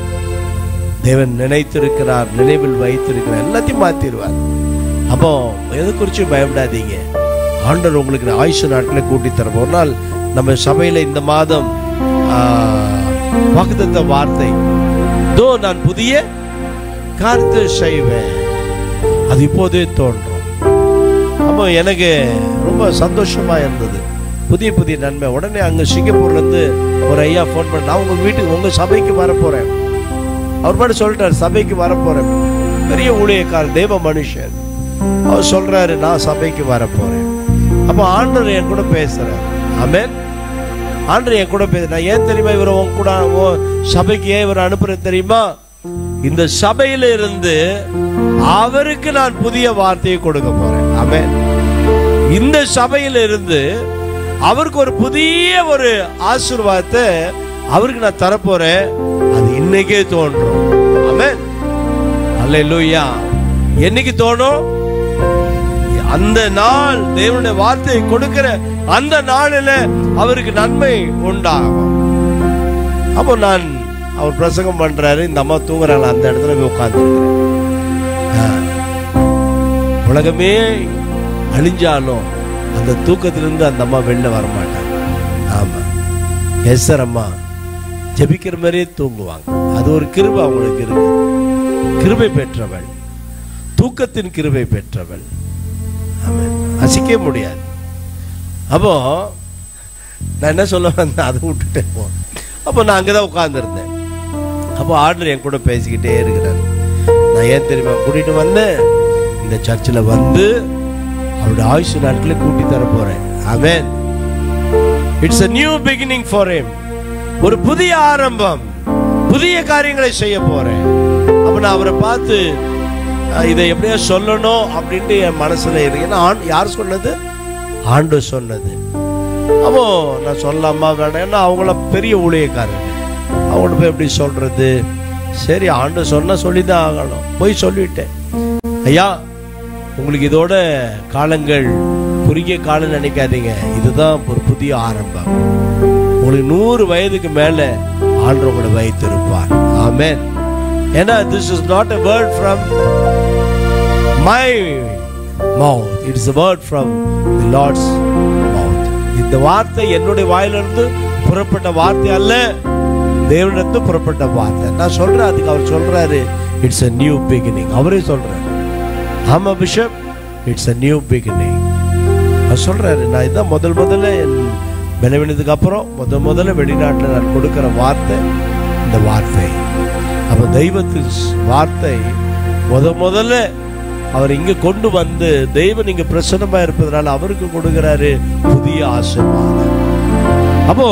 தேவன் நினைத்திருக்கிறார் நினைவில் வைத்திருக்கிறார் எல்லாத்தையும் மாத்திடுவார் அப்போ எது குறிச்சு பயப்படாதீங்க ஆண்டவர் உங்களுக்கு ஆயுஷ நாட்களை கூட்டி தரும் ஒரு நாள் நம்ம சபையில இந்த மாதம் வாக்குத்த வார்த்தை தோ நான் புதிய காரியத்தை செய்வேன் அது இப்போதே தோன்றும் அப்போ எனக்கு ரொம்ப சந்தோஷமா இருந்தது புதிய புதிய நன்மை உடனே அங்க சிங்கப்பூர்ல இருந்து ஒரு ஐயா ஃபோன் பண்ண நான் உங்க வீட்டுக்கு உங்க சபைக்கு வர போறேன் அவர் பாட்டு சொல்லிட்டாரு சபைக்கு வர போறேன் பெரிய ஊழியக்காரர் தேவ மனுஷன் அவர் சொல்றாரு நான் சபைக்கு வர போறேன் அப்போ ஆண்டவர் என் கூட பேசுறாரு ஆமென் ஆண்டவர் என் கூட பேச நான் ஏன் தெரியுமா இவரை உன் கூட உன் சபைக்கு ஏன் இவரை அனுப்புறேன் தெரியுமா இந்த சபையில இருந்து அவருக்கு நான் புதிய வார்த்தையை கொடுக்க போறேன் ஆமென் இந்த சபையில இருந்து அவருக்கு ஒரு புதிய ஒரு ஆசீர்வாதத்தை அவருக்கு நான் தரப்போறேன் அது இன்னைக்கே தோன்றும் ஆமென் அல்லேலூயா என்னைக்கு தோணும் அந்த நாள் தேவனுடைய வார்த்தையை கொடுக்கிற அந்த நாளில அவருக்கு நன்மை உண்டாகும் அப்போ நான் அவர் பிரசங்கம் பண்றாரு இந்த அம்மா தூங்குறாங்க அந்த இடத்துல போய் உட்கார்ந்துருக்கிறேன் உலகமே அழிஞ்சாலும் அந்த தூக்கத்திலிருந்து அந்த அம்மா வெளில வர மாட்டாங்க ஆமா எஸ் சார் அம்மா ஜெபிக்கிற மாதிரியே தூங்குவாங்க அது ஒரு கிருபை அவங்களுக்கு இருக்கு கிருபை பெற்றவள் தூக்கத்தின் கிருபை பெற்றவள் ஆமென். அசைக்கவே முடியாது அப்போ நான் என்ன சொல்ல வந்தேன் அதை விட்டுட்டேன் போ அப்போ நான் அங்கே தான் உட்காந்துருந்தேன் அப்போ ஆர்டர் என் கூட பேசிக்கிட்டே இருக்கிறார் நான் ஏன் தெரியுமா கூட்டிட்டு வந்தேன் இந்த சர்ச்சில் வந்து அவருடைய ஆயுசு நாட்களை கூட்டி தர போறேன் அவன் it's a new beginning for him ஒரு புதிய ஆரம்பம் புதிய காரியங்களை செய்ய போறேன் அப்ப நான் அவரை பார்த்து அஹ், இதை எப்படியா சொல்லணும் அப்படின்ட்டு என் மனசுல இருக்கு ஏன்னா ஆண்- யார் சொன்னது ஆண்டு சொன்னது அப்போ நான் சொல்லலாமா வேண்டாம் ஏன்னா அவங்கள பெரிய ஊழியக்காரங்க அவங்கள்ட்ட போய் எப்படி சொல்றது சரி ஆண்டு சொன்னா சொல்லிதான் ஆகணும் போய் சொல்லிட்டேன் ஐயா உங்களுக்கு இதோட காலங்கள் குறுகிய காலம் நினைக்காதீங்க இதுதான் ஒரு புதிய ஆரம்பம் உங்களுக்கு நூறு வயதுக்கு மேல ஆண்டு உங்களை வைத்திருப்பார் ஆமென் ஏன்னா this is not a word from my mouth it is a word from the lord's mouth இந்த வார்த்தை என்னுடைய வாயிலிருந்து புறப்பட்ட வார்த்தை அல்ல தேவனிடத்து புறப்பட்ட வார்த்தை நான் சொல்றேன் அதுக்கு அவர் சொல்றாரு இட்ஸ் a நியூ beginning அவரே சொல்றாரு ஆமா bishop it's a new beginning அவர் சொல்றாரு நான் இதான் முதல் முதல்ல என் பலவீனத்துக்கு அப்புறம் முதல் முதல்ல வெளிநாட்டில் நான் கொடுக்கிற வார்த்தை இந்த வார்த்தை அப்ப தெய்வத்தின் ஸ்- வார்த்தை முத முதல்ல அவர் இங்க கொண்டு வந்து தெய்வம் இங்க பிரசன்னமா இருப்பதனால அவருக்கு கொடுக்கிறாரு புதிய ஆசீர்வாதம் அப்போ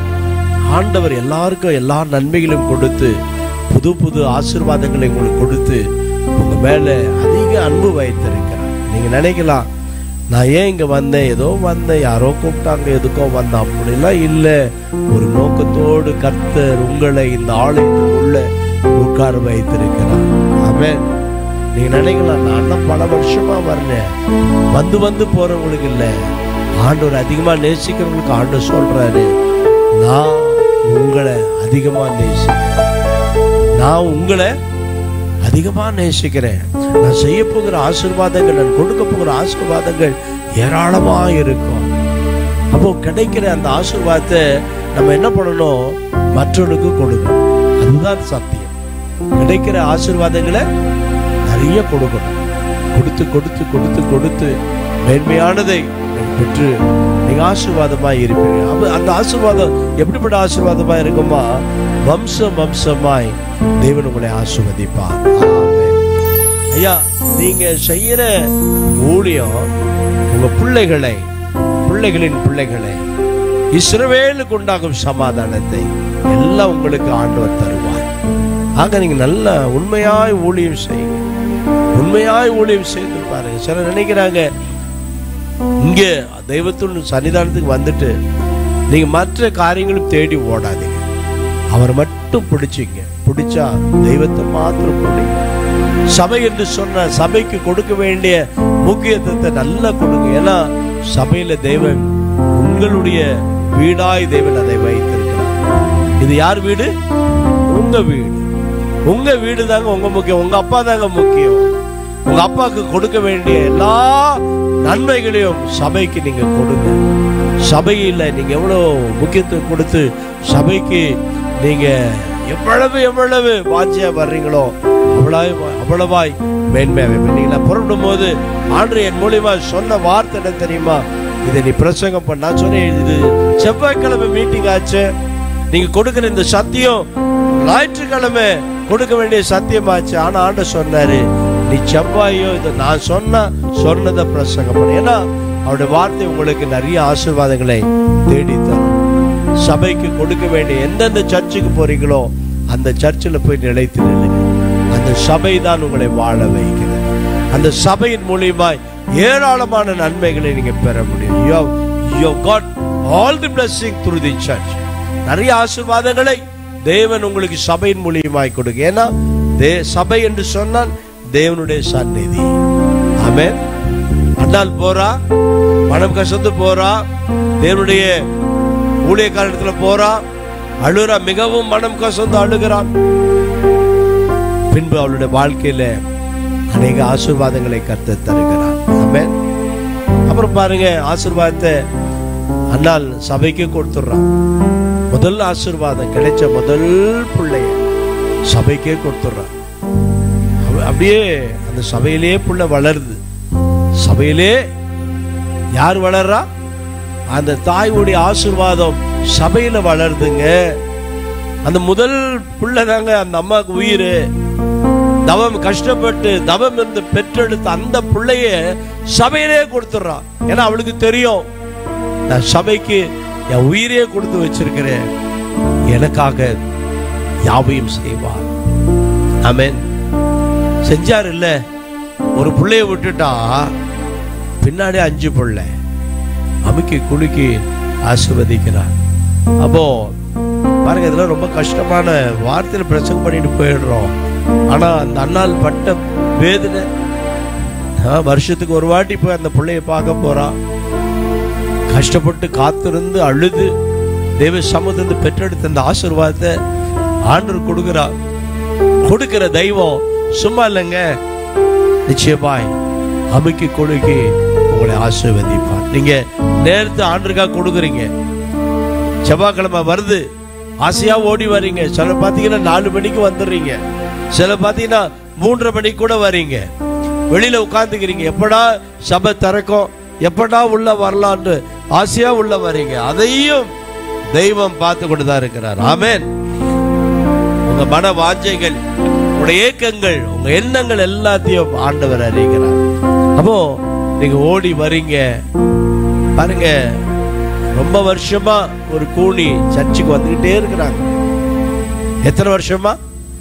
ஆண்டவர் எல்லாருக்கும் எல்லா நன்மைகளையும் கொடுத்து புது புது ஆசீர்வாதங்களை உங்களுக்கு கொடுத்து உங்க மேல அதிக அன்பு வைத்திருக்கிறார் நீங்க நினைக்கலாம் நான் ஏன் இங்க வந்தேன் ஏதோ வந்தேன் யாரோ கூப்பிட்டாங்க எதுக்கோ வந்தேன் அப்படிலாம் இல்லை ஒரு நோக்கத்தோடு கர்த்தர் உங்களை இந்த ஆலயத்துக்குள்ள உட்கார வைத்திருக்கிறார் ஆமென் நீங்க நினைக்கலாம் நான் தான் பல வருஷமா வரேன் வந்து வந்து போறவங்களுக்கு இல்ல ஆண்டவர் அதிகமா நேசிக்கிறவங்களுக்கு ஆண்டவர் சொல்றாரு நான் உங்களை அதிகமா நேசிக்கிறேன் நான் உங்களை அதிகமா நேசிக்கிறேன் நான் செய்ய போகிற ஆசீர்வாதங்கள் நான் கொடுக்க போகிற ஆசீர்வாதங்கள் ஏராளமா இருக்கும் அப்போ கிடைக்கிற அந்த ஆசீர்வாதத்தை நம்ம என்ன பண்ணணும் மற்றவனுக்கு கொடுக்கணும் அதுதான் சத்தியம் கிடைக்கிற ஆசீர்வாதங்களை நிறைய கொடுக்கணும் கொடுத்து கொடுத்து கொடுத்து கொடுத்து மேன்மையானதை நீங்க பெற்று நீங்க ஆசீர்வாதமா இருப்பீங்க அப்ப அந்த ஆசீர்வாதம் எப்படிப்பட்ட ஆசீர்வாதமா இருக்குமா வம்சம் வம்சமாய் தேவன் உங்களை ஆசீர்வதிப்பார் ஆமென். ஐயா நீங்க செய்யற ஊழியம் உங்க பிள்ளைகளை பிள்ளைகளின் பிள்ளைகளை இஸ்ரவேலுக்கு உண்டாகும் சமாதானத்தை எல்லாம் உங்களுக்கு ஆண்டவர் தருவார் ஆக நீங்க நல்ல உண்மையாய் ஊழியம் செய்யுங்க உண்மையாய் ஊழியம் செய்து பாருங்க சிலர் நினைக்கிறாங்க இங்க தெய்வத்தின் சன்னிதானத்துக்கு வந்துட்டு நீங்க மற்ற காரியங்களும் தேடி ஓடாதீங்க அவர் மட்டும் பிடிச்சிங்க பிடிச்சா தெய்வத்தை மாத்திரம் பிடிங்க சபை என்று சொன்ன சபைக்கு கொடுக்க வேண்டிய முக்கியத்துவத்தை நல்லா கொடுங்க ஏன்னா சபையில தேவன் உங்களுடைய வீடாய் தேவன் அதை வைத்திருக்கிறார் இது யார் வீடு உங்க வீடு உங்க வீடு தாங்க உங்க முக்கியம் உங்க அப்பா தாங்க முக்கியம் உங்க அப்பாவுக்கு கொடுக்க வேண்டிய எல்லா நன்மைகளையும் சபைக்கு நீங்க கொடுங்க சபையில் நீங்க எவ்வளவு முக்கியத்துவம் கொடுத்து சபைக்கு நீங்க எவ்வளவு எவ்வளவு வாஞ்சியா வர்றீங்களோ அவ்வளவாய் அவ்வளவாய் மேன்மையாவே நீங்க புறப்படும் போது ஆண்டு என் மூலியமா சொன்ன வார்த்தை என்ன தெரியுமா இதை நீ பிரசங்கம் பண்ண நான் சொன்னேன் இது செவ்வாய்க்கிழமை மீட்டிங் ஆச்சு நீங்க கொடுக்கிற இந்த சத்தியம் ஞாயிற்றுக்கிழமை கொடுக்க வேண்டிய சத்தியமாச்சு ஆனா ஆண்டு சொன்னாரு நீ செவ்வாயோ இதை நான் சொன்ன சொன்னதை பிரசங்கம் பண்ண ஏன்னா அவருடைய வார்த்தை உங்களுக்கு நிறைய ஆசீர்வாதங்களை தேடி தரும் சபைக்கு கொடுக்க வேண்டிய எந்தெந்த சர்ச்சுக்கு போறீங்களோ அந்த சர்ச்சில் போய் நிலைத்து நில்லுங்க அந்த சபை தான் உங்களை வாழ வைக்கிறது அந்த சபையின் மூலியமாய் ஏராளமான நன்மைகளை நீங்க பெற முடியும் you have, you have got all the blessing through the church நிறைய ஆசீர்வாதங்களை தேவன் உங்களுக்கு சபையின் மூலியமாய் கொடுக்க ஏன்னா தே சபை என்று சொன்னால் தேவனுடைய சந்நிதி ஆமென் அண்ணால் போறா மனம் கசந்து போறா தேவனுடைய ஊழியக்காரத்துல போறா அழுறா மிகவும் மனம் கசந்து அழுகிறான் பின்பு அவளுடைய வாழ்க்கையில அநேக ஆசீர்வாதங்களை கத்த தருகிறார் ஆமென் அப்புறம் பாருங்க ஆசீர்வாதத்தை அண்ணால் சபைக்கு கொடுத்துடுறான் முதல் ஆசீர்வாதம் கிடைச்ச முதல் பிள்ளைய சபைக்கே கொடுத்துடுறான் அவ- அப்படியே அந்த சபையிலே புள்ள வளருது சபையிலே யார் வளர்றா அந்த தாயுடைய ஆசீர்வாதம் சபையில வளருதுங்க அந்த முதல் புள்ள தாங்க அந்த அம்மாவுக்கு உயிர் தவம் கஷ்டப்பட்டு தவம் இருந்து பெற்றெடுத்த அந்த பிள்ளைய சபையிலே கொடுத்துடுறான் ஏன்னா அவளுக்கு தெரியும் நான் சபைக்கு என் உயிரையே கொடுத்து வச்சிருக்கிறேன் எனக்காக யாவையும் செய்வார் ஆமென் செஞ்சார் இல்ல ஒரு பிள்ளைய விட்டுட்டா பின்னாடி அஞ்சு பிள்ளை அமுக்கி குலுக்கி ஆசிர்வதிக்கிறார் அப்போ பாருங்க இதெல்லாம் ரொம்ப கஷ்டமான வார்த்தையில பிரசங்கம் பண்ணிட்டு போயிடுறோம் ஆனா அந்த அண்ணால் பட்ட வேதனை ஆ, வருஷத்துக்கு ஒரு வாட்டி போய் அந்த பிள்ளைய பார்க்க போறான் கஷ்டப்பட்டு காத்திருந்து அழுது தேவ சமூகத்திலிருந்து பெற்றெடுத்த அந்த ஆசீர்வாதத்தை ஆண்டவர் கொடுக்கிறார் கொடுக்கிற தெய்வம் சும்மா இல்லைங்க நிச்சயமாய் அமுக்கி கொடுக்கி உங்களை ஆசீர்வதிப்பார் நீங்க நேரத்து ஆண்டருக்காக கொடுக்குறீங்க செவ்வாய்க்கிழமை வருது ஆசையா ஓடி வர்றீங்க சில பாத்தீங்கன்னா நாலு மணிக்கு வந்துடுறீங்க சில பாத்தீங்கன்னா மூன்றரை மணிக்கு கூட வர்றீங்க வெளியில உட்கார்ந்துக்கிறீங்க எப்படா சபை திறக்கும் எப்படா உள்ள வரலான்னு ஆசையா உள்ள வர்றீங்க அதையும் தெய்வம் பார்த்து கொண்டு தான் இருக்கிறார் ஆமென் உங்க மன வாஞ்சைகள் உங்க ஏக்கங்கள் உங்க எண்ணங்கள் எல்லாத்தையும் ஆண்டவர் அறிகிறார் அப்போ நீங்க ஓடி வர்றீங்க பாருங்க ரொம்ப வருஷமா ஒரு கூணி சர்ச்சுக்கு வந்துகிட்டே இருக்கிறாங்க எத்தனை வருஷமா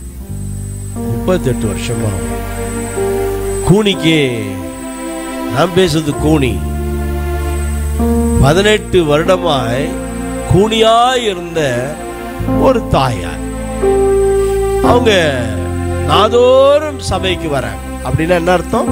முப்பத்தெட்டு வருஷமா கூனிக்கு நான் பேசுறது கூனி பதினெட்டு வருடமாய் கூனியாய் இருந்த ஒரு தாயார் அவங்க நாதோறும் சபைக்கு வராங்க அப்படின்னா என்ன அர்த்தம்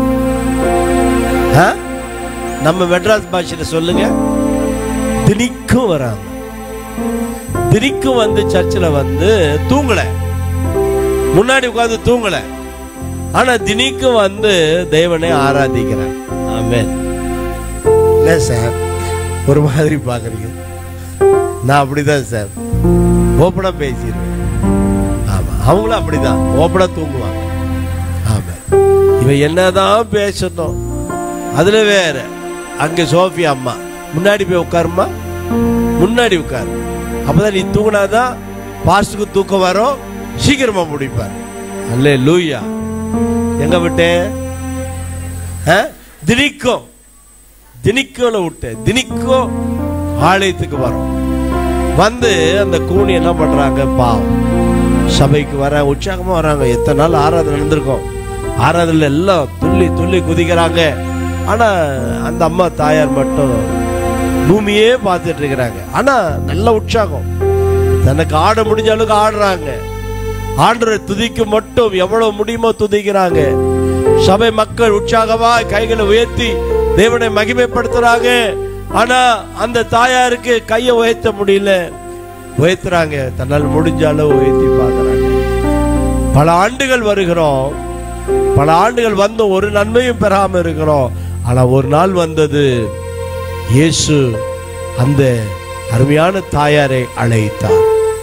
ஆ? நம்ம மெட்ராஸ் பாஷையில சொல்லுங்க தினிக்கும் வராங்க தினிக்கும் வந்து சர்ச்சில் வந்து தூங்கல முன்னாடி உட்கார்ந்து தூங்கல ஆனா தினிக்கும் வந்து தேவனை ஆராதிக்கிறாங்க ஆமென் என்ன சார் ஒரு மாதிரி பாக்குறீங்க நான் அப்படிதான் சார் ஓப்பனா பேசிடுவேன் ஆமா அவங்களும் அப்படிதான் ஓப்பனா தூங்குவாங்க ஆமா இவன் என்னதான் பேசணும் அதுல வேற அங்க சோஃபி அம்மா முன்னாடி போய் உட்காருமா முன்னாடி உட்காரு அப்பதான் நீ தூங்கினாதான் பாஸ்டுக்கு தூக்கம் வரும் சீக்கிரமா முடிப்பார் அல்லே லூயா எங்க விட்டேன் ஆ? தினிக்கும் தினிக்கோல விட்டேன் தினிக்கும் ஆலயத்துக்கு வரும் வந்து அந்த கூனி என்ன பண்றாங்க பாவம் சபைக்கு வர உற்சாகமா வராங்க எத்தனை நாள் ஆராதனை நடந்திருக்கும் ஆராதனைல எல்லாம் துள்ளி துள்ளி குதிக்கிறாங்க ஆனா அந்த அம்மா தாயார் மட்டும் பூமியே பார்த்துட்டு இருக்கிறாங்க ஆனா நல்ல உற்சாகம் தனக்கு ஆட முடிஞ்ச அளவுக்கு ஆடுறாங்க ஆண்டரை துதிக்க மட்டும் எவ்வளவு முடியுமோ துதிக்கிறாங்க சபை மக்கள் உற்சாகமா கைகளை உயர்த்தி தேவனை மகிமைப்படுத்துறாங்க ஆனா அந்த தாயாருக்கு கையை உயர்த்த முடியல உயர்த்துறாங்க தன்னால் முடிஞ்ச அளவு உயர்த்தி பார்க்கறாங்க பல ஆண்டுகள் வருகிறோம் பல ஆண்டுகள் வந்து ஒரு நன்மையும் பெறாம இருக்கிறோம் ஆனா ஒரு நாள் வந்தது இயேசு அந்த அருமையான தாயாரை அழைத்தார்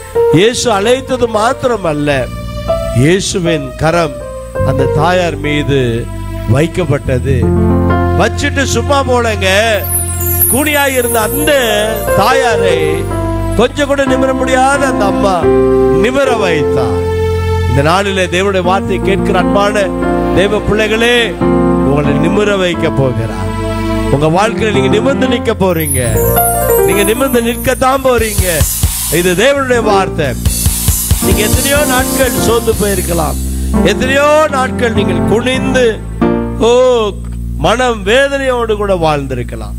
இயேசு அழைத்தது மாத்திரமல்ல இயேசுவின் கரம் அந்த தாயார் மீது வைக்கப்பட்டது வச்சுட்டு சும்மா போலங்க கூனியாய் இருந்த அந்த தாயாரை கொஞ்சம் கூட நிமிர முடியாத அந்த அம்மா நிமிர வைத்தார் இந்த நாளிலே தேவனுடைய வார்த்தை கேட்கிற அன்பான தேவ பிள்ளைகளே உங்களை நிமிர வைக்க போகிறார் உங்க வாழ்க்கையில நீங்க நிமிர்ந்து நிக்க போறீங்க நீங்க நிமிர்ந்து நிற்கத்தான் போறீங்க இது தேவனுடைய வார்த்தை நீங்க எத்தனையோ நாட்கள் சோர்ந்து போயிருக்கலாம் எத்தனையோ நாட்கள் நீங்கள் குனிந்து ஓ மனம் வேதனையோடு கூட வாழ்ந்திருக்கலாம்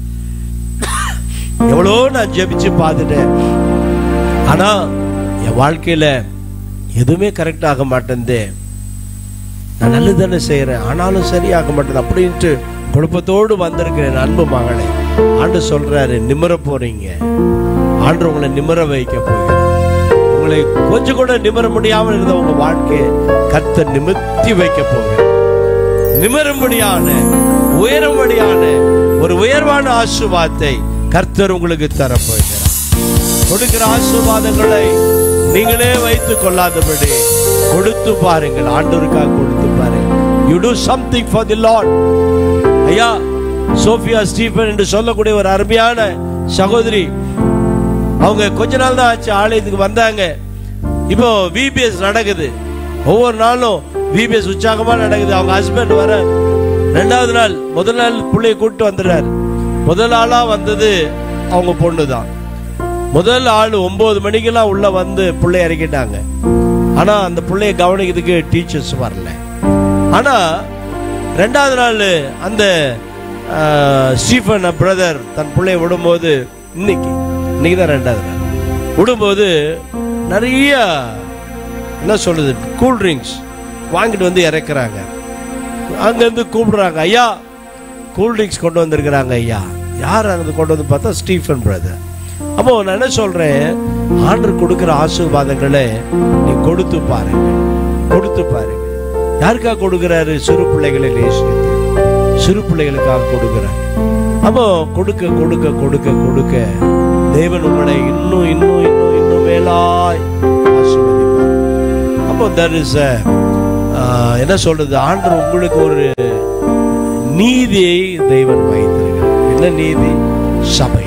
எவ்வளோ நான் ஜெபிச்சு பார்த்துட்டேன் ஆனா என் வாழ்க்கையில எதுவுமே கரெக்ட் ஆக மாட்டேந்தே நான் நல்லது தானே செய்யறேன் ஆனாலும் சரியாக மாட்டேன் அப்படின்ட்டு குழப்பத்தோடு வந்திருக்கிறேன் அன்பு மகளே ஆண்டு சொல்றாரு நிமிர போறீங்க ஆண்டு உங்களை நிமிர வைக்க போகிறார் உங்களை கொஞ்சம் கூட நிமிர முடியாமல் இருந்த உங்க வாழ்க்கையை கத்த நிமிர்த்தி வைக்க போகிறார் நிமிரும்படியான உயரும்படியான ஒரு உயர்வான ஆசீர்வாதத்தை கர்த்தர் உங்களுக்கு தரப்போகிறார் கொடுக்கிற ஆசீர்வாதங்களை நீங்களே வைத்துக் கொள்ளாதபடி கொடுத்து பாருங்கள் ஆண்டவருக்காக கொடுத்து பாருங்க you do something for the lord ஐயா சோஃபியா ஸ்டீஃபன் என்று சொல்லக்கூடிய ஒரு அருமையான சகோதரி அவங்க கொஞ்ச நாள் தான் ஆச்சு ஆலயத்துக்கு வந்தாங்க இப்போ விபிஎஸ் நடக்குது ஒவ்வொரு நாளும் விபிஎஸ் உற்சாகமா நடக்குது அவங்க ஹஸ்பண்ட் வர ரெண்டாவது நாள் முதல் நாள் பிள்ளைய கூப்பிட்டு வந்துடுறாரு முதல் ஆளா வந்தது அவங்க பொண்ணு தான் முதல் ஆள் ஒன்பது மணிக்கெல்லாம் உள்ள வந்து பிள்ளை இறக்கிட்டாங்க ஆனா அந்த பிள்ளைய கவனிக்கிறதுக்கு டீச்சர்ஸ் வரல ஆனா ரெண்டாவது நாள் அந்த ஆஹ், ஸ்டீஃபன் பிரதர் தன் பிள்ளைய விடும்போது இன்னைக்கு இன்னைக்கு தான் ரெண்டாவது நாள் விடும்போது நிறைய என்ன சொல்றது கூல் ட்ரிங்க்ஸ் வாங்கிட்டு வந்து இறக்குறாங்க அங்கேருந்து கூப்பிடுறாங்க ஐயா கூல் ட்ரிங்க்ஸ் கொண்டு வந்திருக்கிறாங்க ஐயா யார் அங்கே கொண்டு வந்து பார்த்தா ஸ்டீஃபன் பிரதர் அப்போ நான் என்ன சொல்றேன் ஆண்டர் கொடுக்கிற ஆசீர்வாதங்களை நீ கொடுத்து பாருங்க கொடுத்து பாருங்க யாருக்காக கொடுக்கிறாரு சிறு பிள்ளைகளை நேசித்து சிறு பிள்ளைகளுக்காக கொடுக்கிறார் அப்போ கொடுக்க கொடுக்க கொடுக்க கொடுக்க தேவன் உங்களை இன்னும் இன்னும் இன்னும் இன்னும் மேலாய் ஆசீர்வதிப்பார் அப்போ தர் இஸ் என்ன சொல்றது ஆண்டவர் உங்களுக்கு ஒரு நீதியை தெய்வன் வைத்திருக்கிறார் என்ன நீதி சபை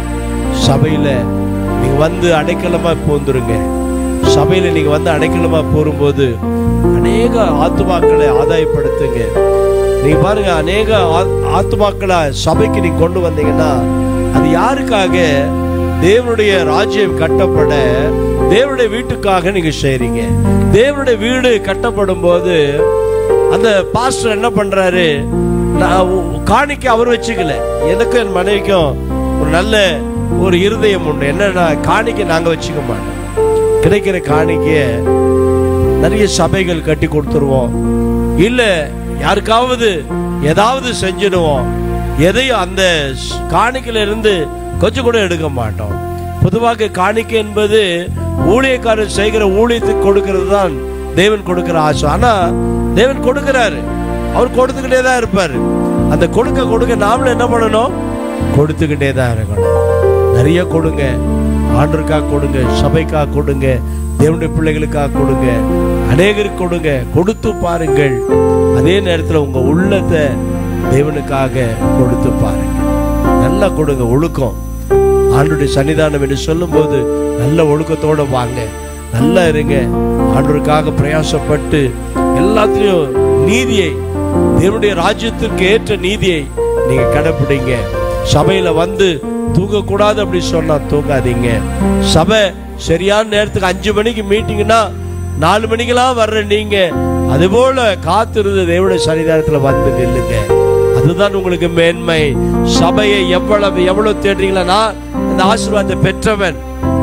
சபையில நீங்க வந்து அடைக்கலமா போந்துருங்க சபையில நீங்க வந்து அடைக்கலமா போரும்போது அநேக ஆத்துமாக்களை ஆதாயப்படுத்துங்க நீங்க பாருங்க அநேக ஆத்- ஆத்துமாக்களை சபைக்கு நீங்க கொண்டு வந்தீங்கன்னா அது யாருக்காக தேவனுடைய ராஜ்யம் கட்டப்பட தேவனுடைய வீட்டுக்காக நீங்க செய்றீங்க தேவனுடைய வீடு கட்டப்படும் போது அந்த பாஸ்டர் என்ன பண்றாரு நான் உ- காணிக்கை அவர் வச்சுக்கல எனக்கும் என் மனைவிக்கும் ஒரு நல்ல ஒரு இருதயம் உண்டு என்னன்னா காணிக்கை நாங்க வச்சுக்க மாட்டோம் கிடைக்கிற காணிக்கைய நிறைய சபைகள் கட்டி கொடுத்துருவோம் இல்ல யாருக்காவது ஏதாவது செஞ்சிடுவோம் எதையும் அந்த ஸ்- காணிக்கையில இருந்து கொஞ்சம் கூட எடுக்க மாட்டோம் பொதுவாக காணிக்கை என்பது ஊழியக்காரர் செய்கிற ஊழியத்துக்கு கொடுக்கிறது தான் தேவன் கொடுக்கிற ஆசை ஆனா தேவன் கொடுக்கிறாரு அவர் கொடுத்துக்கிட்டே தான் இருப்பாரு அந்த கொடுக்க கொடுக்க நாமளும் என்ன பண்ணணும் கொடுத்துக்கிட்டே தான் இருக்கணும் நிறைய கொடுங்க ஆண்டருக்காக கொடுங்க சபைக்காக கொடுங்க தேவனுடைய பிள்ளைகளுக்காக கொடுங்க அநேகருக்கு கொடுங்க கொடுத்து பாருங்கள் அதே நேரத்தில் உங்க உள்ளத்தை தேவனுக்காக கொடுத்து பாருங்க நல்லா கொடுங்க ஒழுக்கம் ஆண்டுடைய சன்னிதானம் என்று சொல்லும்போது நல்ல ஒழுக்கத்தோட வாங்க நல்லா இருங்க ஆண்டவருக்காக பிரயாசப்பட்டு எல்லாத்துலயும் நீதியை தேவனுடைய ராஜ்யத்திற்கு ஏற்ற நீதியை நீங்க கடைப்பிடிங்க சபையில வந்து தூங்க கூடாது அப்படி சொன்னா தூங்காதீங்க சபை சரியான நேரத்துக்கு அஞ்சு மணிக்கு மீட்டிங்னா நாலு மணிக்கெல்லாம் வர்ற நீங்க அதுபோல காத்திருந்து தேவனுடைய சன்னிதானத்துல வந்து நில்லுங்க அதுதான் உங்களுக்கு மேன்மை சபையை எவ்வளவு எவ்வளவு தேடுறீங்களா நான் அந்த ஆசீர்வாதத்தை பெற்றவன்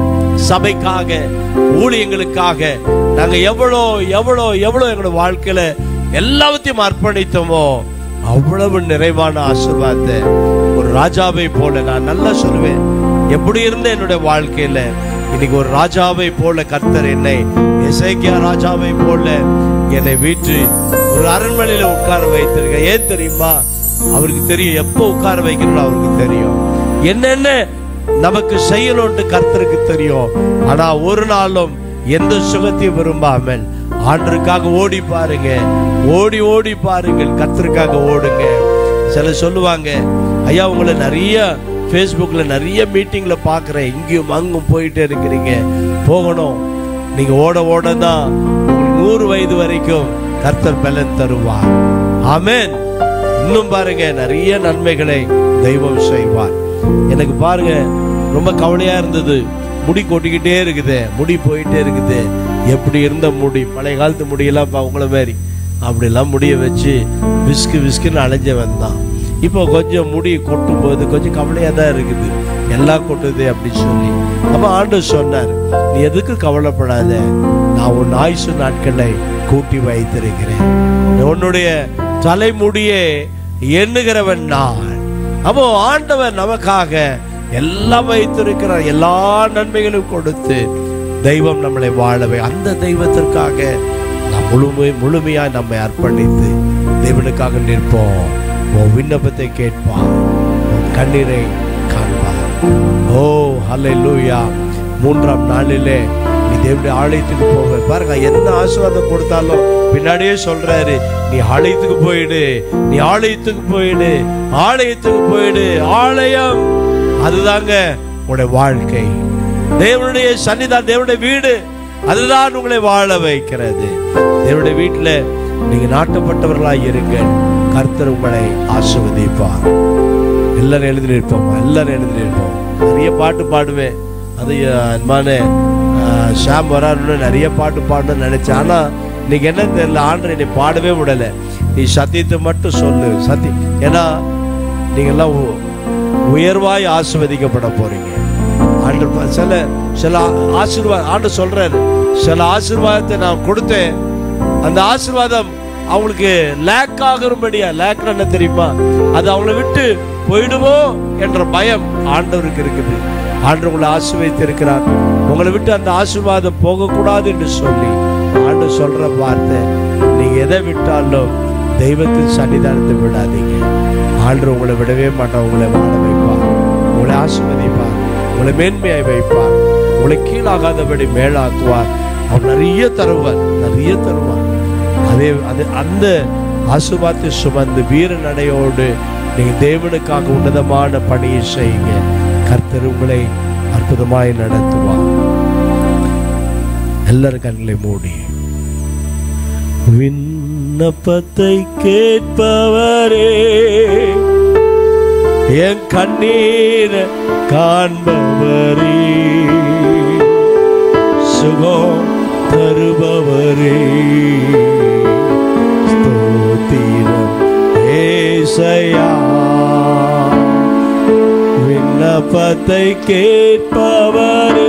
சபைக்காக ஊழியங்களுக்காக நாங்க எவ்வளோ எவ்வளோ எவ்வளோ எங்களோட வாழ்க்கையில எல்லாவற்றையும் அர்ப்பணித்தோமோ அவ்வளவு நிறைவான ஆசீர்வாதத்தை ஒரு ராஜாவை போல நான் நல்லா சொல்லுவேன் எப்படி இருந்த என்னுடைய வாழ்க்கையில இன்னைக்கு ஒரு ராஜாவை போல கர்த்தர் என்னை எசேக்கியா ராஜாவை போல என்னை வீட்டு ஒரு அரண்மனையில உட்கார வைத்திருக்க ஏன் தெரியுமா அவருக்கு தெரியும் எப்போ உட்கார வைக்கணும் அவருக்கு தெரியும் என்னென்ன நமக்கு செய்யணும்னு கர்த்தருக்கு தெரியும் ஆனா ஒரு நாளும் எந்த சுகத்தையும் விரும்பாமல் ஆண்டருக்காக ஓடி பாருங்க ஓடி ஓடி பாருங்கள் கர்த்தருக்காக ஓடுங்க சில சொல்லுவாங்க ஐயா உங்களை நிறைய ஃபேஸ்புக்கில் நிறைய மீட்டிங்கில் பார்க்குறேன் இங்கேயும் அங்கும் போயிட்டே இருக்கிறீங்க போகணும் நீங்கள் ஓட ஓட தான் உங்களுக்கு நூறு வயது வரைக்கும் கர்த்தர் பலன் தருவார் ஆமென் இன்னும் பாருங்க நிறைய நன்மைகளை தெய்வம் செய்வார் எனக்கு பாருங்க ரொம்ப கவலையா இருந்தது முடி கொட்டிக்கிட்டே இருக்குது முடி போயிட்டே இருக்குது எப்படி இருந்த முடி பழைய காலத்து முடியெல்லாம் இப்போ உங்கள மாதிரி அப்படிலாம் முடிய வச்சு விஸ்கு விஸ்குன்னு அலைஞ்சவன் தான் இப்போ கொஞ்சம் முடி கொட்டும் போது கொஞ்சம் கவலையா தான் இருக்குது எல்லாம் கொட்டுது அப்படின்னு சொல்லி அப்ப ஆண்டவர் சொன்னார் நீ எதுக்கு கவலைப்படாத நான் உன் ஆயுசு நாட்களை கூட்டி வைத்திருக்கிறேன் உன்னுடைய தலைமுடியை எண்ணுகிறவன் நான் அப்போ ஆண்டவர் நமக்காக எல்லாம் வைத்திருக்கிறார் எல்லா நன்மைகளும் கொடுத்து தெய்வம் நம்மளை வாழவை அந்த தெய்வத்திற்காக நாம் முழுமை முழுமையாய் நம்மை அர்ப்பணித்து தேவனுக்காக நிற்போம் உன் விண்ணப்பத்தை கேட்பார் உன் கண்ணீரை காண்பார் ஓ ஹல்லேலூயா மூன்றாம் நாளிலே நீ தேவனுடைய ஆலயத்துக்கு போக பாருங்க என்ன ஆசீர்வாதம் கொடுத்தாலும் பின்னாடியே சொல்றாரு நீ ஆலயத்துக்கு போயிடு நீ ஆலயத்துக்கு போயிடு ஆலயத்துக்கு போயிடு ஆலயம் அதுதாங்க உங்களுடைய வாழ்க்கை தேவனுடைய சன்னிதான் தேவனுடைய வீடு அதுதான் உங்களை வாழ வைக்கிறது தேவனுடைய வீட்டுல நீங்க நாட்டப்பட்டவர்களாய் இருங்க கர்த்தர் உங்களை ஆசிர்வதிப்பார் எல்லாரும் எழுதி நிற்போம் எல்லாரும் எழுதி நிற்போம் நிறைய பாட்டு பாடுவேன் அது அன்பான ஆஹ், ஷாம் வராருன்னு நிறைய பாட்டு பாடணும்னு நினைச்சேன் ஆனா இன்னைக்கு என்ன தெரியல ஆண்டரை நீ பாடவே விடல நீ சத்தியத்தை மட்டும் சொல்லு சத்தி ஏன்னா நீங்கெல்லாம் உ- உயர்வாய் ஆசிர்வதிக்கப்பட போறீங்க ஆண்டு ப- சில சில ஆசீர்வாதம் ஆண்டு சொல்றாரு சில ஆசீர்வாதத்தை நான் கொடுத்தேன் அந்த ஆசீர்வாதம் அவங்களுக்கு லேக் ஆகும்படியா லேக் என்ன தெரியுமா அது அவங்கள விட்டு போயிடுமோ என்ற பயம் ஆண்டவருக்கு இருக்குது ஆண்டு உங்களை ஆசீர்வதித்து இருக்கிறார் உங்களை விட்டு அந்த ஆசீர்வாதம் போகக்கூடாது என்று சொல்லி ஆண்டு சொல்ற வார்த்தை நீங்க எதை விட்டாலும் தெய்வத்தின் சன்னிதானத்தை விடாதீங்க ஆண்டு உங்களை விடவே மாட்டார் உங்களை வாழ வைப்பார் உங்களை ஆசீர்வதிப்பார் உங்களை மேன்மையாய் வைப்பார் உங்களை கீழாகாதபடி மேலாக்குவார் அவர் நிறைய தருவார் நிறைய தருவார் அதே அது அந்த ஆசுபாத்தை சுமந்து வீர நடையோடு நீங்க தேவனுக்காக உன்னதமான பணியை செய்யுங்க கர்த்தர் உங்களை அற்புதமாய் நடத்துவார் எல்லாரும் கண்களை மூடி விண்ணப்பத்தை கேட்பவரே என் கண்ணீர காண்பவரே சுகம் தருபவரே ஸ்தோத்திரம் ஏசையா விண்ணப்பத்தை கேட்பவரே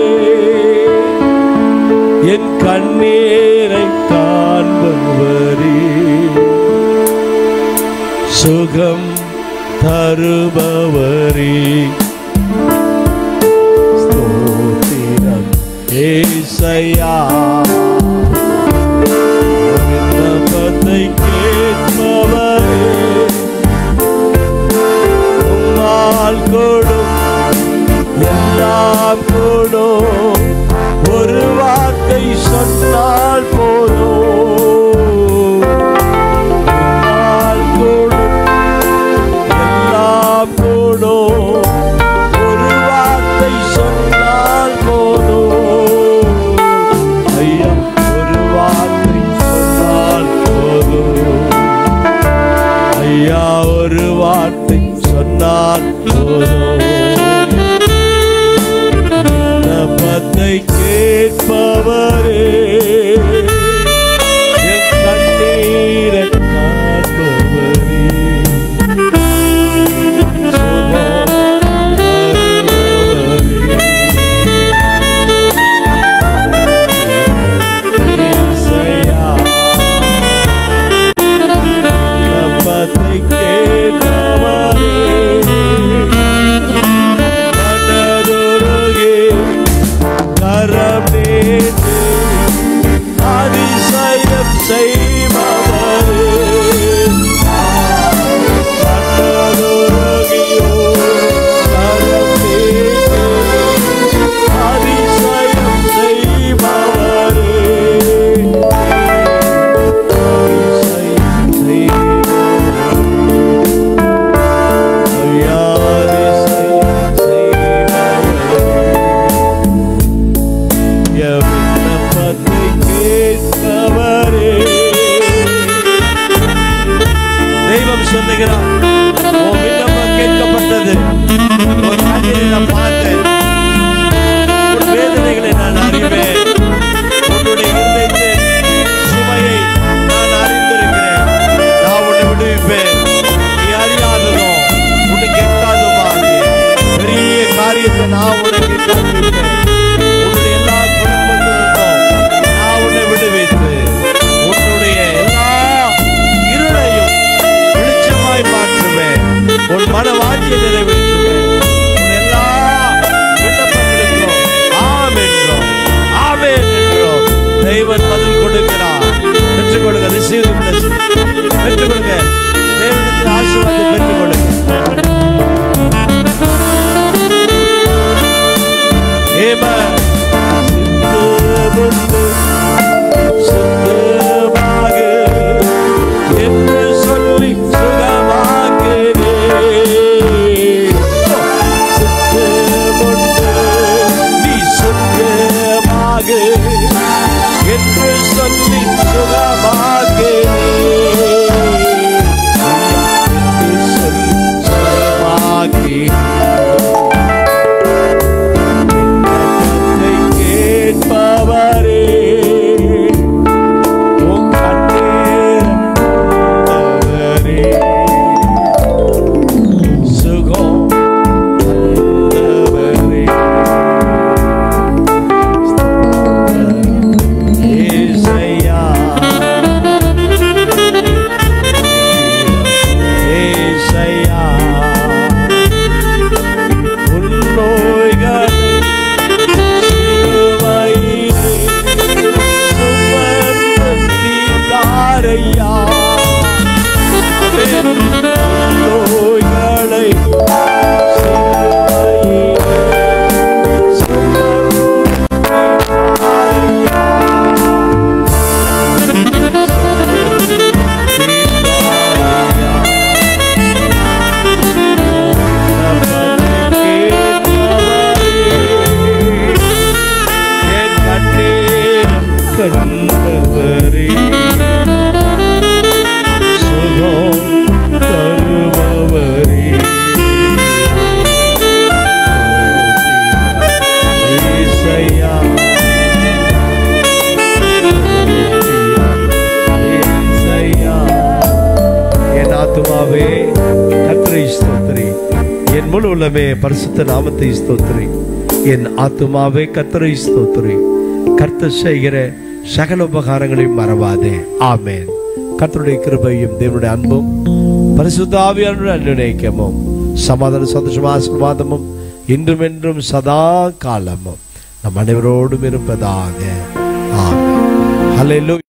என் கண்ணீரை காண்பவரே சுகம் தருபவரே ஸ்தோத்திரம் ஏசையா விண்ணப்பத்தை கேட்பவரே உம்மால் கொடும் எல்லாம் கொடும் ஒரு வார்த்தை சொன்னால் போதும் உம்மால் கொடும் எல்லாம் கூடும் ஒரு வார்த்தை சொன்னால் போதும் ஐயா ஒரு வார்த்தை சொன்னால் போதும் ஐயா ஒரு வார்த்தை சொன்னால் போதும் விண்ணப்பத்தை கேட்பவரே என் கண்ணீரை காண்பவரே கரம் நீட்டு உன் கண்ணீரை நான் பார்த்தேன் உன் வேதனைகளை நான் அறிவேன் உன்னுடைய இருதயத்தின் சுமையை நான் அறிந்திருக்கிறேன் நான் உன்னை விடுவிப்பேன் நீ அறியாததும் உனக்கு எட்டாததுமாகிய பெரிய காரியத்தை நான் உனக்கு காண்பிப்பேன் உன்னுடைய எல்லா குடும்பத்திற்கும் நான் உன்னை விடுவித்து உன்னுடைய எல்லா இருளையும் வெளிச்சமாய் மாற்றுவேன் உன் மனவாஞ்சியை நிறைவேற்றுவேன் உன் எல்லா விண்ணப்பங்களுக்கும் ஆம் என்றோம் ஆமென் என்றோம் தெய்வன் பதில் கொடுக்கிறார் பெற்றுக்கொள்ளுங்க ரிசீவ் பெற்றுக்கொள்ளுங்க தேவனுக்கு ஆசீர்வாதம் பெற்றுக்கொள்ளுங்க Amen. சித்தமுண்டு, சித்தமாக என்று சொல்லி சுகமாக்குதே. சித்தமுண்டு, நீ சுத்தமாக என்று சொல்லி சுகமாக்குதே. என்று சொல்லி சுகமாக்குதே. கருத்தை கேட்பவரே உம் கண்ணீர் தந்தவரே. சுகம் தந்தவரே. ஏசையா. ஏசையா. உன்னோய்கள் என் கண்ணீர் கண்டவரே சுகம் தருபவரே ஏசையா ஏசையா என் ஆத்துமாவே கர்த்தரை ஸ்தோத்திரி என் முழு உள்ளமே பரிசுத்த நாமத்தை ஸ்தோத்திரி என் ஆத்துமாவே கர்த்தரை ஸ்தோத்திரி கர்த்தர் செய்கிற சகல உபகாரங்களையும் மறவாதே ஆமென் கர்த்தருடைய கிருபையும் தேவனுடைய அன்பும் பரிசுத்த ஆவியானுடைய அன்பிணைக்கமும் சமாதான சந்தோஷம் ஆசீர்வாதமும் இன்றும் என்றும் சதா காலமும் நம் அனைவரோடும் இருப்பதாக ஆமென் ஹalleluya